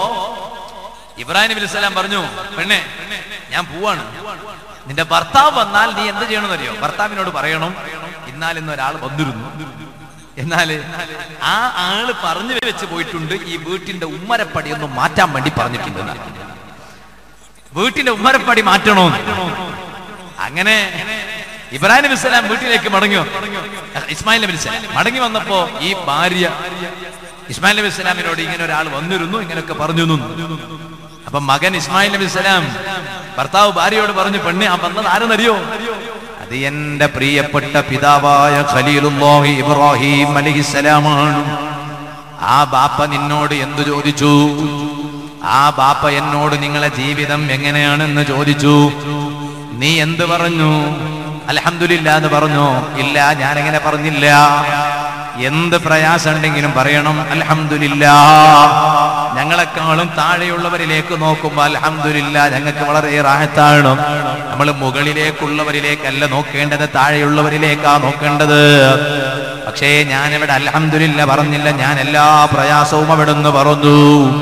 ഇബ്രാഹിം നബി സ്വലാം പറഞ്ഞു പെണ്ണെ ഞാൻ പോവാണ് നിന്റെ ഭർത്താവ് വന്നാൽ നീ എന്ത് ചെയ്യണമെന്നറിയോ ഭർത്താവിനോട് പറയണം എന്നാൽ ഇന്ന് ഒരാൾ വന്നിരുന്നു എന്നാല് ആ ആള് പറഞ്ഞു വെച്ച് പോയിട്ടുണ്ട് ഈ വീട്ടിന്റെ ഉമ്മരപ്പടി ഒന്ന് മാറ്റാൻ വേണ്ടി പറഞ്ഞിട്ടുണ്ട് എന്നാണ്. വീട്ടിന്റെ ഉമ്മരപ്പടി മാറ്റണോ അങ്ങനെ ഇബ്രാഹിം നബി സ്വലാം വീട്ടിലേക്ക് മടങ്ങിയോ ഇസ്മായിൽ നബി സ്വലാം മടങ്ങി വന്നപ്പോ ഈ ഭാര്യ ഇസ്മായിൽ നബി സ്വലാമിനോട് ഇങ്ങനെ ഒരാൾ വന്നിരുന്നു ഇങ്ങനെയൊക്കെ പറഞ്ഞു നിന്നു. അപ്പൊ മകൻ ഇസ്മായിൽ നബി സ്വലാം ഭർത്താവ് ഭാര്യയോട് പറഞ്ഞു പെണ്ണെ ആ വന്നത് ആരെന്നറിയോ അത് എന്റെ പ്രിയപ്പെട്ട പിതാവായ ഖലീലുല്ലാഹി ഇബ്രാഹിം അലഹിസലാമാണ് ആ ബാപ്പ നിന്നോട് എന്തു ചോദിച്ചു ആ ബാപ്പ എന്നോട് നിങ്ങളെ ജീവിതം എങ്ങനെയാണെന്ന് ചോദിച്ചു നീ എന്ത് പറഞ്ഞു അലഹമില്ല എന്ന് പറഞ്ഞു ഇല്ല ഞാനെങ്ങനെ പറഞ്ഞില്ല എന്ത് പ്രയാസം ഉണ്ടെങ്കിലും പറയണം അലഹമില്ല ഞങ്ങളെക്കാളും താഴെയുള്ളവരിലേക്ക് നോക്കുമ്പോൾ അലഹമില്ല ഞങ്ങൾക്ക് വളരെ റാഹത്താണ് നമ്മൾ മുകളിലേക്കുള്ളവരിലേക്കല്ല നോക്കേണ്ടത് താഴെയുള്ളവരിലേക്കാ നോക്കേണ്ടത് പക്ഷേ ഞാനിവിടെ അലഹമില്ല പറഞ്ഞില്ല ഞാൻ എല്ലാ പ്രയാസവും അവിടുന്ന് പറഞ്ഞു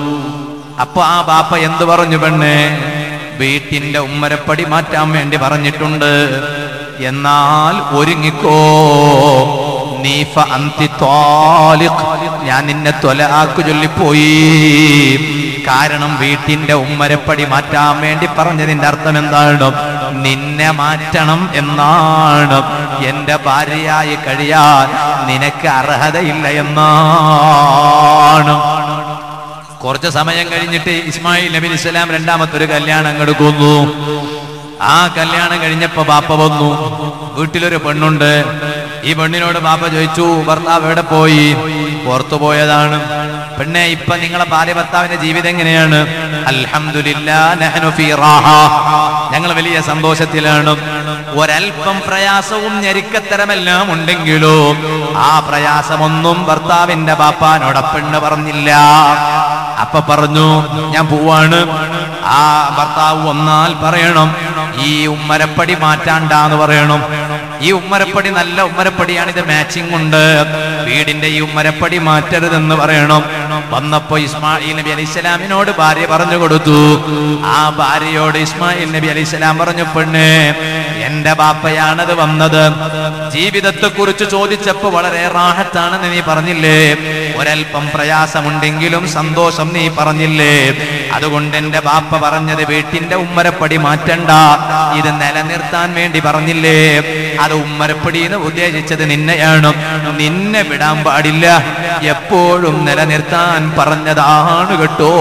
അപ്പൊ ആ ബാപ്പ എന്ത് പറഞ്ഞു പെണ്ണ് വീട്ടിന്റെ ഉമ്മരപ്പടി മാറ്റാൻ വേണ്ടി പറഞ്ഞിട്ടുണ്ട് എന്നാൽ ഒരുങ്ങിക്കോ നീഫ അന്തി ത്വാലിഖ്. ഞാൻ നിന്നെ തൊലാക്ക് ചൊല്ലിപ്പോയി കാരണം വീട്ടിന്റെ ഉമ്മരപ്പടി മാറ്റാൻ വേണ്ടി പറഞ്ഞതിന്റെ അർത്ഥം എന്താണ് നിന്നെ മാറ്റണം എന്നാണ് എന്റെ ഭാര്യയായി കഴിയാൻ നിനക്ക് അർഹതയില്ല എന്നാണ് കുറച്ച് സമയം കഴിഞ്ഞിട്ട് ഇസ്മായിൽ നബി ഇസ്ലാം രണ്ടാമത്തെ ഒരു കല്യാണം കൊടുക്കുന്നു ആ കല്യാണം കഴിഞ്ഞപ്പോ ബാപ്പ വന്നു വീട്ടിലൊരു പെണ്ണുണ്ട് ഈ പെണ്ണിനോട് ബാപ്പ ചോദിച്ചു ഭർത്താവ് എവിടെ പോയി പുറത്തു പോയതാണ് പെണ്ണെ ഇപ്പൊ നിങ്ങളെ ഭാര്യ ഭർത്താവിന്റെ ജീവിതം എങ്ങനെയാണ് അൽഹംദുലില്ലാ നഹ്നു ഫീ റാഹ ഞങ്ങൾ വലിയ സന്തോഷത്തിലാണ് ഒരൽപ്പം പ്രയാസവും ഞെരുക്കത്തരമെല്ലാം ഉണ്ടെങ്കിലോ ആ പ്രയാസമൊന്നും ഭർത്താവിന്റെ ബാപ്പാനോട് പെണ്ണ് പറഞ്ഞില്ല അപ്പൊ പറഞ്ഞു ഞാൻ പോവാണ് ആ ഭർത്താവ് വന്നാൽ പറയണം ഈ ഉമ്മരപ്പടി മാറ്റാണ്ടാന്ന് പറയണം ഈ ഉമ്മരപ്പടി നല്ല ഉമ്മരപ്പടിയാണ് ഇത് മാച്ചിങ് ഉണ്ട് വീടിന്റെ ഈ ഉമ്മരപ്പടി മാറ്റരുതെന്ന് പറയണം വന്നപ്പോ ഇസ്മായിൽ നബി അലൈഹി സ്വലാമിനോട് ഭാര്യ പറഞ്ഞു കൊടുത്തു ആ ഭാര്യയോട് ഇസ്മായിൽ നബി അലൈഹി സ്വലാം പറഞ്ഞു പെണ്ണ് എന്റെ ബാപ്പയാണത് വന്നത് ജീവിതത്തെ കുറിച്ച് ചോദിച്ചപ്പോ വളരെ റാഹത്താണെന്ന് നീ പറഞ്ഞില്ലേ ഒരൽപ്പം പ്രയാസമുണ്ടെങ്കിലും സന്തോഷം നീ പറഞ്ഞില്ലേ അതുകൊണ്ട് എന്റെ ബാപ്പ പറഞ്ഞത് വീട്ടിന്റെ ഉമ്മരപ്പടി മാറ്റണ്ട ഇത് നിലനിർത്താൻ വേണ്ടി പറഞ്ഞില്ലേ അത് ഉമ്മരപ്പടി എന്ന് ഉദ്ദേശിച്ചത് നിന്നെയാണ് നിന്നെ വിടാൻ പാടില്ല എപ്പോഴും നിലനിർത്താൻ പറഞ്ഞതാണ് കേട്ടോ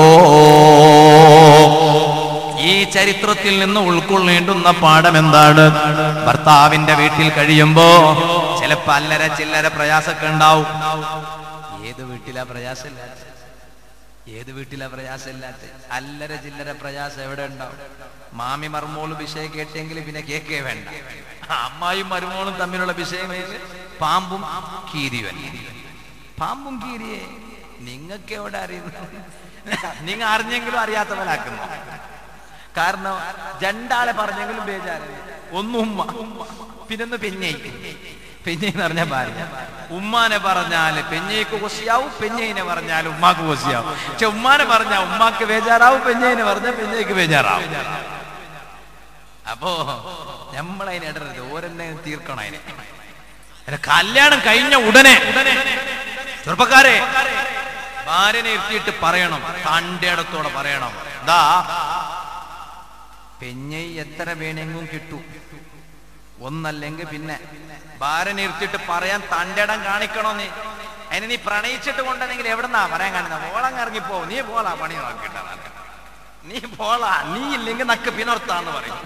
ഈ ചരിത്രത്തിൽ നിന്ന് ഉൾക്കൊള്ളേണ്ടുന്ന പാഠം എന്താണ് ഭർത്താവിന്റെ വീട്ടിൽ കഴിയുമ്പോ ചിലപ്പോ അല്ലര ചില്ലര പ്രയാസമൊക്കെ ഉണ്ടാവും ഏത് വീട്ടിലാ പ്രയാസമില്ലാത്ത ഏത് വീട്ടിലാ പ്രയാസമില്ലാത്ത അല്ലര ചില്ലര പ്രയാസം എവിടെ ഉണ്ടാവും മാമി മർമോളും വിഷയം കേട്ടെങ്കിൽ പിന്നെ കേക്കേ വേണ്ട അമ്മായും മരുമോളും തമ്മിലുള്ള വിഷയം പാമ്പും കീരിയും പാമ്പും കീരിയെ നിങ്ങൾക്ക് എവിടെ അറിയുന്നു നിങ്ങൾ അറിഞ്ഞെങ്കിലും അറിയാത്ത പോലെ ആക്കുന്നു കാരണം രണ്ടാളെ പറഞ്ഞെങ്കിലും ബേജാറ് ഒന്നും ഉമ്മ പിന്നൊന്ന് പെഞ്ഞൈ പെഞ്ഞൈ എന്ന് പറഞ്ഞ ഭാര്യ ഉമ്മാനെ പറഞ്ഞാല് പെഞ്ഞയ്ക്ക് കൊസിയാവും പെഞ്ഞൈനെ പറഞ്ഞാൽ ഉമ്മാക്ക് കൊസിയാവും പക്ഷെ ഉമ്മാനെ പറഞ്ഞാൽ ഉമ്മാക്ക് ബേജാറാവും പെഞ്ഞൈനെ പറഞ്ഞാൽ പെഞ്ഞയ്ക്ക് ബേജാറാവും അപ്പോ നമ്മളതിനെ ഇടരുത് ഓരെന്നെ തീർക്കണം അതിനെ അതിന് കല്യാണം കഴിഞ്ഞ ഉടനെ ചെറുപ്പക്കാരെ ഭാര്യനെ ഇരുത്തിയിട്ട് പറയണം തണ്ടേടത്തോടെ പറയണം ദാ പെഞ്ഞൈ എത്ര വേണമെങ്കിലും കിട്ടൂ ഒന്നല്ലെങ്കിൽ പിന്നെ ഭാര്യനെ ഇരുത്തിയിട്ട് പറയാൻ തണ്ടേടം കാണിക്കണോ നീ അതിന് നീ പ്രണയിച്ചിട്ട് കൊണ്ടെങ്കിൽ എവിടെന്നാ പറയാൻ കാണുന്ന ഓളങ്ങ് ഇറങ്ങിപ്പോ നീ പോളാ പണി നോക്കിട്ട നീ പോളാ നീ ഇല്ലെങ്കിൽ നക്ക് പിന്നോർത്താന്ന് പറയും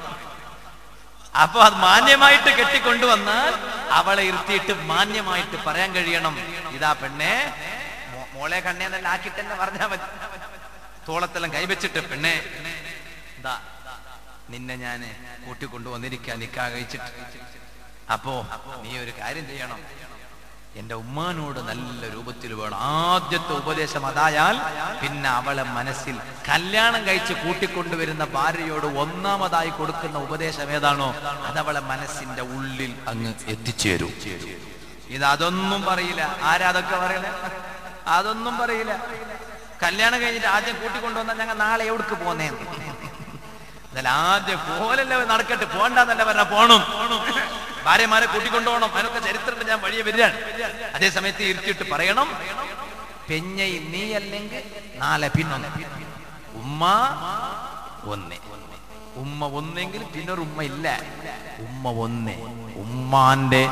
അപ്പൊ അത് മാന്യമായിട്ട് കെട്ടിക്കൊണ്ടുവന്നാൽ അവളെ ഇരുത്തിയിട്ട് മാന്യമായിട്ട് പറയാൻ കഴിയണം ഇതാ പെണ്ണെ മോ- മോളെ കണ്ണേന്നെല്ലാം ആക്കിട്ട് തന്നെ പറഞ്ഞാൽ മതി തോളത്തെല്ലാം കൈവച്ചിട്ട് പെണ്ണെ ഇതാ നിന്നെ ഞാൻ കൂട്ടിക്കൊണ്ടുവന്നിരിക്കാൻ നിക്കാ കഴിച്ചിട്ട് അപ്പോ നീ ഒരു കാര്യം ചെയ്യണം എന്റെ ഉമ്മാനോട് നല്ല രൂപത്തിൽ വേണം ആദ്യത്തെ ഉപദേശം അതായാൽ പിന്നെ അവളെ മനസ്സിൽ കല്യാണം കഴിച്ച് കൂട്ടിക്കൊണ്ടുവരുന്ന ഭാര്യയോട് ഒന്നാമതായി കൊടുക്കുന്ന ഉപദേശം ഏതാണോ അതവളെ മനസ്സിന്റെ ഉള്ളിൽ അങ്ങ് എത്തിച്ചേരും ഇത് അതൊന്നും പറയില്ല ആരാ അതൊക്കെ പറയണേ അതൊന്നും പറയില്ല കല്യാണം കഴിഞ്ഞിട്ട് ആദ്യം കൂട്ടിക്കൊണ്ടുവന്നാൽ ഞങ്ങൾ നാളെ എവിടേക്ക് പോന്നേന്ന് എന്നാൽ ആദ്യം പോലല്ലേ നടക്കട്ടെ പോണ്ടെന്നല്ല പറഞ്ഞ പോണം ഭാര്യമാരെ കൂട്ടിക്കൊണ്ടുപോകണം അതിനൊക്കെ ചരിത്രത്തിൽ ഞാൻ വഴിയെ വരികയാണ് അതേ സമയത്ത് ഇരുത്തിയിട്ട് പറയണം പെഞ്ഞൈ നീ അല്ലെങ്കിൽ നാളെ പിന്നൊന്ന് ഉമ്മ ഒന്ന് ഉമ്മ ഒന്നെങ്കിൽ പിന്നൊരു ഉമ്മ ഇല്ല ഉമ്മ ഒന്ന് ഉമ്മാന്റെ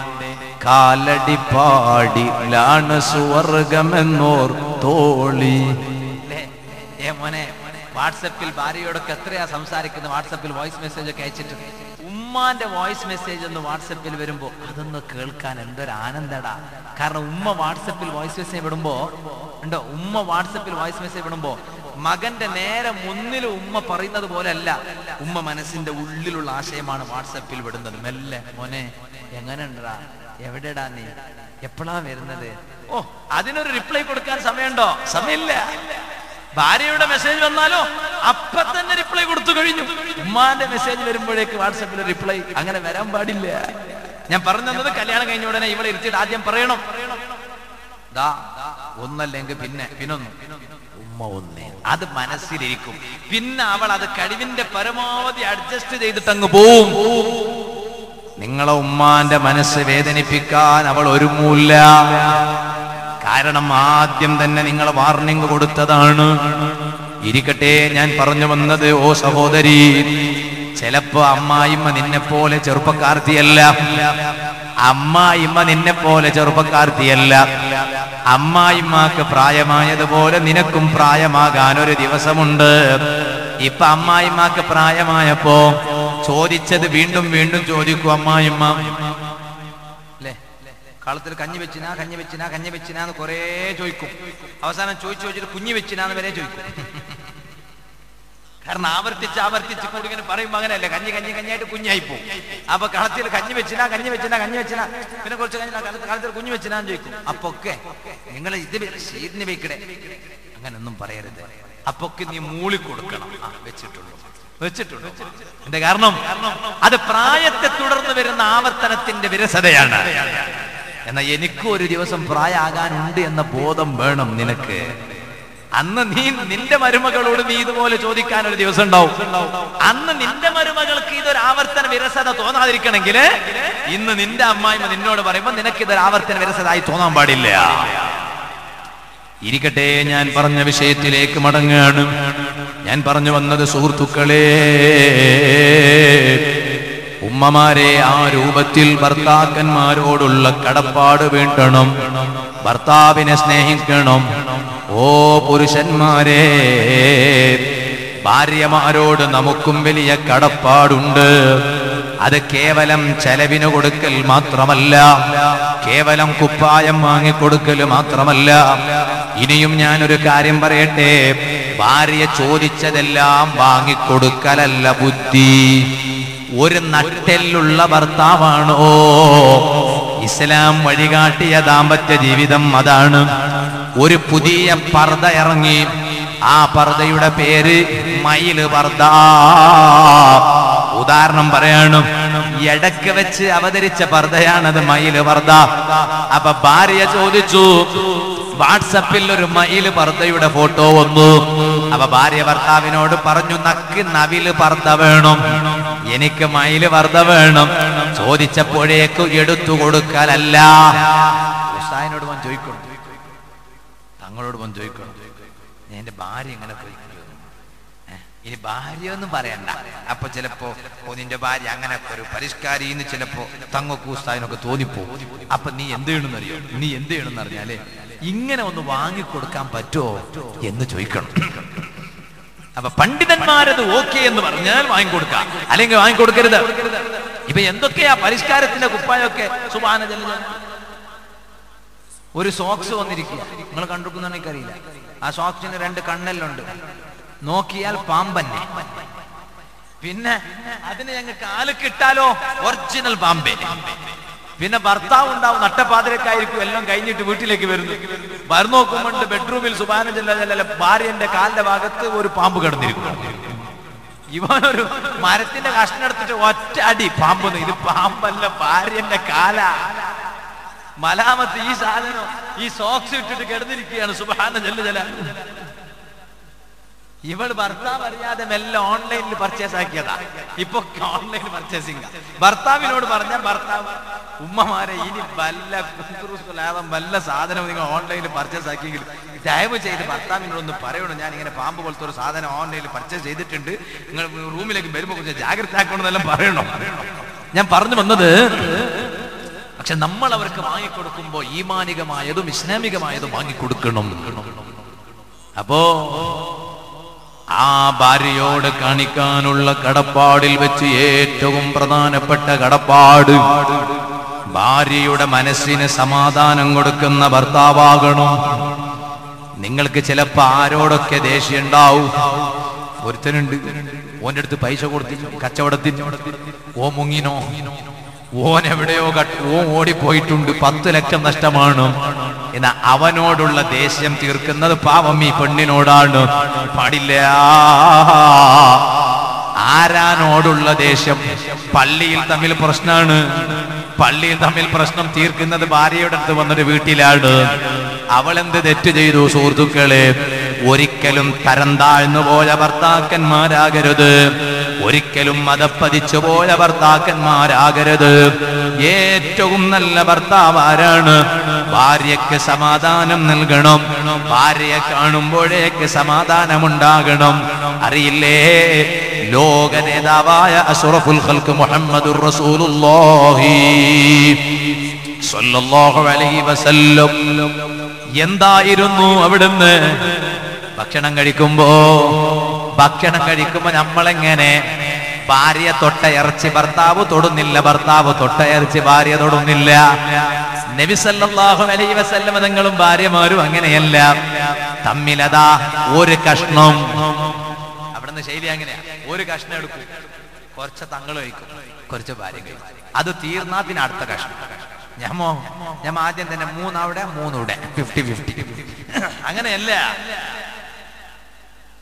കാലടി പാടിലാണ് സുവർഗമെന്നോർ തോളി ല്ലേ? ഏ മോനെ വാട്സപ്പിൽ ഭാര്യയോടൊക്കെ എത്രയാ സംസാരിക്കുന്നത് വാട്സപ്പിൽ വോയിസ് മെസ്സേജ് ഒക്കെ അയച്ചിട്ട് ഉമ്മാന്റെ വോയിസ് മെസ്സേജ് ഒന്ന് വാട്സപ്പിൽ വരുമ്പോ അതൊന്ന് കേൾക്കാൻ എന്തൊരു ആനന്ദടാ കാരണം ഉമ്മ വാട്സപ്പിൽ വോയിസ് മെസ്സേജ് വിടുമ്പോ ഉണ്ടോ ഉമ്മ വാട്സപ്പിൽ വോയിസ് മെസ്സേജ് വിടുമ്പോ മകന്റെ നേരെ മുന്നിൽ ഉമ്മ പറയുന്നത് പോലെയല്ല ഉമ്മ മനസ്സിന്റെ ഉള്ളിലുള്ള ആശയമാണ് വാട്സപ്പിൽ വിടുന്നത് മെല്ലെ മോനെ എങ്ങനെയുണ്ടാ എവിടെടാ നീ എപ്പോഴാ വരുന്നത് ഓ അതിനൊരു റിപ്ലൈ കൊടുക്കാൻ സമയമുണ്ടോ സമയമില്ല ഭാര്യയുടെ മെസ്സേജ് വന്നാലോ അപ്പൊ തന്നെ റിപ്ലൈ കൊടുത്തു കഴിഞ്ഞു ഉമ്മാന്റെ മെസ്സേജ് വരുമ്പോഴേക്ക് വാട്സപ്പിൽ റിപ്ലൈ അങ്ങനെ വരാൻ പാടില്ല ഞാൻ പറഞ്ഞത് കല്യാണം കഴിഞ്ഞ ഉടനെ ഇവളെ ഇരുത്തിയിട്ട് ആദ്യം പറയണം ദാ ഒന്നല്ലെങ്കിൽ പിന്നെ പിന്നൊന്ന് ഉമ്മ ഒന്ന് അത് മനസ്സിലിരിക്കും പിന്നെ അവൾ അത് കഴിവിന്റെ പരമാവധി അഡ്ജസ്റ്റ് ചെയ്തിട്ട് അങ്ങ് പോവും നിങ്ങളെ ഉമ്മാന്റെ മനസ്സ് വേദനിപ്പിക്കാൻ അവൾ ഒരുങ്ങൂല്ല കാരണം ആദ്യം തന്നെ നിങ്ങൾ വാർണിംഗ് കൊടുത്തതാണ് ഇരിക്കട്ടെ ഞാൻ പറഞ്ഞു വന്നത് ഓ സഹോദരി ചിലപ്പോ അമ്മായിമ്മ നിന്നെ പോലെ ചെറുപ്പക്കാർത്തിയല്ല അമ്മായിമ്മ നിന്നെ പോലെ ചെറുപ്പക്കാർത്തിയല്ല അമ്മായിമ്മക്ക് പ്രായമായതുപോലെ നിനക്കും പ്രായമാകാൻ ഒരു ദിവസമുണ്ട് ഇപ്പൊ അമ്മായിമ്മക്ക് പ്രായമായപ്പോ ചോദിച്ചത് വീണ്ടും വീണ്ടും ചോദിക്കും അമ്മായിമ്മ അല്ലേ കളത്തിൽ കഞ്ഞി വെച്ചിനാ കഞ്ഞി വെച്ചിനാ കഞ്ഞി വെച്ചിനാന്ന് കുറേ ചോദിക്കും അവസാനം ചോദിച്ചു ചോദിച്ചിട്ട് കുഞ്ഞി വെച്ചിനാന്ന് വരെ ചോദിക്കും കാരണം ആവർത്തിച്ച് ആവർത്തിച്ച് കൂടി ഇങ്ങനെ പറയുമ്പോ അങ്ങനെയല്ലേ കഞ്ഞി കഞ്ഞി കഞ്ഞിയായിട്ട് കുഞ്ഞായി പോകും അപ്പൊ കളത്തിൽ കഞ്ഞി വെച്ചിനാ കഞ്ഞി വെച്ചിനാ കഞ്ഞി വെച്ചിനാ പിന്നെ കുറച്ച് കഴിഞ്ഞാൽ കളത്തിൽ കളത്തിൽ കുഞ്ഞു വെച്ചിനാന്ന് ചോദിക്കും അപ്പൊ ഒക്കെ നിങ്ങൾ ഇത് ശീലിന് വെക്കടേ അങ്ങനൊന്നും പറയരുത് അപ്പൊക്കെ നീ മൂളി കൊടുക്കണം ആ, വെച്ചിട്ടുള്ളൂ വെച്ചിട്ടുണ്ട് എന്റെ കാരണം അത് പ്രായത്തെ തുടർന്ന് വരുന്ന ആവർത്തനത്തിന്റെ വിരസതയാണ് എന്നാൽ എനിക്കും ഒരു ദിവസം പ്രായമാകാനുണ്ട് എന്ന ബോധം വേണം നിനക്ക് അന്ന് നീ നിന്റെ മരുമകളോട് നീ ഇതുപോലെ ചോദിക്കാൻ ഒരു ദിവസം ഉണ്ടാവും അന്ന് നിന്റെ മരുമകൾക്ക് ഇതൊരു ആവർത്തന വിരസത തോന്നാതിരിക്കണമെങ്കിൽ ഇന്ന് നിന്റെ അമ്മായിമ്മ നിന്നോട് പറയുമ്പോൾ നിനക്ക് ഇതൊരു ആവർത്തന വിരസതായി തോന്നാൻ പാടില്ല ഇരിക്കട്ടെ ഞാൻ പറഞ്ഞ വിഷയത്തിലേക്ക് മടങ്ങാണ് ഞാൻ പറഞ്ഞു വന്നത് സുഹൃത്തുക്കളെ ഉമ്മമാരെ ആ രൂപത്തിൽ ഭർത്താക്കന്മാരോടുള്ള കടപ്പാട് വീട്ടണം ഭർത്താവിനെ സ്നേഹിക്കണം ഓ പുരുഷന്മാരെ ഭാര്യമാരോട് നമുക്കും വലിയ കടപ്പാടുണ്ട് അത് കേവലം ചെലവിന് കൊടുക്കൽ മാത്രമല്ല കേവലം കുപ്പായം വാങ്ങിക്കൊടുക്കൽ മാത്രമല്ല ഇനിയും ഞാനൊരു കാര്യം പറയട്ടെ ഭാര്യ ചോദിച്ചതെല്ലാം വാങ്ങിക്കൊടുക്കലല്ല ബുദ്ധി ഒരു നട്ടെല്ലുള്ള ഭർത്താവാണോ ഇസ്ലാം വഴികാട്ടിയ ദാമ്പത്യ ജീവിതം അതാണ് ഒരു പുതിയ പർദ്ദ ഇറങ്ങി ആ പർദ്ദയുടെ പേര് മയില് പർദ്ദ ഉദാഹരണം പറയാണ് എടക്ക് വെച്ച് അവതരിച്ച പർദ്ദയാണത് മയില് പർദ്ദ അപ്പൊ ഭാര്യ ചോദിച്ചു വാട്സപ്പിൽ ഒരു മയില് പർദ്ദയുടെ ഫോട്ടോ വന്നു അപ്പൊ ഭാര്യ ഭർത്താവിനോട് പറഞ്ഞു നക്ക് നവില് പർദ്ദ വേണം എനിക്ക് മയില് പർദ്ദ വേണം ചോദിച്ചപ്പോഴേക്ക് എടുത്തു കൊടുക്കലല്ല ഉസ്താദിനോട് പോൻ ചോദിക്കണം തങ്ങളോട് പോൻ ചോദിക്കണം ഞാൻ എന്റെ ഭാര്യ എങ്ങനെ ചോദിക്കുന്നു ഇനി ഭാര്യ ഒന്നും പറയണ്ട അപ്പൊ ചിലപ്പോ ഓ നിന്റെ ഭാര്യ അങ്ങനെ ഒരു പരിഷ്കാരി എന്ന് ചിലപ്പോ തങ്ങക്കൂസ്താദിനൊക്കെ തോന്നിപ്പോ അപ്പൊ നീ എന്ത് ചെയ്യണമെന്നറിയോ നീ എന്ത് ചെയ്യണമെന്ന് അറിഞ്ഞാലേ ഇങ്ങനെ ഒന്ന് വാങ്ങിക്കൊടുക്കാൻ പറ്റുമോ എന്ന് ചോദിക്കണം അപ്പൊ പണ്ഡിതന്മാരത് ഓക്കെ എന്ന് പറഞ്ഞാൽ വാങ്ങിക്കൊടുക്കാം അല്ലെങ്കിൽ വാങ്ങിക്കൊടുക്കരുത് ഇപ്പൊ എന്തൊക്കെയാ പരിഷ്കാരത്തിന്റെ കുപ്പായൊക്കെ സുബാന ജല ഒരു സോക്സ് വന്നിരിക്കുക നിങ്ങൾ കണ്ടിരിക്കുന്ന എനിക്കറിയില്ല ആ സോക്സിന് രണ്ട് കണ്ണെല്ലുണ്ട് നോക്കിയാൽ പാമ്പന്നെ പിന്നെ അതിന് ഞങ്ങൾ കാല് കിട്ടാലോ ഒറിജിനൽ പാമ്പേ പിന്നെ ഭർത്താവ് ഉണ്ടാവും നട്ടപ്പാതിരക്കായിരിക്കും എല്ലാം കഴിഞ്ഞിട്ട് വീട്ടിലേക്ക് വരുന്നു വരുന്നു നോക്കുമ്പോണ്ട് ബെഡ്റൂമിൽ സുബാന ജല്ല ജല്ല ഭാര്യന്റെ കാലിന്റെ ഭാഗത്ത് ഒരു പാമ്പ് കിടന്നിരിക്കുന്നു ഇവനൊരു മരത്തിന്റെ കഷ്ണം എടുത്തിട്ട് ഒറ്റ അടി പാമ്പ് ഇത് പാമ്പല്ല ഭാര്യന്റെ കാല മലാമത്ത് ഈ സാധനം ഈ സോക്സ് ഇട്ടിട്ട് കിടന്നിരിക്കുകയാണ് സുബാന ജല്ല ജല ഇവൾ ഭർത്താവ് അറിയാതെ മെല്ലെ ഓൺലൈനിൽ പർച്ചേസ് ആക്കിയതാ ഇപ്പൊ ഓൺലൈൻ പർച്ചേസിംഗ് ഭർത്താവിനോട് പറഞ്ഞ ഭർത്താവ് ഉമ്മമാരെ ഇനി വല്ല കുന്തുറുസുലാഭം വല്ല സാധനം നിങ്ങൾ ഓൺലൈനിൽ പർച്ചേസ് ആക്കിയെങ്കിൽ ദയവ് ചെയ്ത് ഭർത്താവിനോട് ഒന്ന് പറയണം ഞാൻ ഇങ്ങനെ പാമ്പ് പോലത്തെ ഒരു സാധനം ഓൺലൈനിൽ പർച്ചേസ് ചെയ്തിട്ടുണ്ട് നിങ്ങൾ റൂമിലേക്ക് വരുമ്പോൾ കുറച്ച് ജാഗ്രത ആക്കണമെന്നെല്ലാം പറയണം ഞാൻ പറഞ്ഞു വന്നത് പക്ഷെ നമ്മൾ അവർക്ക് വാങ്ങിക്കൊടുക്കുമ്പോൾ ഈമാനികമായതും ഇസ്ലാമികമായതും വാങ്ങിക്കൊടുക്കണം അപ്പോ ആ ഭാര്യയോട് കാണിക്കാനുള്ള കടപ്പാടിൽ വെച്ച് ഏറ്റവും പ്രധാനപ്പെട്ട കടപ്പാട് ഭാര്യയുടെ മനസ്സിന് സമാധാനം കൊടുക്കുന്ന ഭർത്താവാകണം നിങ്ങൾക്ക് ചിലപ്പോ ആരോടൊക്കെ ദേഷ്യം ഉണ്ടാവും ഒരുത്തനുണ്ട് ഓന്റെ അടുത്ത് പൈസ കൊടുത്തില്ല കച്ചവടത്തിന് ഓ മുങ്ങിനോ ഓൻ എവിടെയോ കട്ട് ഓ ഓടിപ്പോയിട്ടുണ്ട് പത്ത് ലക്ഷം നഷ്ടമാണ് എന്ന അവനോടുള്ള ദേഷ്യം തീർക്കുന്നത് പാവം ഈ പെണ്ണിനോടാണ് പാടില്ല ആരാനോടുള്ള ദേഷ്യം പള്ളിയിൽ തമ്മിൽ പ്രശ്നമാണ് പള്ളിയിൽ തമ്മിൽ പ്രശ്നം തീർക്കുന്നത് ഭാര്യയുടെ അടുത്ത് വന്നൊരു വീട്ടിലാണ് അവൾ എന്ത് തെറ്റ് ചെയ്തു സുഹൃത്തുക്കളെ ഒരിക്കലും തരം താഴ്ന്നു പോയ ഭർത്താക്കന്മാരാകരുത് ഒരിക്കലും മതപ്പതിച്ചു പോയ ഭർത്താക്കന്മാരാകരുത് ഏറ്റവും നല്ല ഭർത്താവ് ആരാണ് ഭാര്യയ്ക്ക് സമാധാനം നൽകണം ഭാര്യയെ കാണുമ്പോഴേക്ക് സമാധാനമുണ്ടാകണം അറിയില്ലേ ലോക നേതാവായ അസുറഫുൽ ഖൽക്ക് മുഹമ്മദുർ റസൂലുള്ളാഹി സ്വല്ലല്ലാഹു അലൈഹി വസല്ലം എന്തായിരുന്നു അവിടുന്ന് ഭക്ഷണം കഴിക്കുമ്പോ ഭക്ഷണം കഴിക്കുമ്പോ നമ്മളെങ്ങനെ ഭാര്യ തൊട്ട ഇറച്ചി ഭർത്താവ് തൊടുന്നില്ല ഭർത്താവ് തൊട്ട ഇറച്ചി ഭാര്യ തൊടുന്നില്ല നബി സല്ലല്ലാഹു അലൈഹി വസല്ലം നിങ്ങളും ഭാര്യമാരും അങ്ങനെയല്ല തമ്മിലതാ ഒരു കഷ്ണം അവിടുന്ന് ശൈലി അങ്ങനെയാ ഒരു കഷ്ണം എടുക്കും കുറച്ച് തങ്ങൾ കഴിക്കും കുറച്ച് ഭാര്യ കഴിക്കും അത് തീർന്നാ പിന്നെ അടുത്ത കഷ്ണം ഞമ്മോ ഞാൻ ആദ്യം തന്നെ മൂന്നവിടെ മൂന്നൂടെ ഫിഫ്റ്റി ഫിഫ്റ്റി അങ്ങനെയല്ല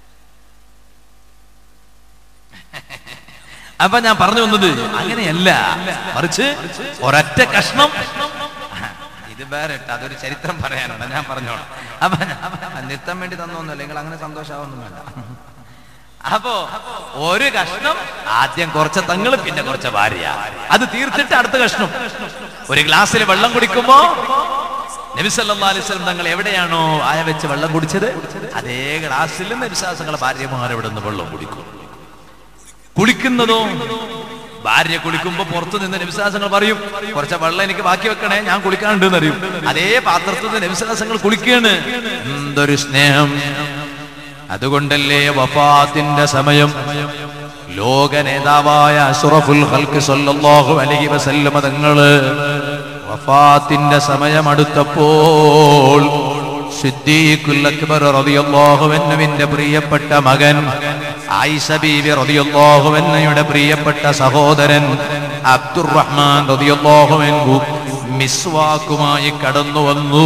അപ്പൊ ഞാൻ പറഞ്ഞു വന്നത് അങ്ങനെയല്ല മറിച്ച് ഒരൊറ്റ കഷ്ണം ഇത് വേറെ ഇട്ട് അതൊരു ചരിത്രം പറയാനാണ് ഞാൻ പറഞ്ഞോളാം അപ്പൊ ഞാൻ നിർത്താൻ വേണ്ടി തന്നൊന്നുമല്ല നിങ്ങൾ അങ്ങനെ സന്തോഷാവൊന്നും വേണ്ട അപ്പോ ഒരു കഷ്ണം ആദ്യം കുറച്ച് തങ്ങള് പിന്നെ കുറച്ച് ഭാര്യ അത് തീർത്തിട്ട് അടുത്ത കഷ്ണം ഒരു ഗ്ലാസ്സിൽ വെള്ളം കുടിക്കുമ്പോ നബിസല്ലാ അലിസ്ലം തങ്ങൾ എവിടെയാണോ ആയ വെച്ച് വെള്ളം കുടിച്ചത് അതേ ഗ്ലാസ്സിൽ നബിസാസങ്ങളെ ഭാര്യമാർ ഇവിടെ നിന്ന് വെള്ളം കുടിക്കും കുളിക്കുന്നതോ ഭാര്യ കുളിക്കുമ്പോ പുറത്തു നിന്ന് നബിസാസങ്ങൾ പറയും കുറച്ച് വെള്ളം എനിക്ക് ബാക്കി വെക്കണേ ഞാൻ കുളിക്കാനുണ്ട് അറിയും അതേ പാത്രത്തിൽ നിന്ന് നബിസാസങ്ങൾ കുളിക്കുകയാണ് എന്തൊരു സ്നേഹം അതുകൊണ്ടല്ലേ വഫാത്തിന്റെ സമയം ലോക നേതാവായ അഷ്റഫുൽ ഖൽക്ക് സല്ലല്ലാഹു അലൈഹി വസല്ലമ തങ്ങള് വഫാത്തിന്റെ സമയം അടുത്തപ്പോൾ സിദ്ദീഖുൽ അക്ബർ റളിയല്ലാഹു അൻഹുവിന്റെ പ്രിയപ്പെട്ട മകൻ ആയിഷ ബീവി റളിയല്ലാഹു അൻഹയുടെ പ്രിയപ്പെട്ട സഹോദരൻ അബ്ദുറഹ്മാൻ റളിയല്ലാഹു അൻഹു മിസ്വാക്കുമായി കടന്നു വന്നു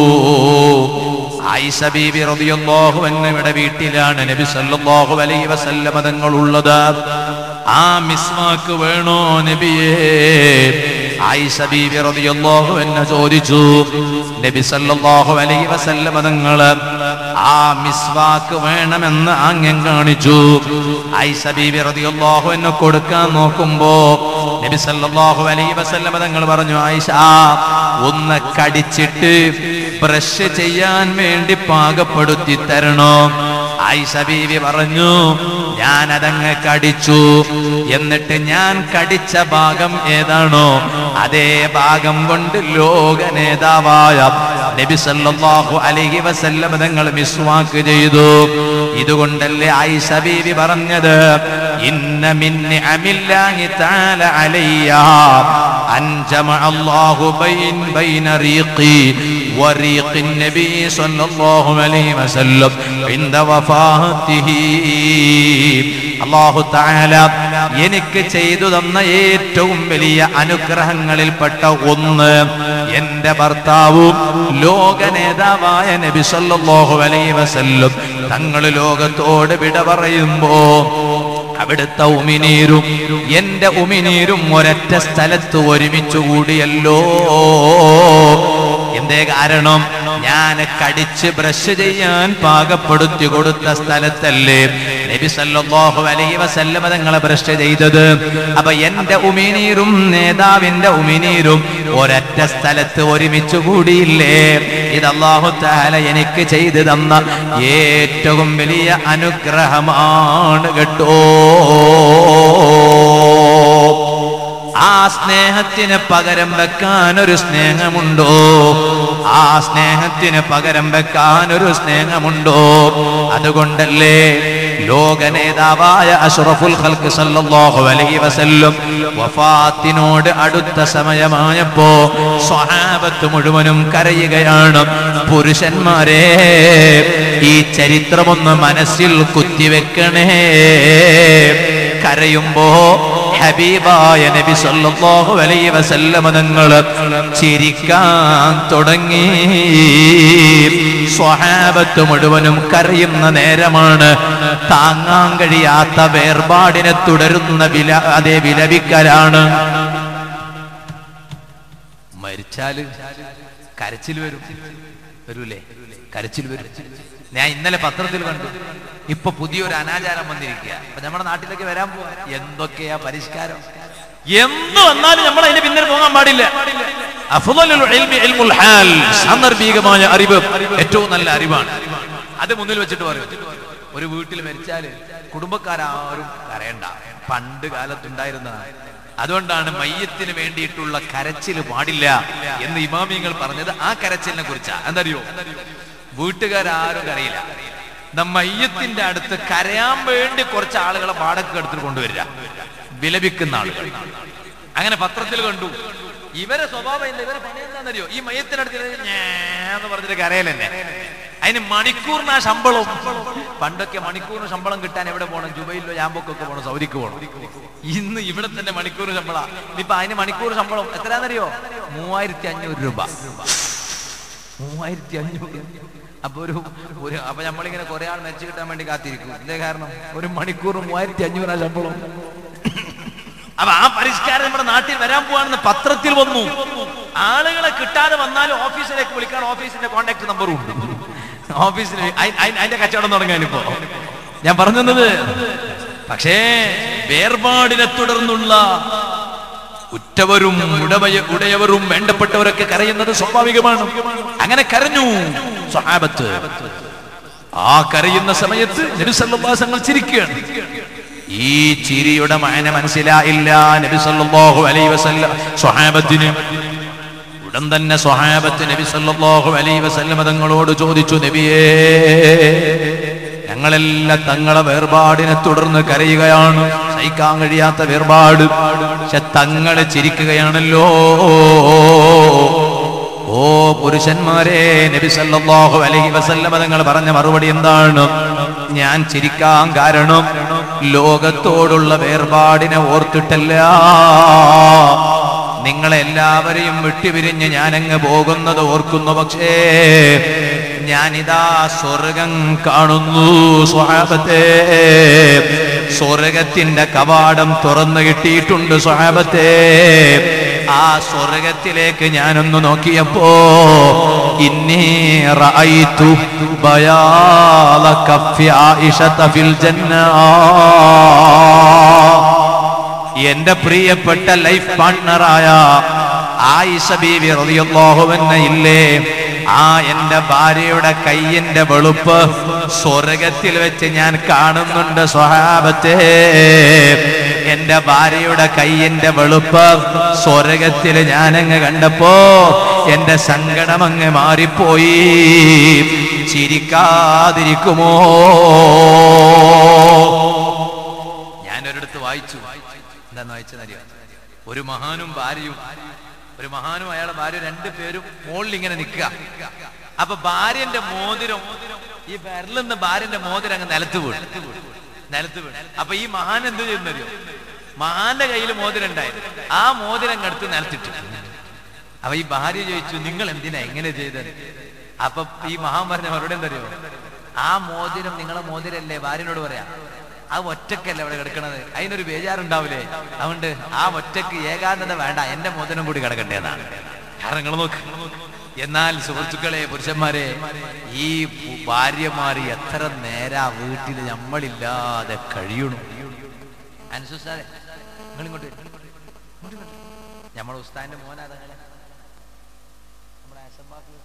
ആയിഷ ബീബി റളിയല്ലാഹു അൻഹയുടെ വീട്ടിലാണ് നബി സല്ലല്ലാഹു അലൈഹി വസല്ലമ തങ്ങൾ ഉള്ളത് ആ മിസ്വാക്ക് വേണോ നബിയേ ആയിഷ ബീബി റളിയല്ലാഹു അൻഹ ചോദിച്ചു നബി സല്ലല്ലാഹു അലൈഹി വസല്ലമ തങ്ങൾ ആ മിസ്വാക്ക് വേണമെന്ന് ആംഗ്യം കാണിച്ചു ആയിഷ ബീബി റളിയല്ലാഹു അൻഹ കൊടുക്കാൻ നോക്കുമ്പോ നബി സല്ലല്ലാഹു അലൈഹി വസല്ലമ തങ്ങൾ പറഞ്ഞു ആയിഷ ഒന്ന് കടിച്ചിട്ട് ബ്രഷ് ചെയ്യാൻ വേണ്ടി പാകപ്പെടുത്തി തരണോ ആയിഷ ബീവി പറഞ്ഞു ഞാൻ അതങ്ങ് കടിച്ചു എന്നിട്ട് ഞാൻ കടിച്ച ഭാഗം ഏതാണോ അതേ ഭാഗം കൊണ്ട് ലോക നേതാവായ നബി സല്ലല്ലാഹു അലൈഹി വസല്ലം തങ്ങൾ മിസ്വാക്ക് ചെയ്തു ഇതുകൊണ്ടല്ലേ ആയിഷ ബീവി പറഞ്ഞത് ഇന്ന മിൻ നിഅമില്ലാഹി തആല അലയ്യ അൻ ജമഅ അല്ലാഹു ബൈൻ ബൈന റീഖി وريق النبي صلى الله عليه وسلم عند وفاته അള്ളാഹു താല എനിക്ക് ചെയ്തു തന്ന ഏറ്റവും വലിയ അനുഗ്രഹങ്ങളിൽപ്പെട്ട ഒന്ന് എന്റെ ഭർത്താവും ലോക നേതാവായ നബി സല്ലല്ലാഹു അലൈഹി വസല്ലം തങ്ങൾ ലോകത്തോട് വിട പറയുമ്പോ അവിടുത്തെ ഉമിനീരും എന്റെ ഉമിനീരും ഒരൊറ്റ സ്ഥലത്ത് ഒരുമിച്ച് കൂടിയല്ലോ എന്തേ കാരണം ഞാൻ കടിച്ച് ബ്രഷ് ചെയ്യാൻ പാകപ്പെടുത്തി കൊടുത്ത സ്ഥലത്തല്ലേ നബി സല്ലല്ലാഹു അലൈഹി വസല്ലമ തങ്ങളെ ബ്രഷ് ചെയ്തത് അപ്പൊ എന്റെ ഉമിനീരും നേതാവിന്റെ ഉമിനീരും ഒരൊറ്റ സ്ഥലത്ത് ഒരുമിച്ച് കൂടിയില്ലേ ഇത് അല്ലാഹു തആല എനിക്ക് ചെയ്തു തന്ന ഏറ്റവും വലിയ അനുഗ്രഹമാണ് കേട്ടോ ആ സ്നേഹത്തിന് പകരം വെക്കാൻ ഒരു സ്നേഹമുണ്ടോ ആ സ്നേഹത്തിന് പകരം വെക്കാൻ ഒരു സ്നേഹമുണ്ടോ അതുകൊണ്ടല്ലേ ലോക നേതാവായ അഷ്റഫുൽ ഖൽക്ക് സല്ലല്ലാഹു അലൈഹി വസല്ലം വഫാത്തിനോട് അടുത്ത സമയമായപ്പോ സ്വഹാബത്ത് മുഴുവനും കരയുകയാണ് പുരുഷന്മാരെ ഈ ചരിത്രമൊന്ന് മനസ്സിൽ കുത്തിവെക്കണേ കരയുമ്പോ ഹബീബായ നബി സല്ലല്ലാഹു അലൈഹി വസല്ലമ തങ്ങൾ ചിരിക്കാൻ തുടങ്ങി സ്വഹാബത്ത് മുഴുവനും കരയുന്ന നേരമാണ് താങ്ങാൻ കഴിയാത്ത വേർപാടിനെ തുടരുന്ന വില അതേ വിലപിക്കലാണ് മരിച്ചാല് കരച്ചിൽ വരും വരൂലേ കരച്ചിൽ വരും ഞാൻ ഇന്നലെ പത്രത്തിൽ കണ്ടു ഇപ്പൊ പുതിയൊരു അനാചാരം വന്നിരിക്കുക അപ്പൊ നമ്മുടെ നാട്ടിലേക്ക് വരാൻ പോവാ എന്തൊക്കെയാ പരിഷ്കാരം എന്ത് വന്നാലും നമ്മൾ അതിന് പിന്നിൽ പോകാൻ പാടില്ല അഫ്ളലുൽ ഇൽമി ഇൽമുൽ ഹാൽ സാന്ദർഭികമായ അറിവ് ഏറ്റവും നല്ല അറിവാണ് അത് മുന്നിൽ വെച്ചിട്ട് പറയും ഒരു വീട്ടിൽ മരിച്ചാല് കുടുംബക്കാരും കരയണ്ട പണ്ട് കാലത്തുണ്ടായിരുന്നതാണ് അതുകൊണ്ടാണ് മയ്യത്തിന് വേണ്ടിയിട്ടുള്ള കരച്ചിൽ പാടില്ല എന്ന് ഇമാമിയങ്ങൾ പറഞ്ഞത് ആ കരച്ചിലിനെ കുറിച്ചാ എന്തറിയോ വീട്ടുകാരും കരയില്ല നമ്മ മയ്യത്തിന്റെ അടുത്ത് കരയാൻ വേണ്ടി കുറച്ച് ആളുകളെ വാടക എടുത്തിട്ട് കൊണ്ടുവരിക വിലപിക്കുന്ന ആളുകൾ അങ്ങനെ പത്രത്തിൽ കണ്ടു ഇവരെ സ്വഭാവം എന്താ ഇവരെ പണി എന്താണെന്നറിയോ ഈ മയത്തിനടുത്ത് എന്ന് പറഞ്ഞിട്ട് കരയലെന്നെ അതിന് മണിക്കൂറിന് ആ ശമ്പളം പണ്ടൊക്കെ മണിക്കൂറിന് ശമ്പളം കിട്ടാൻ എവിടെ പോകണം ജുബൈലിലോ ജാമ്പൊക്കൊക്കെ പോകണം സൗദിക്ക് പോകണം ഇന്ന് ഇവിടെ തന്നെ മണിക്കൂർ ശമ്പളം ഇപ്പൊ അതിന് മണിക്കൂർ ശമ്പളം എത്രയാണെന്നറിയോ മൂവായിരത്തി അഞ്ഞൂറ് രൂപ മൂവായിരത്തി അഞ്ഞൂറ് അപ്പൊ ഒരു ഒരു അപ്പൊ നമ്മളിങ്ങനെ കുറെ ആൾ മെച്ചു കിട്ടാൻ വേണ്ടി കാത്തിരിക്കും ഇതേ കാരണം ഒരു മണിക്കൂർ മൂവായിരത്തി അഞ്ഞൂറാ ശമ്പളം അപ്പൊ ആ പരിഷ്കാരം നമ്മുടെ നാട്ടിൽ വരാൻ പോവാണെന്ന് പത്രത്തിൽ വന്നു ആളുകളെ കിട്ടാതെ വന്നാലും ഓഫീസിലേക്ക് വിളിക്കാൻ ഓഫീസിന്റെ കോണ്ടാക്ട് നമ്പറും ഉണ്ട് ഓഫീസിൽ അയി- അയി- അതിന്റെ കച്ചവടം തുടങ്ങാനിപ്പോ ഞാൻ പറഞ്ഞു തന്നത് പക്ഷേ വേർപാടിനെ തുടർന്നുള്ള ഉറ്റവരും ഉടവയ ഉടയവരും വേണ്ടപ്പെട്ടവരൊക്കെ കരയുന്നത് സ്വാഭാവികമാണ് അങ്ങനെ കരഞ്ഞു സ്വഹാബത്ത് ആ കരയുന്ന സമയത്ത് നബിസല്ലാസങ്ങൾ ചിരിക്കുകയാണ് ഈ ചിരിയുടെ മാന മനസ്സിലായില്ല നബി സല്ലല്ലാഹു അലൈഹി വസല്ലം സ്വഹാബത്തിന് ഉടൻ തന്നെ സ്വഹാബത്ത് നബി സല്ലല്ലാഹു അലൈഹി വസല്ലം തങ്ങളോട് ചോദിച്ചു നബിയേ ഞങ്ങളെല്ലാം തങ്ങളെ വേർപാടിനെ തുടർന്ന് കരയുകയാണ് സഹിക്കാൻ കഴിയാത്ത വേർപാട് പക്ഷെ തങ്ങള് ചിരിക്കുകയാണല്ലോ ഓ പുരുഷന്മാരെ നബി സല്ലല്ലാഹു അലൈഹി വസല്ലമ തങ്ങൾ പറഞ്ഞ മറുപടി എന്താണ് ഞാൻ ചിരിക്കാൻ കാരണം ലോകത്തോടുള്ള വേർപാടിനെ ഓർത്തിട്ടല്ല നിങ്ങളെല്ലാവരെയും വിട്ടുപിരിഞ്ഞ് ഞാനങ്ങ് പോകുന്നത് ഓർക്കുന്നു പക്ഷേ ഞാനിതാ സ്വർഗം കാണുന്നു സ്വഹാബത്തെ സ്വർഗത്തിന്റെ കവാടം തുറന്നു കിട്ടിയിട്ടുണ്ട് സ്വഹാബത്തെ ആ സ്വർഗത്തിലേക്ക് ഞാനൊന്ന് നോക്കിയപ്പോ ഇന്നീ റഅയ്തു ബയാള കഫി ആയിഷത ഫിൽ ജന്ന എന്റെ പ്രിയപ്പെട്ട ലൈഫ് പാർട്ട്ണറായ ആയിഷ ബീവി റളിയല്ലാഹുവന്ന ഇല്ലേ ആ എന്റെ ഭാര്യയുടെ കയ്യിന്റെ വെളുപ്പ് സ്വർഗത്തിൽ വെച്ച് ഞാൻ കാണുന്നുണ്ട് സ്വഹാബത്തെ എന്റെ ഭാര്യയുടെ കയ്യിന്റെ വെളുപ്പ് സ്വർഗത്തിൽ ഞാനങ്ങ് കണ്ടപ്പോ എന്റെ സങ്കടം അങ്ങ് മാറിപ്പോയി ചിരിക്കാതിരിക്കുമോ ഞാൻ ഒരിടത്ത് വായിച്ചു എന്താന്ന് വായിച്ചെന്നറിയോ ഒരു മഹാനും ഭാര്യയും ഒരു മഹാനും അയാളുടെ ഭാര്യ രണ്ടു പേരും മുകളിൽ ഇങ്ങനെ നിൽക്കുക അപ്പൊ ഭാര്യന്റെ മോതിരം ഈ വിരലിന്ന് ഭാര്യന്റെ മോതിരം അങ്ങ് നിലത്ത് വീണു നിലത്ത് വീണു അപ്പൊ ഈ മഹാൻ എന്ത് ചെയ്യുന്നറിയോ മഹാന്റെ കയ്യിൽ മോതിരം ഉണ്ടായിരുന്നു ആ മോതിരം അങ്ങ് എടുത്ത് നിലത്തിട്ടു അപ്പൊ ഈ ഭാര്യ ചോദിച്ചു നിങ്ങൾ എന്തിനാ എങ്ങനെ ചെയ്തത് അപ്പൊ ഈ മഹാൻ പറഞ്ഞ മറുപടി എന്തറിയോ ആ മോതിരം നിങ്ങളെ മോതിരല്ലേ ഭാര്യനോട് പറയാ ആ ഒറ്റക്കല്ലേ അവിടെ കിടക്കണത് അതിനൊരു ബേജാറുണ്ടാവില്ലേ അതുകൊണ്ട് ആ ഒറ്റക്ക് ഏകാന്തത വേണ്ട എന്റെ മോതിരം കൂടി കിടക്കട്ടെ എന്നാണ് കാരണം നിങ്ങൾ നോക്ക് എന്നാൽ സുഹൃത്തുക്കളെ പുരുഷന്മാരെ ഈ ഭാര്യമാര് എത്ര നേരാ വീട്ടിൽ നമ്മളില്ലാതെ കഴിയണു അനുസു സാറേ നിങ്ങൾ ഇങ്ങോട്ട് വരൂ. ഇങ്ങോട്ട് വരൂ. നമ്മളെ ഉസ്താന്റെ മോനാ തങ്ങളെ നമ്മുടെ ആശംബാക്കി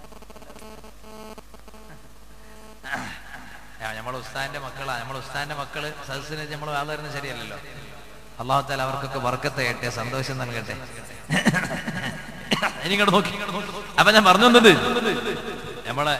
നമ്മളെ ഉസ്താന്റെ മക്കളാ നമ്മളെ ഉസ്താന്റെ മക്കള് സദസ്സിനെ നമ്മൾ വളരുന്നത് ശരിയല്ലല്ലോ അള്ളാഹുത്താല അവർക്കൊക്കെ വർക്കത്തെ കേട്ടെ സന്തോഷം നൽകട്ടെ എനിക്കോട്ട് നോക്കി അപ്പൊ ഞാൻ പറഞ്ഞു വന്നത് നമ്മളെ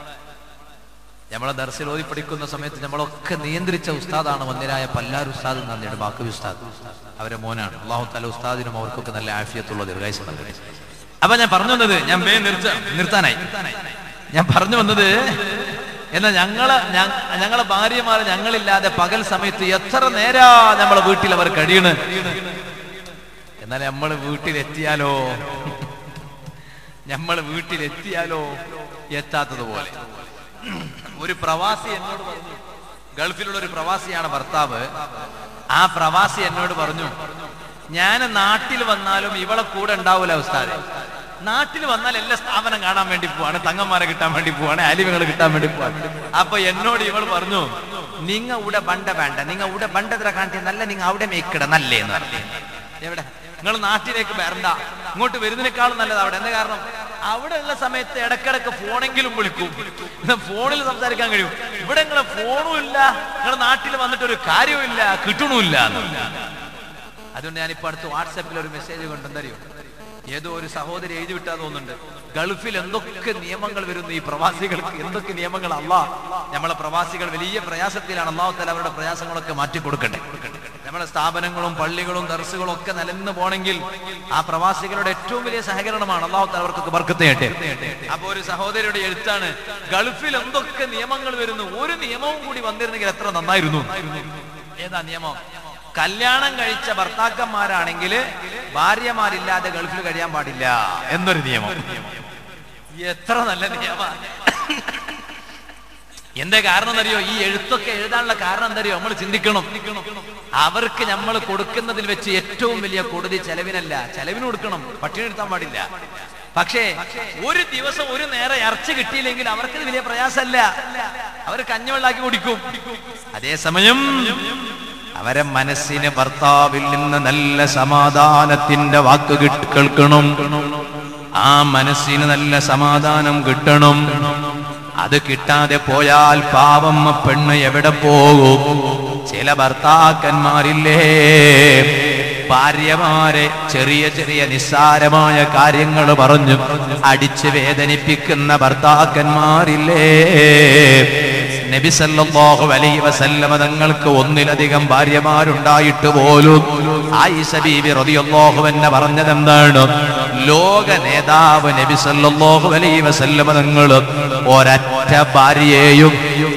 നമ്മളെ ദർശയിൽ ഓതി പഠിക്കുന്ന സമയത്ത് നമ്മളൊക്കെ നിയന്ത്രിച്ച ഉസ്താദാണ് വന്നിരായ പല്ലാർ ഉസ്താദ് നന്ദിയുടെ ബാക്കി ഉസ്താദ് അവരെ മോനാണ് അള്ളാഹു താല ഉസ്താദിനും അവർക്കൊക്കെ നല്ല ആഫിയത്തുള്ള ദീർഘായുസ് നൽകട്ടെ അപ്പൊ ഞാൻ പറഞ്ഞു വന്നത് ഞാൻ വേ നിർത്ത നിർത്താനായി ഞാൻ പറഞ്ഞു വന്നത് എന്നാൽ ഞങ്ങളെ ഞ- ഞങ്ങളെ ഭാര്യമാര് ഞങ്ങളില്ലാതെ പകൽ സമയത്ത് എത്ര നേരാ നമ്മളെ വീട്ടിൽ അവർ കഴിയണ് എന്നാൽ നമ്മൾ വീട്ടിലെത്തിയാലോ നമ്മൾ വീട്ടിലെത്തിയാലോ എത്താത്തതുപോലെ ഒരു പ്രവാസി എന്നോട് പറഞ്ഞു ഗൾഫിലുള്ള ഒരു പ്രവാസിയാണ് ഭർത്താവ് ആ പ്രവാസി എന്നോട് പറഞ്ഞു ഞാൻ നാട്ടിൽ വന്നാലും ഇവളെ കൂടെ ഉണ്ടാവൂല ഉസ്താദെ നാട്ടിൽ വന്നാൽ എല്ലാ സ്ഥാപനം കാണാൻ വേണ്ടി പോവാണ് തങ്ങന്മാരെ കിട്ടാൻ വേണ്ടി പോവാണ് അലിവുകൾ കിട്ടാൻ വേണ്ടി പോവാണ് അപ്പൊ എന്നോട് ഇവൾ പറഞ്ഞു നിങ്ങ ഇവിടെ ബണ്ട വേണ്ട നിങ്ങ ഇവിടെ ബണ്ടത്ര കാണിച്ച നല്ല നിങ്ങ അവിടെ മേക്കിട നല്ലേ എന്ന് പറഞ്ഞു എവിടെ നിങ്ങൾ നാട്ടിലേക്ക് വരണ്ട ഇങ്ങോട്ട് വരുന്നതിനേക്കാളും നല്ലത് അവിടെ എന്താ കാരണം അവിടെ ഉള്ള സമയത്ത് ഇടക്കിടക്ക് ഫോണെങ്കിലും വിളിക്കും എന്നാ ഫോണിൽ സംസാരിക്കാൻ കഴിയും ഇവിടെ നിങ്ങളെ ഫോണും ഇല്ല നിങ്ങളുടെ നാട്ടിൽ വന്നിട്ട് ഒരു കാര്യവും ഇല്ല കിട്ടണമില്ല അതുകൊണ്ട് ഞാനിപ്പോ അടുത്ത് വാട്സാപ്പിൽ ഒരു മെസ്സേജ് കൊണ്ടെന്തറിയോ ഏതോ ഒരു സഹോദരി എഴുതി വിട്ടാ തോന്നുന്നുണ്ട് ഗൾഫിൽ എന്തൊക്കെ നിയമങ്ങൾ വരുന്നു ഈ പ്രവാസികൾക്ക് എന്തൊക്കെ നിയമങ്ങൾ അല്ല നമ്മളെ പ്രവാസികൾ വലിയ പ്രയാസത്തിലാണ് അള്ളാഹു തല അവരുടെ പ്രയാസങ്ങളൊക്കെ മാറ്റി കൊടുക്കട്ടെ നമ്മുടെ സ്ഥാപനങ്ങളും പള്ളികളും ദർസുകളും ഒക്കെ നിലനിന്ന് പോണെങ്കിൽ ആ പ്രവാസികളുടെ ഏറ്റവും വലിയ സഹകരണമാണ് അള്ളാഹു തല അവർക്കൊക്കെ ബർക്കത്ത് ചെയ്യട്ടെ അപ്പൊ ഒരു സഹോദരിയുടെ എഴുത്താണ് ഗൾഫിൽ എന്തൊക്കെ നിയമങ്ങൾ വരുന്നു ഒരു നിയമവും കൂടി വന്നിരുന്നെങ്കിൽ എത്ര നന്നായിരുന്നു ഏതാ നിയമം കല്യാണം കഴിച്ച ഭർത്താക്കന്മാരാണെങ്കിൽ ഭാര്യമാരില്ലാതെ ഗൾഫിൽ കഴിയാൻ പാടില്ല എന്നൊരു നിയമം എത്ര നല്ല നിയമ എന്താ കാരണം എന്നറിയോ ഈ എഴുത്തൊക്കെ എഴുതാനുള്ള കാരണം എന്തറിയോ നമ്മൾ ചിന്തിക്കണം അവർക്ക് നമ്മൾ കൊടുക്കുന്നതിൽ വെച്ച് ഏറ്റവും വലിയ കൊടുതി ചെലവിനല്ല ചെലവിന് കൊടുക്കണം പട്ടിണി എടുത്താൻ പാടില്ല പക്ഷേ ഒരു ദിവസം ഒരു നേരെ ഇറച്ചി കിട്ടിയില്ലെങ്കിൽ അവർക്ക് ഇത് വലിയ പ്രയാസമല്ല അവർ കഞ്ഞവെള്ളാക്കി കുടിക്കും അതേസമയം അവരെ മനസ്സിന് ഭർത്താവിൽ നിന്ന് നല്ല സമാധാനത്തിന്റെ വാക്ക് കിട്ട് കേൾക്കണം ആ മനസ്സിന് നല്ല സമാധാനം കിട്ടണം അത് കിട്ടാതെ പോയാൽ പാവം ആ പെണ്ണ് എവിടെ പോകും ചില ഭർത്താക്കന്മാരില്ലേ ഭാര്യമാരെ ചെറിയ ചെറിയ നിസ്സാരമായ കാര്യങ്ങൾ പറഞ്ഞു അടിച്ച് വേദനിപ്പിക്കുന്ന ഭർത്താക്കന്മാരില്ലേ നബി സല്ലല്ലാഹു അലൈഹി വസല്ലമ തങ്ങൾക്ക് ഒന്നിലധികം ഭാര്യമാരുണ്ടായിട്ട് പോലും ആയിഷ ബീബി റളിയല്ലാഹു അൻഹ പറഞ്ഞത് എന്താണ് ലോക നേതാവ് നബി സല്ലല്ലാഹു അലൈഹി വസല്ലമ തങ്ങൾ ഒരൊറ്റ ഭാര്യയെയും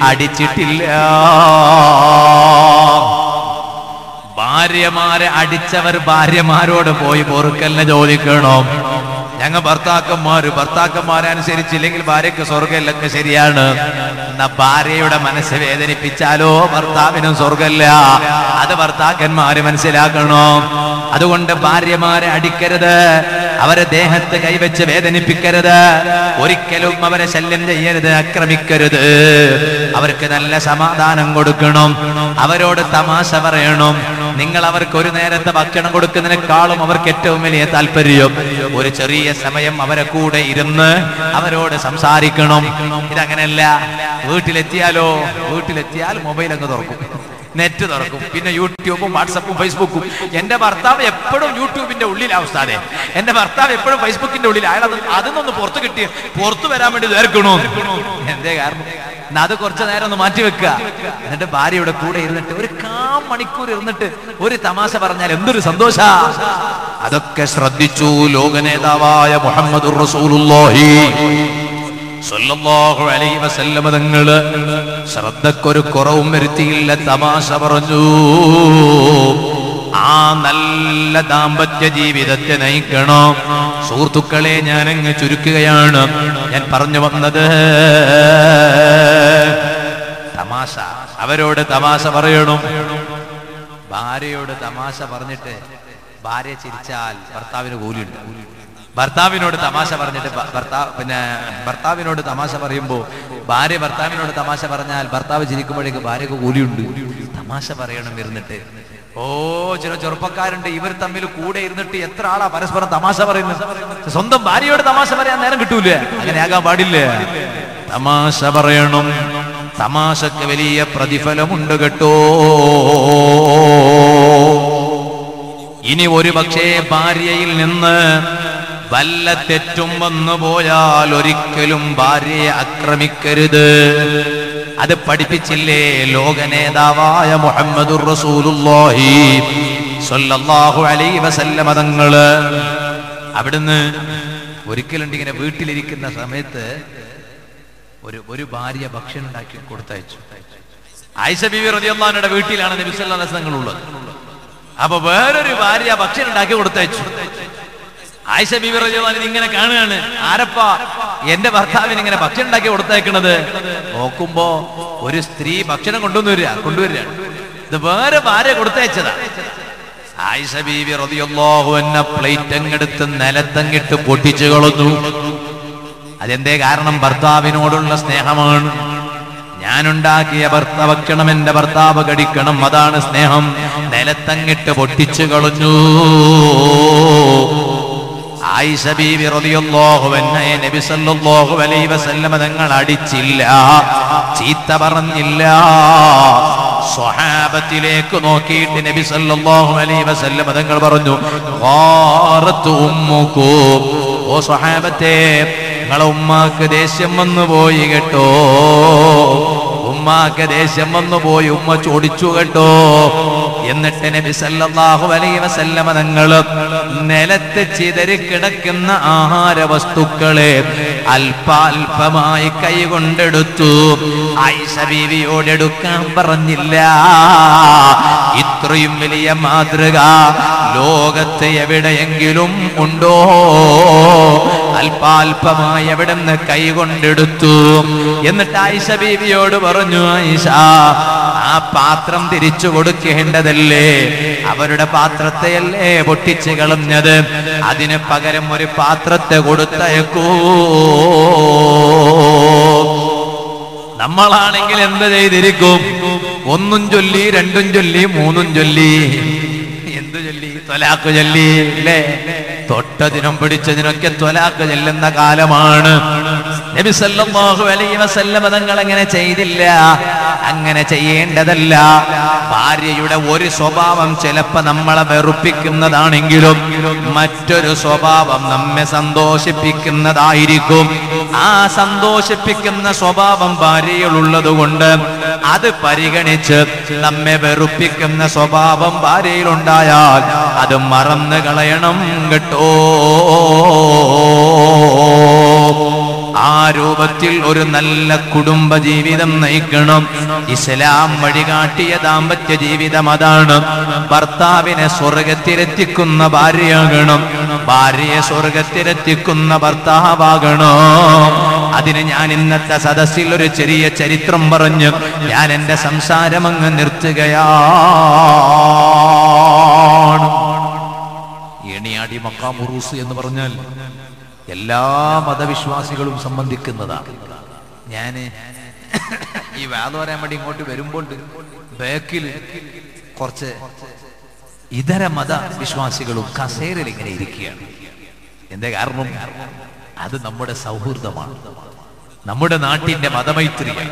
അടിച്ചിട്ടില്ല ഭാര്യമാരെ അടിച്ചവർ ഭാര്യമാരോട് പോയി പൊറുക്കലിനെ ചോദിക്കണോ ഞങ്ങൾ ഭർത്താക്കന്മാര് ഭർത്താക്കന്മാരെ അനുസരിച്ചില്ലെങ്കിൽ ഭാര്യയ്ക്ക് സ്വർഗമല്ലൊക്കെ ശരിയാണ് എന്നാ ഭാര്യയുടെ മനസ്സ് വേദനിപ്പിച്ചാലോ ഭർത്താവിനും സ്വർഗല്ല അത് ഭർത്താക്കന്മാര് മനസ്സിലാക്കണോ അതുകൊണ്ട് ഭാര്യമാരെ അടിക്കരുത് അവരെ ദേഹത്ത് കൈവച്ച് വേദനിപ്പിക്കരുത് ഒരിക്കലും അവരെ ശല്യം ചെയ്യരുത് ആക്രമിക്കരുത് അവർക്ക് നല്ല സമാധാനം കൊടുക്കണം അവരോട് തമാശ പറയണം നിങ്ങൾ അവർക്ക് ഒരു നേരത്തെ ഭക്ഷണം കൊടുക്കുന്നതിനേക്കാളും അവർക്ക് ഏറ്റവും വലിയ താല്പര്യം ഒരു ചെറിയ സമയം അവരെ കൂടെ ഇരുന്ന് അവരോട് സംസാരിക്കണം ഇതങ്ങനെയല്ല വീട്ടിലെത്തിയാലോ വീട്ടിലെത്തിയാൽ മൊബൈൽ അങ്ങ് തുറക്കും നെറ്റ് തുറക്കും പിന്നെ യൂട്യൂബും വാട്സപ്പും ഫേസ്ബുക്കും എന്റെ ഭർത്താവ് എപ്പോഴും യൂട്യൂബിന്റെ ഉള്ളിലാ ഉസ്താദെ എന്റെ ഭർത്താവ് എപ്പോഴും ഫേസ്ബുക്കിന്റെ ഉള്ളിൽ അയാൾ അത് അതിന്നൊന്ന് പുറത്ത് കിട്ടി പുറത്തു വരാൻ വേണ്ടി ചേർക്കണോ എന്തേ കാരണം എന്നാ അത് കുറച്ചു നേരം ഒന്ന് മാറ്റി വെക്കുക എന്നിട്ട് ഭാര്യയുടെ കൂടെ ഇരുന്നിട്ട് ഒരു കാ മണിക്കൂർ ഇരുന്നിട്ട് ഒരു തമാശ പറഞ്ഞാൽ എന്തൊരു സന്തോഷ അതൊക്കെ ശ്രദ്ധിച്ചു ലോക നേതാവായ മുഹമ്മദ് റസൂലുള്ളാഹി സല്ലല്ലാഹു അലൈഹി വസല്ലമ തങ്ങള് ശ്രദ്ധക്കൊരു കുറവും വരുത്തിയില്ല തമാശ പറഞ്ഞു ആ നല്ല ദാമ്പത്യ ജീവിതത്തെ നയിക്കണം സുഹൃത്തുക്കളെ ഞാൻ അങ്ങ് ചുരുക്കുകയാണ് ഞാൻ പറഞ്ഞു വന്നത് തമാശ അവരോട് തമാശ പറയണം ഭാര്യയോട് തമാശ പറഞ്ഞിട്ട് ഭാര്യ ചിരിച്ചാൽ ഭർത്താവിന് കൂലിയുണ്ട് ഭർത്താവിനോട് തമാശ പറഞ്ഞിട്ട് ഭ- ഭർത്താവ് പിന്നെ ഭർത്താവിനോട് തമാശ പറയുമ്പോ ഭാര്യ ഭർത്താവിനോട് തമാശ പറഞ്ഞാൽ ഭർത്താവ് ചിരിക്കുമ്പോഴേക്ക് ഭാര്യക്ക് കൂലിയുണ്ട് തമാശ പറയണം ഇരുന്നിട്ട് ഓ ചില ചെറുപ്പക്കാരുണ്ട് ഇവർ തമ്മിൽ കൂടെ ഇരുന്നിട്ട് എത്ര ആളാ പരസ്പരം തമാശ പറയുന്നത് സ്വന്തം ഭാര്യയോട് തമാശ പറയാൻ നേരം കിട്ടൂല അങ്ങനെ ആകാൻ പാടില്ല തമാശ പറയണം തമാശക്ക് വലിയ പ്രതിഫലമുണ്ട് കേട്ടോ ഇനി ഒരു പക്ഷേ ഭാര്യയിൽ നിന്ന് വല്ല തെറ്റും വന്നു പോയാൽ ഒരിക്കലും ഭാര്യയെ ആക്രമിക്കരുത് അത് പഠിപ്പിച്ചില്ലേ ലോക നേതാവായ മുഹമ്മദുർ റസൂലുള്ളാഹി സ്വല്ലല്ലാഹു അലൈഹി വസല്ലമ തങ്ങള് അവിടുന്ന് ഒരിക്കലുണ്ട് ഇങ്ങനെ വീട്ടിലിരിക്കുന്ന സമയത്ത് ഒരു ഒരു ഭാര്യ ഭക്ഷണം ഉണ്ടാക്കി കൊടുത്തയച്ചു ആയിഷ ബീവി റളിയല്ലാഹുവിന്റെ വീട്ടിലാണ് നബി സല്ലല്ലാഹു അലൈഹി വസല്ലം ഉള്ളത് അപ്പൊ വേറൊരു ഭാര്യ ഭക്ഷണം ഉണ്ടാക്കി കൊടുത്തയച്ചു ആയിഷ ബീവി റളിയല്ലാഹു ഇങ്ങനെ കാണുകയാണ് ആരപ്പ എന്റെ ഭർത്താവിന് ഇങ്ങനെ ഭക്ഷണം ഉണ്ടാക്കി കൊടുത്തയക്കണത് നോക്കുമ്പോ ഒരു സ്ത്രീ ഭക്ഷണം കൊണ്ടുവന്നില്ല കൊണ്ടുവരിക ഇത് വേറെ ഭാര്യ കൊടുത്തയച്ചതാ ആയിഷ ബീവി റളിയല്ലാഹു അൻഹ പ്ലേറ്റ് അങ്ങെടുത്ത് നിലത്തങ്ങിട്ട് പൊട്ടിച്ചു കളഞ്ഞു അതെന്തേ കാരണം ഭർത്താവിനോടുള്ള സ്നേഹമാണ് ഞാനുണ്ടാക്കിയ ഭർത്ത ഭക്ഷണം എന്റെ ഭർത്താവ് കടിക്കണം അതാണ് സ്നേഹം നിലത്തങ്ങിട്ട് പൊട്ടിച്ചു കളഞ്ഞു ആയിഷ ബീവി റളിയല്ലാഹു അൻഹയെ നബി സല്ലല്ലാഹു അലൈഹി വസല്ലമ തങ്ങൾ അടിച്ചില്ല ചീത്ത പറഞ്ഞില്ല സ്വഹാബത്തിലേക്ക് നോക്കിയിട്ട് നബി സല്ലല്ലാഹു അലൈഹി വസല്ലമ തങ്ങൾ പറഞ്ഞു ഖാറത്തു ഉമ്മുക്കും ഓ സ്വഹാബത്തെ നിങ്ങളെ ഉമ്മാക്ക് ദേഷ്യം വന്നു പോയി കേട്ടോ ഉമ്മാക്ക് ദേഷ്യം വന്നു പോയി ഉമ്മ ചോദിച്ചു കേട്ടോ എന്നിട്ട് നബി സല്ലല്ലാഹു അലൈഹി വസല്ലമ തങ്ങള് നിലത്ത് ചിതറി കിടക്കുന്ന ആഹാര വസ്തുക്കളെ അല്പാൽപമായി കൈകൊണ്ടെടുത്തു ആയിഷ ബീവിയോട് എടുക്കാൻ പറഞ്ഞില്ല ഇത്രയും വലിയ മാതൃക ലോകത്ത് എവിടെയെങ്കിലും ഉണ്ടോ അല്പാൽപമായി എവിടെ നിന്ന് കൈകൊണ്ടെടുത്തു എന്നിട്ട് ആയിഷ ബീവിയോട് പറഞ്ഞു ആയിഷ ആ പാത്രം തിരിച്ചു കൊടുക്കേണ്ടതല്ലേ അവരുടെ പാത്രത്തെയല്ലേ പൊട്ടിച്ച് കളഞ്ഞത് അതിന് പകരം ഒരു പാത്രത്തെ കൊടുത്തയക്കൂ നമ്മളാണെങ്കിൽ എന്ത് ചെയ്തിരിക്കും ഒന്നും ചൊല്ലി രണ്ടും ചൊല്ലി മൂന്നും ചൊല്ലി എന്തു ചൊല്ലി തൊലാക്ക് ചൊല്ലി അല്ലേ തൊട്ടതിനും പിടിച്ചതിനൊക്കെ ത്വലാക്ക് ചെല്ലുന്ന കാലമാണ് നബി സല്ലല്ലാഹു അലൈഹി വസല്ലമ തങ്ങൾ അങ്ങനെ ചെയ്തില്ല അങ്ങനെ ചെയ്യേണ്ടതല്ല ഭാര്യയുടെ ഒരു സ്വഭാവം ചിലപ്പോ നമ്മളെ വെറുപ്പിക്കുന്നതാണെങ്കിലും മറ്റൊരു സ്വഭാവം നമ്മെ സന്തോഷിപ്പിക്കുന്നതായിരിക്കും ആ സന്തോഷിപ്പിക്കുന്ന സ്വഭാവം ഭാര്യയിലുള്ളത് കൊണ്ട് അത് പരിഗണിച്ച് നമ്മെ വെറുപ്പിക്കുന്ന സ്വഭാവം ഭാര്യയിലുണ്ടായാൽ അത് മറന്നു കളയണം കേട്ടോ ആ രൂപത്തിൽ ഒരു നല്ല കുടുംബ ജീവിതം നയിക്കണം ഇസ്ലാം വഴികാട്ടിയ ദാമ്പത്യ ജീവിതം അതാണ് ഭർത്താവിനെ സ്വർഗത്തിലെത്തിക്കുന്ന ഭാര്യയാകണം ഭാര്യയെ സ്വർഗത്തിലെത്തിക്കുന്ന ഭർത്താവാകണം അതിന് ഞാൻ ഇന്നത്തെ സദസ്സിൽ ഒരു ചെറിയ ചരിത്രം പറഞ്ഞു ഞാൻ എന്റെ സംസാരം അങ്ങ് നിർത്തുകയാണ് എണിയാടി മക്കാമുറൂസ് എന്ന് പറഞ്ഞാൽ എല്ലാ മതവിശ്വാസികളും സംബന്ധിക്കുന്നതാണ് ഞാന് ഈ വേദ പറയാൻ വേണ്ടി ഇങ്ങോട്ട് വരുമ്പോൾ ബാക്കിൽ കുറച്ച് ഇതര മത വിശ്വാസികളും കസേരയിൽ ഇങ്ങനെ ഇരിക്കുകയാണ് എന്റെ കാരണം അത് നമ്മുടെ സൗഹൃദമാണ് നമ്മുടെ നാട്ടിന്റെ മതമൈത്രിയാണ്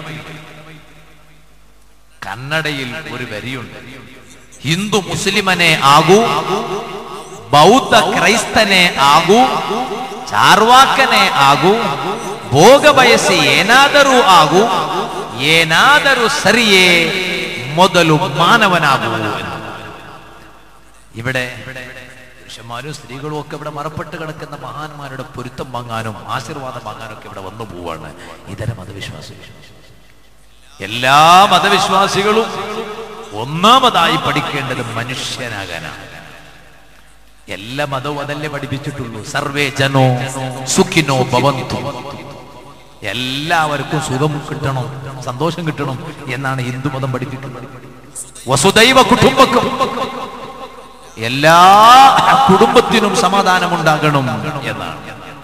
കന്നഡയിൽ ഒരു വരിയുണ്ട് ഹിന്ദു മുസ്ലിമനെ ആകൂ ബൗദ്ധ ക്രൈസ്തനെ ಆಗು ಚಾರ್ವಾಕನೇ ಆಗು ಭೋಗ ಬಯಸಿ ಏನಾದರೂ ಆಗು ಏನಾದರೂ ಸರಿಯೇ ಮೊದಲು ಮಾನವನಾಗು എന്ന്. ഇവിടെ പുരുഷന്മാരും സ്ത്രീകളും ഒക്കെ ഇവിടെ മറപ്പെട്ട് കിടക്കുന്ന മഹാന്മാരുടെ പൊരുത്തം വാങ്ങാനും ആശീർവാദം വാങ്ങാനും ഒക്കെ ഇവിടെ വന്നു പോവാണ് ഇതര മതവിശ്വാസികൾ എല്ലാ മതവിശ്വാസികളും ഒന്നാമതായി പഠിക്കേണ്ടത് മനുഷ്യനാകാനാണ് എല്ലാ മതവും അതല്ലേ പഠിപ്പിച്ചിട്ടുള്ളൂ സർവേ ജനോ സുഖിനോ ഭവന്തു എല്ലാവർക്കും സുഖം കിട്ടണം സന്തോഷം കിട്ടണം എന്നാണ് ഹിന്ദു മതം പഠിപ്പിക്കുന്നത് വസുദൈവ കുടുംബക്കും എല്ലാ കുടുംബത്തിനും സമാധാനം ഉണ്ടാകണം എന്നാണ്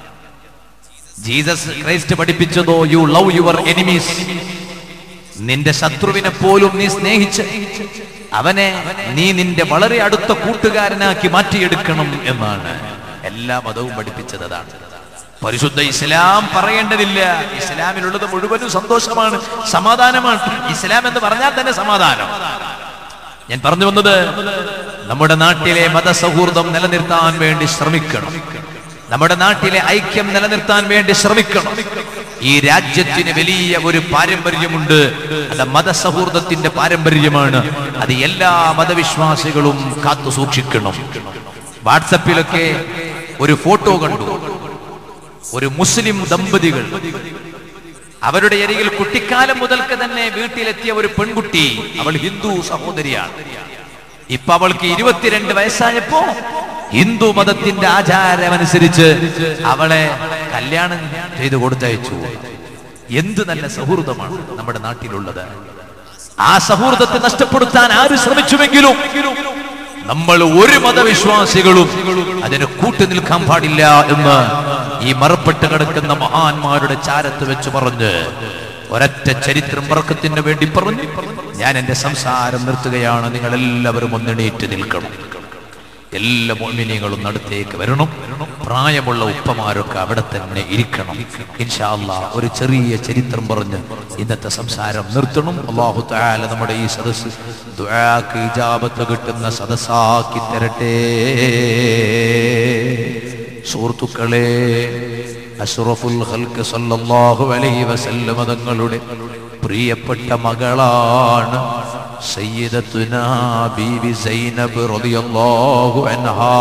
ജീസസ് ക്രൈസ്റ്റ് പഠിപ്പിച്ചതോ യു ലവ് യുവർ എനിമീസ് നിന്റെ ശത്രുവിനെ പോലും നീ സ്നേഹിച്ച് അവനെ നീ നിന്റെ വളരെ അടുത്ത കൂട്ടുകാരനാക്കി മാറ്റിയെടുക്കണം എന്നാണ് എല്ലാ മതവും പഠിപ്പിച്ചത് അതാണ് പരിശുദ്ധ ഇസ്ലാം പറയേണ്ടതില്ല ഇസ്ലാമിലുള്ളത് മുഴുവനും സന്തോഷമാണ് സമാധാനമാണ് ഇസ്ലാം എന്ന് പറഞ്ഞാൽ തന്നെ സമാധാനം ഞാൻ പറഞ്ഞു വന്നത് നമ്മുടെ നാട്ടിലെ മതസൗഹൃദം നിലനിർത്താൻ വേണ്ടി ശ്രമിക്കണം നമ്മുടെ നാട്ടിലെ ഐക്യം നിലനിർത്താൻ വേണ്ടി ശ്രമിക്കണം ഈ രാജ്യത്തിന് വലിയ ഒരു പാരമ്പര്യമുണ്ട് അത് മതസൗഹൃദത്തിന്റെ പാരമ്പര്യമാണ് അത് എല്ലാ മതവിശ്വാസികളും കാത്തു സൂക്ഷിക്കണം വാട്സപ്പിലൊക്കെ ഒരു ഫോട്ടോ കണ്ടു ഒരു മുസ്ലിം ദമ്പതികൾ അവരുടെ അരികിൽ കുട്ടിക്കാലം മുതൽക്ക് തന്നെ വീട്ടിലെത്തിയ ഒരു പെൺകുട്ടി അവൾ ഹിന്ദു സഹോദരിയാണ് ഇപ്പൊ അവൾക്ക് ഇരുപത്തിരണ്ട് വയസ്സായപ്പോ ഹിന്ദു മതത്തിന്റെ ആചാരമനുസരിച്ച് അവളെ കല്യാണം ചെയ്തു കൊടുത്തയച്ചു എന്ത് നല്ല സൗഹൃദമാണ് നമ്മുടെ നാട്ടിലുള്ളത് ആ സൗഹൃദത്തെ നഷ്ടപ്പെടുത്താൻ ആര് ശ്രമിച്ചുവെങ്കിലും നമ്മൾ ഒരു മതവിശ്വാസികളും അതിന് കൂട്ടു നിൽക്കാൻ പാടില്ല എന്ന് ഈ മറപ്പെട്ട് കിടക്കുന്ന മഹാന്മാരുടെ ചാരത്ത് വെച്ച് പറഞ്ഞ് ഒരൊറ്റ ചരിത്രം വർക്കത്തിന് വേണ്ടി പറഞ്ഞു ഞാൻ എന്റെ സംസാരം നിർത്തുകയാണ് നിങ്ങൾ എല്ലാവരും ഒന്നെണീറ്റ് നിൽക്കണം എല്ലാ മോമിനിയങ്ങളും അടുത്തേക്ക് വരണം പ്രായമുള്ള ഉപ്പമാരൊക്കെ അവിടെ തന്നെ ഇരിക്കണം ഇൻഷാല്ല ഒരു ചെറിയ ചരിത്രം പറഞ്ഞ് ഇന്നത്തെ സംസാരം നിർത്തണം അള്ളാഹു താല നമ്മുടെ ഈ സദസ് ദുആക്ക് ഇജാബത്ത് കിട്ടുന്ന സദസ്സാക്കി തരട്ടെ സുഹൃത്തുക്കളെ അഷ്റഫുൽ ഖൽക്ക് സല്ലല്ലാഹു അലൈഹി വസല്ലമ തങ്ങളുടെ പ്രിയപ്പെട്ട മകളാണ് സയ്യിദത്തുനാ ബീവി സൈനബ് റളിയല്ലാഹു അൻഹാ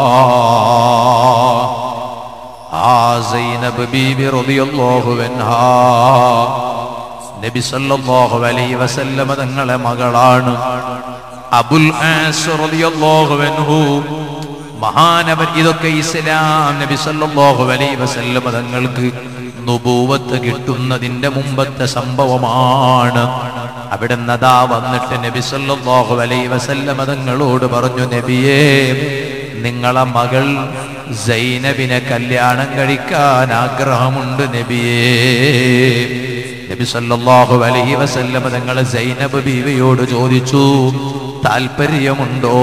ആ സൈനബ് ബീവി റളിയല്ലാഹു അൻഹാ നബി സല്ലല്ലാഹു അലൈഹി വസല്ലമ തങ്ങളെ മകളാണ് അബുൽ ആസ് റളിയല്ലാഹു അൻഹു മഹാനവൻ ഇതൊക്കെ ഇസ്ലാം നബി സല്ലല്ലാഹു അലൈഹി വസല്ലമ തങ്ങൾക്ക് നുബൂവത്ത് കിട്ടുന്നതിന്റെ മുമ്പത്തെ സംഭവമാണ് അവിടെ നദാ വന്നിട്ട് നബി സല്ലല്ലാഹു അലൈഹി വസല്ലമ തങ്ങളോട് പറഞ്ഞു നബിയേ നിങ്ങളെ മകൾ സൈനബിനെ കല്യാണം കഴിക്കാൻ ആഗ്രഹമുണ്ട് നബിയേ നബി സല്ലല്ലാഹു അലൈഹി വസല്ലമ തങ്ങൾ സൈനബ് ബീവിയോട് ചോദിച്ചു താല്പര്യമുണ്ടോ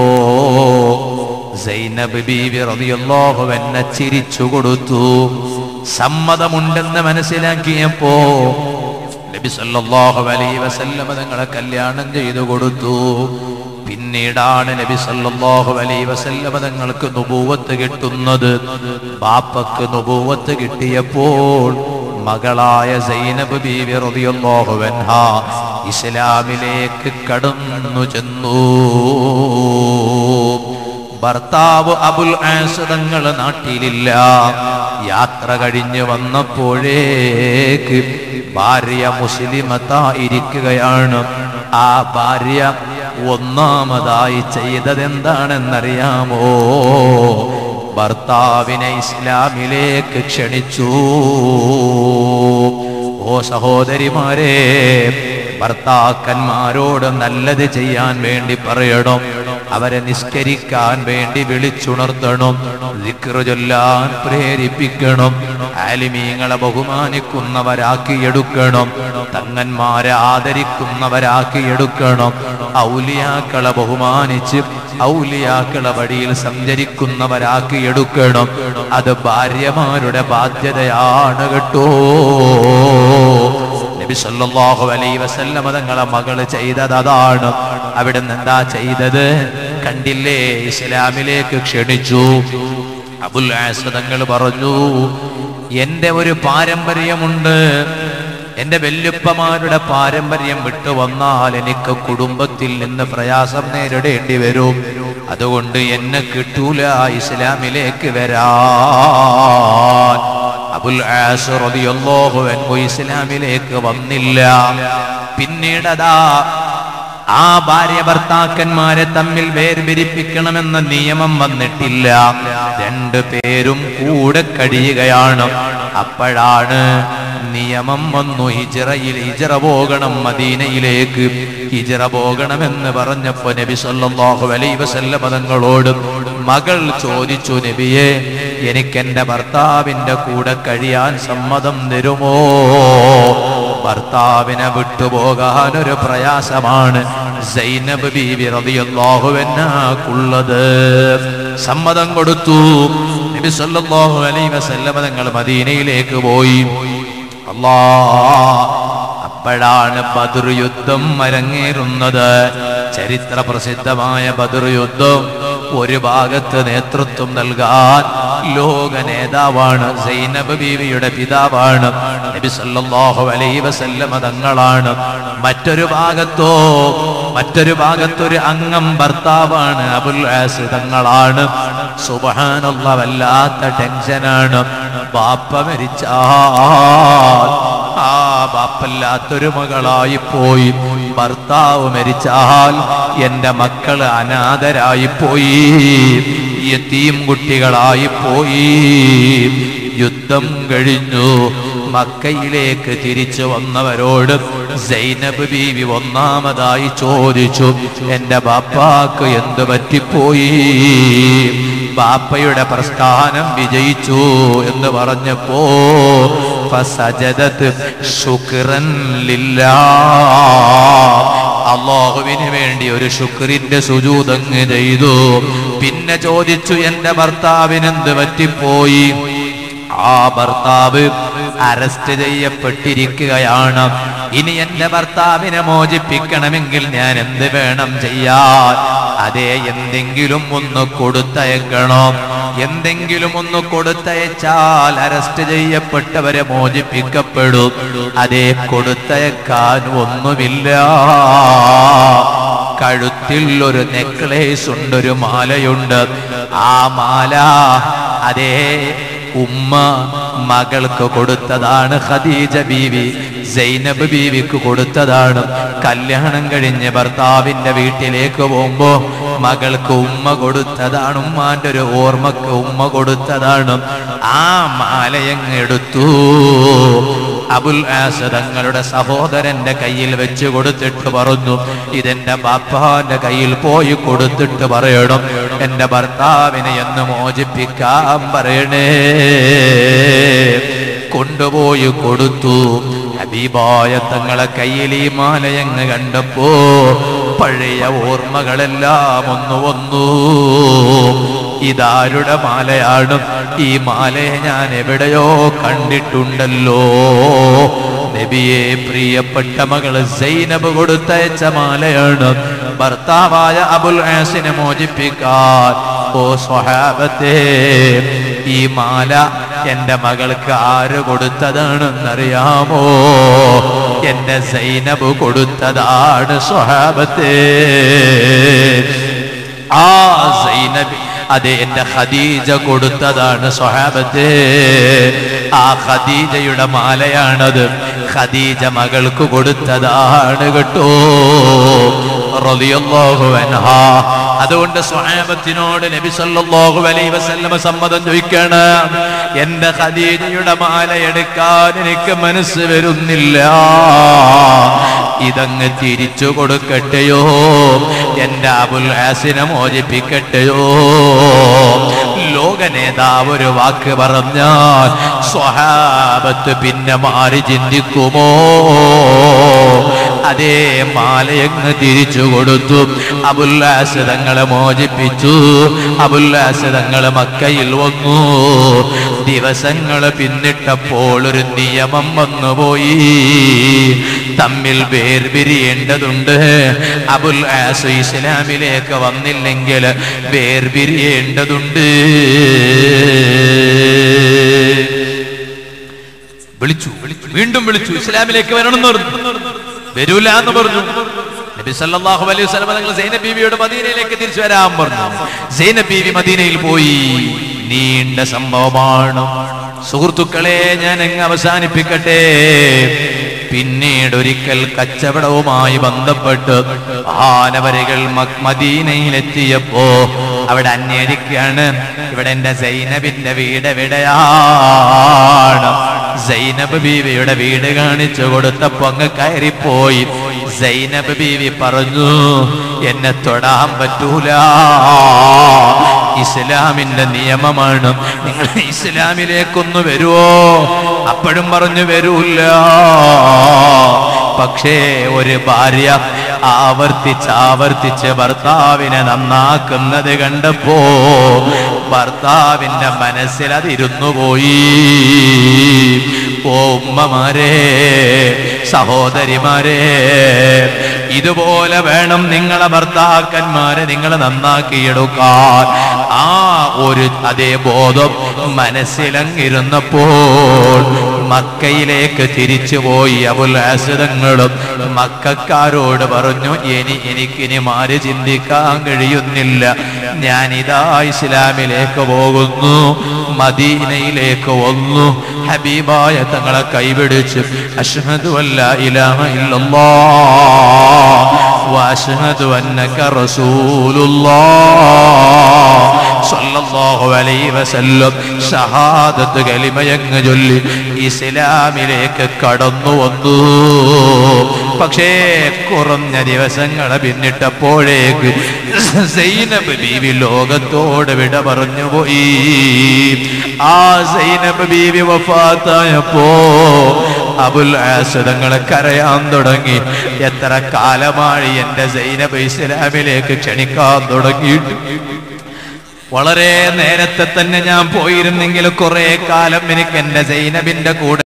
സൈനബ് ബീവി റളിയല്ലാഹു അൻഹ ചിരിച്ചു കൊടുത്തു സമ്മതമുണ്ടെന്ന് മനസ്സിലാക്കിയപ്പോ നബി സല്ലല്ലാഹു അലൈഹി വസല്ലമ തങ്ങളെ കല്യാണം ചെയ്തു കൊടുത്തു പിന്നീടാണ് നബി സല്ലല്ലാഹു അലൈഹി വസല്ലമ തങ്ങൾക്ക് നുബൂവത്ത് കിട്ടുന്നത് ബാപ്പക്ക് നുബൂവത്ത് കിട്ടിയപ്പോൾ മകളായ സൈനബ് ബീവി റളിയല്ലാഹു അൻഹ ഇസ്ലാമിലേക്ക് കടന്നു ചെന്നു ഭർത്താവ് അബുൽ ആസ് തങ്ങൾ നാട്ടിലില്ല യാത്ര കഴിഞ്ഞ് വന്നപ്പോഴേക്ക് ഭാര്യ മുസ്ലിമത്തായിരിക്കുകയാണ് ആ ഭാര്യ ഒന്നാമതായി ചെയ്തതെന്താണെന്നറിയാമോ ഭർത്താവിനെ ഇസ്ലാമിലേക്ക് ക്ഷണിച്ചു ഓ സഹോദരിമാരെ ഭർത്താക്കന്മാരോട് നല്ലത് ചെയ്യാൻ വേണ്ടി പറയണം അവരെ നിസ്കരിക്കാൻ വേണ്ടി വിളിച്ചുണർത്തണം ദിക്റ് ചൊല്ലാൻ പ്രേരിപ്പിക്കണം ആലിമീങ്ങളെ ബഹുമാനിക്കുന്നവരാക്കി എടുക്കണം തങ്ങന്മാരെ ആദരിക്കുന്നവരാക്കി എടുക്കണം ഔലിയാക്കളെ ബഹുമാനിച്ച് ഔലിയാക്കളെ വഴിയിൽ സഞ്ചരിക്കുന്നവരാക്കി എടുക്കണം അത് ഭാര്യമാരുടെ ബാധ്യതയാണ് കേട്ടോ നബി സല്ലല്ലാഹു അലൈഹി വസല്ലമ തങ്ങളെ മകള് ചെയ്തത് അതാണ് അവിടെ എന്താ ചെയ്തത് കണ്ടില്ലേ ഇസ്ലാമിലേക്ക് ക്ഷണിച്ചു അബുൽ ആസ് തങ്ങൾ പറഞ്ഞു എന്റെ ഒരു പാരമ്പര്യമുണ്ട് എന്റെ വല്യപ്പമാരുടെ പാരമ്പര്യം വിട്ടു വന്നാൽ എനിക്ക് കുടുംബത്തിൽ നിന്ന് പ്രയാസം നേരിടേണ്ടി വരും അതുകൊണ്ട് എന്നെ കിട്ടൂല ഇസ്ലാമിലേക്ക് വരാൻ അബുൽ ആസ് റളിയല്ലാഹു അൻഹു ഇസ്ലാമിലേക്ക് വന്നില്ല പിന്നീടതാ ആ ഭാര്യ ഭർത്താക്കന്മാരെ തമ്മിൽ വേർപിരിപ്പിക്കണമെന്ന നിയമം വന്നിട്ടില്ല രണ്ടു പേരും കൂടെ കഴിയുകയാണ് അപ്പോഴാണ് നിയമം വന്നു ഹിജറയിൽ ഹിജറ പോകണം മദീനയിലേക്ക് ഹിജറ പോകണമെന്ന് പറഞ്ഞപ്പോ നബി സല്ലല്ലാഹു അലൈഹി വസല്ലമ തങ്ങളോട് മകൾ ചോദിച്ചു നബിയെ എനിക്ക് എന്റെ ഭർത്താവിന്റെ കൂടെ കഴിയാൻ സമ്മതം തരുമോ ഭർത്താവിനെ വിട്ടുപോകാൻ ഒരു പ്രയാസമാണ് സൈനബ് ബീവി റളിയല്ലാഹു അൻഹാക്കുള്ളത് സമ്മതം കൊടുത്തു നബി സല്ലല്ലാഹു അലൈഹി വസല്ലമ തങ്ങൾ മദീനയിലേക്ക് പോയി അല്ലാ അപ്പോഴാണ് ബദർ യുദ്ധം അരങ്ങേറുന്നത് ചരിത്ര പ്രസിദ്ധമായ ബദർ യുദ്ധം ഒരു ഭാഗത്ത് നേതൃത്വം നൽകാൻ ലോക നേതാവാണ് സൈനബ് ബീവിയുടെ പിതാവാണ് നബി സല്ലല്ലാഹു അലൈഹി വസല്ലമ തങ്ങളാണ് മറ്റൊരു ഭാഗത്തോ മറ്റൊരു ഭാഗത്തൊരു അംഗം ഭർത്താവാണ് അബുൽ ആസ് തങ്ങളാണ് സുബഹാനല്ല വല്ലാത്ത ടെൻഷനാണ് ബാപ്പ മരിച്ചാൽ ആ ബാപ്പല്ലാത്തൊരു മകളായി പോയി ഭർത്താവ് മരിച്ചാൽ എന്റെ മക്കള് അനാഥരായി പോയി യത്തീം കുട്ടികളായി പോയി യുദ്ധം കഴിഞ്ഞു മക്കയിലേക്ക് തിരിച്ചു വന്നവരോട് സൈനബ് ബീവി ഒന്നാമതായി ചോദിച്ചു എന്റെ ബാപ്പാക്ക് എന്ത് പറ്റിപ്പോയി ബാപ്പയുടെ പ്രസ്ഥാനം വിജയിച്ചു എന്ന് പറഞ്ഞപ്പോ ഫസജദത്ത് ശുക്രൻ ലില്ലാ അള്ളാഹുവിന് വേണ്ടി ഒരു ശുക്രിന്റെ സുജൂതങ്ങ് ചെയ്തു പിന്നെ ചോദിച്ചു എന്റെ ഭർത്താവിന് എന്ത് പറ്റിപ്പോയി ആ ഭർത്താവ് അറസ്റ്റ് ചെയ്യപ്പെട്ടിരിക്കുകയാണ് ഇനി എന്റെ ഭർത്താവിനെ മോചിപ്പിക്കണമെങ്കിൽ ഞാൻ എന്ത് വേണം ചെയ്യാൻ അതേ എന്തെങ്കിലും ഒന്ന് കൊടുത്തയക്കണം എന്തെങ്കിലും ഒന്ന് കൊടുത്തയച്ചാൽ അറസ്റ്റ് ചെയ്യപ്പെട്ടവരെ മോചിപ്പിക്കപ്പെടും അതേ കൊടുത്തയക്കാൻ ഒന്നുമില്ല കഴുത്തിൽ ഒരു നെക്ലേസ് ഉണ്ട് ഒരു മാലയുണ്ട് ആ മാല അതേ ഉമ്മ മകൾക്ക് കൊടുത്തതാണ് ഖദീജ ബീവി സൈനബ് ബീവിക്ക് കൊടുത്തതാണ് കല്യാണം കഴിഞ്ഞ് ഭർത്താവിന്റെ വീട്ടിലേക്ക് പോകുമ്പോ മകൾക്ക് ഉമ്മ കൊടുത്തതാണ് ഉമ്മാന്റെ ഒരു ഓർമ്മക്ക് ഉമ്മ കൊടുത്തതാണ് ആ മാലയങ്ങ് എടുത്തു അബുൽ ആസ് തങ്ങളുടെ സഹോദരന്റെ കയ്യിൽ വെച്ച് കൊടുത്തിട്ട് പറഞ്ഞു ഇതെന്റെ ബാപ്പാന്റെ കയ്യിൽ പോയി കൊടുത്തിട്ട് പറയണം എന്റെ ഭർത്താവിനെ എന്ന് മോചിപ്പിക്കാൻ പറയണേ കൊണ്ടുപോയി കൊടുത്തു ഹബീബായ തങ്ങളെ കയ്യിൽ ഈ മാലയങ്ങ് കണ്ടപ്പോ പഴയ ഓർമ്മകളെല്ലാം ഒന്ന് വന്നു ഇതാരുടെ മാലയാണ് ഈ മാലയെ ഞാൻ എവിടെയോ കണ്ടിട്ടുണ്ടല്ലോ നബിയെ പ്രിയപ്പെട്ട മകള് സൈനബ് കൊടുത്തയച്ച മാലയാണ് ഭർത്താവായ അബുൽ ആസിനെ മോചിപ്പിക്കാൻ ഓ സ്വഹാബത്തെ ഈ മാല എന്റെ മകൾക്ക് ആര് കൊടുത്തതാണെന്നറിയാമോ എന്റെ സൈനബ് കൊടുത്തതാണ് സ്വഹാബത്തെ ആ സൈനബ് അതെ എന്റെ ഖദീജ കൊടുത്തതാണ് സ്വഹാബത്തെ ആ ഖദീജയുടെ മാലയാണത് ഖദീജ മകൾക്ക് കൊടുത്തതാണ് കേട്ടോ റളിയല്ലാഹു അൻഹാ അതുകൊണ്ട് സ്വഹാബത്തിനോട് നബി സല്ലല്ലാഹു അലൈഹി വസല്ലമ സമ്മതം ചോദിക്കാണ് എന്റെ ഖദീജയുടെ മാല എടുക്കാൻ എനിക്ക് മനസ്സ് വരുന്നില്ല ഇതങ്ങ് തിരിച്ചു കൊടുക്കട്ടെയോ എന്റെ അബുൽ ഹാസിനെ മോചിപ്പിക്കട്ടെയോ ലോക നേതാവ് ഒരു വാക്ക് പറഞ്ഞാൽ സ്വഹാബത്ത് പിന്നെ മാറി ചിന്തിക്കുമോ അതേ മാലയങ്ങ് തിരിച്ചു കൊടുത്തു അബുല്ലാസ് തങ്ങളെ മോചിപ്പിച്ചു അബുല്ലാസ് തങ്ങളെ മക്കയിൽ വന്നു ദിവസങ്ങൾ പിന്നിട്ടപ്പോൾ ഒരു നിയമം വന്നുപോയി തമ്മിൽ വേർപിരിയേണ്ടതുണ്ട് അബുൽ ആസ് ഇസ്ലാമിലേക്ക് വന്നില്ലെങ്കിൽ വേർപിരിയേണ്ടതുണ്ട് വിളിച്ചു വീണ്ടും വിളിച്ചു ഇസ്ലാമിലേക്ക് വരണം എന്ന് പറഞ്ഞു വരൂല എന്ന് പറഞ്ഞു നബി സല്ലല്ലാഹു അലൈഹി വസല്ലം തങ്ങൾ സൈനബ് ബീവിയുടെ മദീനയിലേക്ക് തിരിച്ചു വരാൻ പറഞ്ഞു സൈനബ് ബീവി മദീനയിൽ പോയി നീണ്ട സംഭവമാണ് സുഹൃത്തുക്കളെ ഞാൻ അങ്ങ് അവസാനിപ്പിക്കട്ടെ പിന്നീട് ഒരിക്കൽ കച്ചവടവുമായി ബന്ധപ്പെട്ട് മഹാനവരികൾ മദീനയിലെത്തിയപ്പോ അവിടെ അന്വേഷിക്കുകയാണ് ഇവിടെ എന്റെ സൈനബിന്റെ വീട് എവിടെയാണ് സൈനബ് ബീവിയുടെ വീട് കാണിച്ചു കൊടുത്തപ്പോ അങ്ങ് കയറിപ്പോയി സൈനബ് ബീവി പറഞ്ഞു എന്നെ തൊടാൻ പറ്റൂല ഇസ്ലാമിന്റെ നിയമമാണ് നിങ്ങൾ ഇസ്ലാമിലേക്കൊന്ന് വരുവോ അപ്പോഴും പറഞ്ഞു വരൂല്ല പക്ഷേ ഒരു ഭാര്യ ആവർത്തിച്ച് ആവർത്തിച്ച് ഭർത്താവിനെ നന്നാക്കുന്നത് കണ്ടപ്പോ ഭർത്താവിന്റെ മനസ്സിൽ അതിരുന്നു പോയി ഓ ഉമ്മമാരെ സഹോദരിമാരെ ഇതുപോലെ വേണം നിങ്ങളെ ഭർത്താക്കന്മാരെ നിങ്ങൾ നന്നാക്കിയെടുക്കാൻ ആ ഒരു അതേ ബോധം മനസ്സിലങ്ങിരുന്നപ്പോൾ മക്കയിലേക്ക് തിരിച്ചുപോയി അബുലാസിതങ്ങളും മക്കാരോട് പറഞ്ഞു ഇനി എനിക്കിനി മാറി ചിന്തിക്കാൻ കഴിയുന്നില്ല ഞാൻ ഇതാ ഇസ്ലാമിലേക്ക് പോകുന്നു മദീനയിലേക്ക് വന്നു ഹബീബായ തങ്ങളെ കൈപിടിച്ച് അഷ്ഹദു അല്ല ഇലാഹ ഇല്ലല്ലാഹ് വഅഷ്ഹദു അന്നക റസൂലുള്ളാഹ് സല്ലല്ലാഹു അലൈഹി വസല്ലം ഷഹാദത്ത് കലിമയങ്ങ് ചൊല്ലി ഇസ്ലാമിലേക്ക് കടന്നു വന്നു പക്ഷേ കുറഞ്ഞ ദിവസങ്ങൾ പിന്നിട്ടപ്പോഴേക്ക് സൈനബ് ബീവി ലോകത്തോട് വിട പറഞ്ഞു പോയി ആ സൈനബ് ബീവി വഫാത്തായപ്പോ അബുൽ ആസദങ്ങളെ കരയാൻ തുടങ്ങി എത്ര കാലമായി എന്റെ സൈനബ് ഇസ്ലാമിലേക്ക് ക്ഷണിക്കാൻ തുടങ്ങിയിട്ട് വളരെ നേരത്തെ തന്നെ ഞാൻ പോയിരുന്നെങ്കിൽ കുറെ കാലം എനിക്ക് എന്റെ സൈനബിന്റെ കൂടെ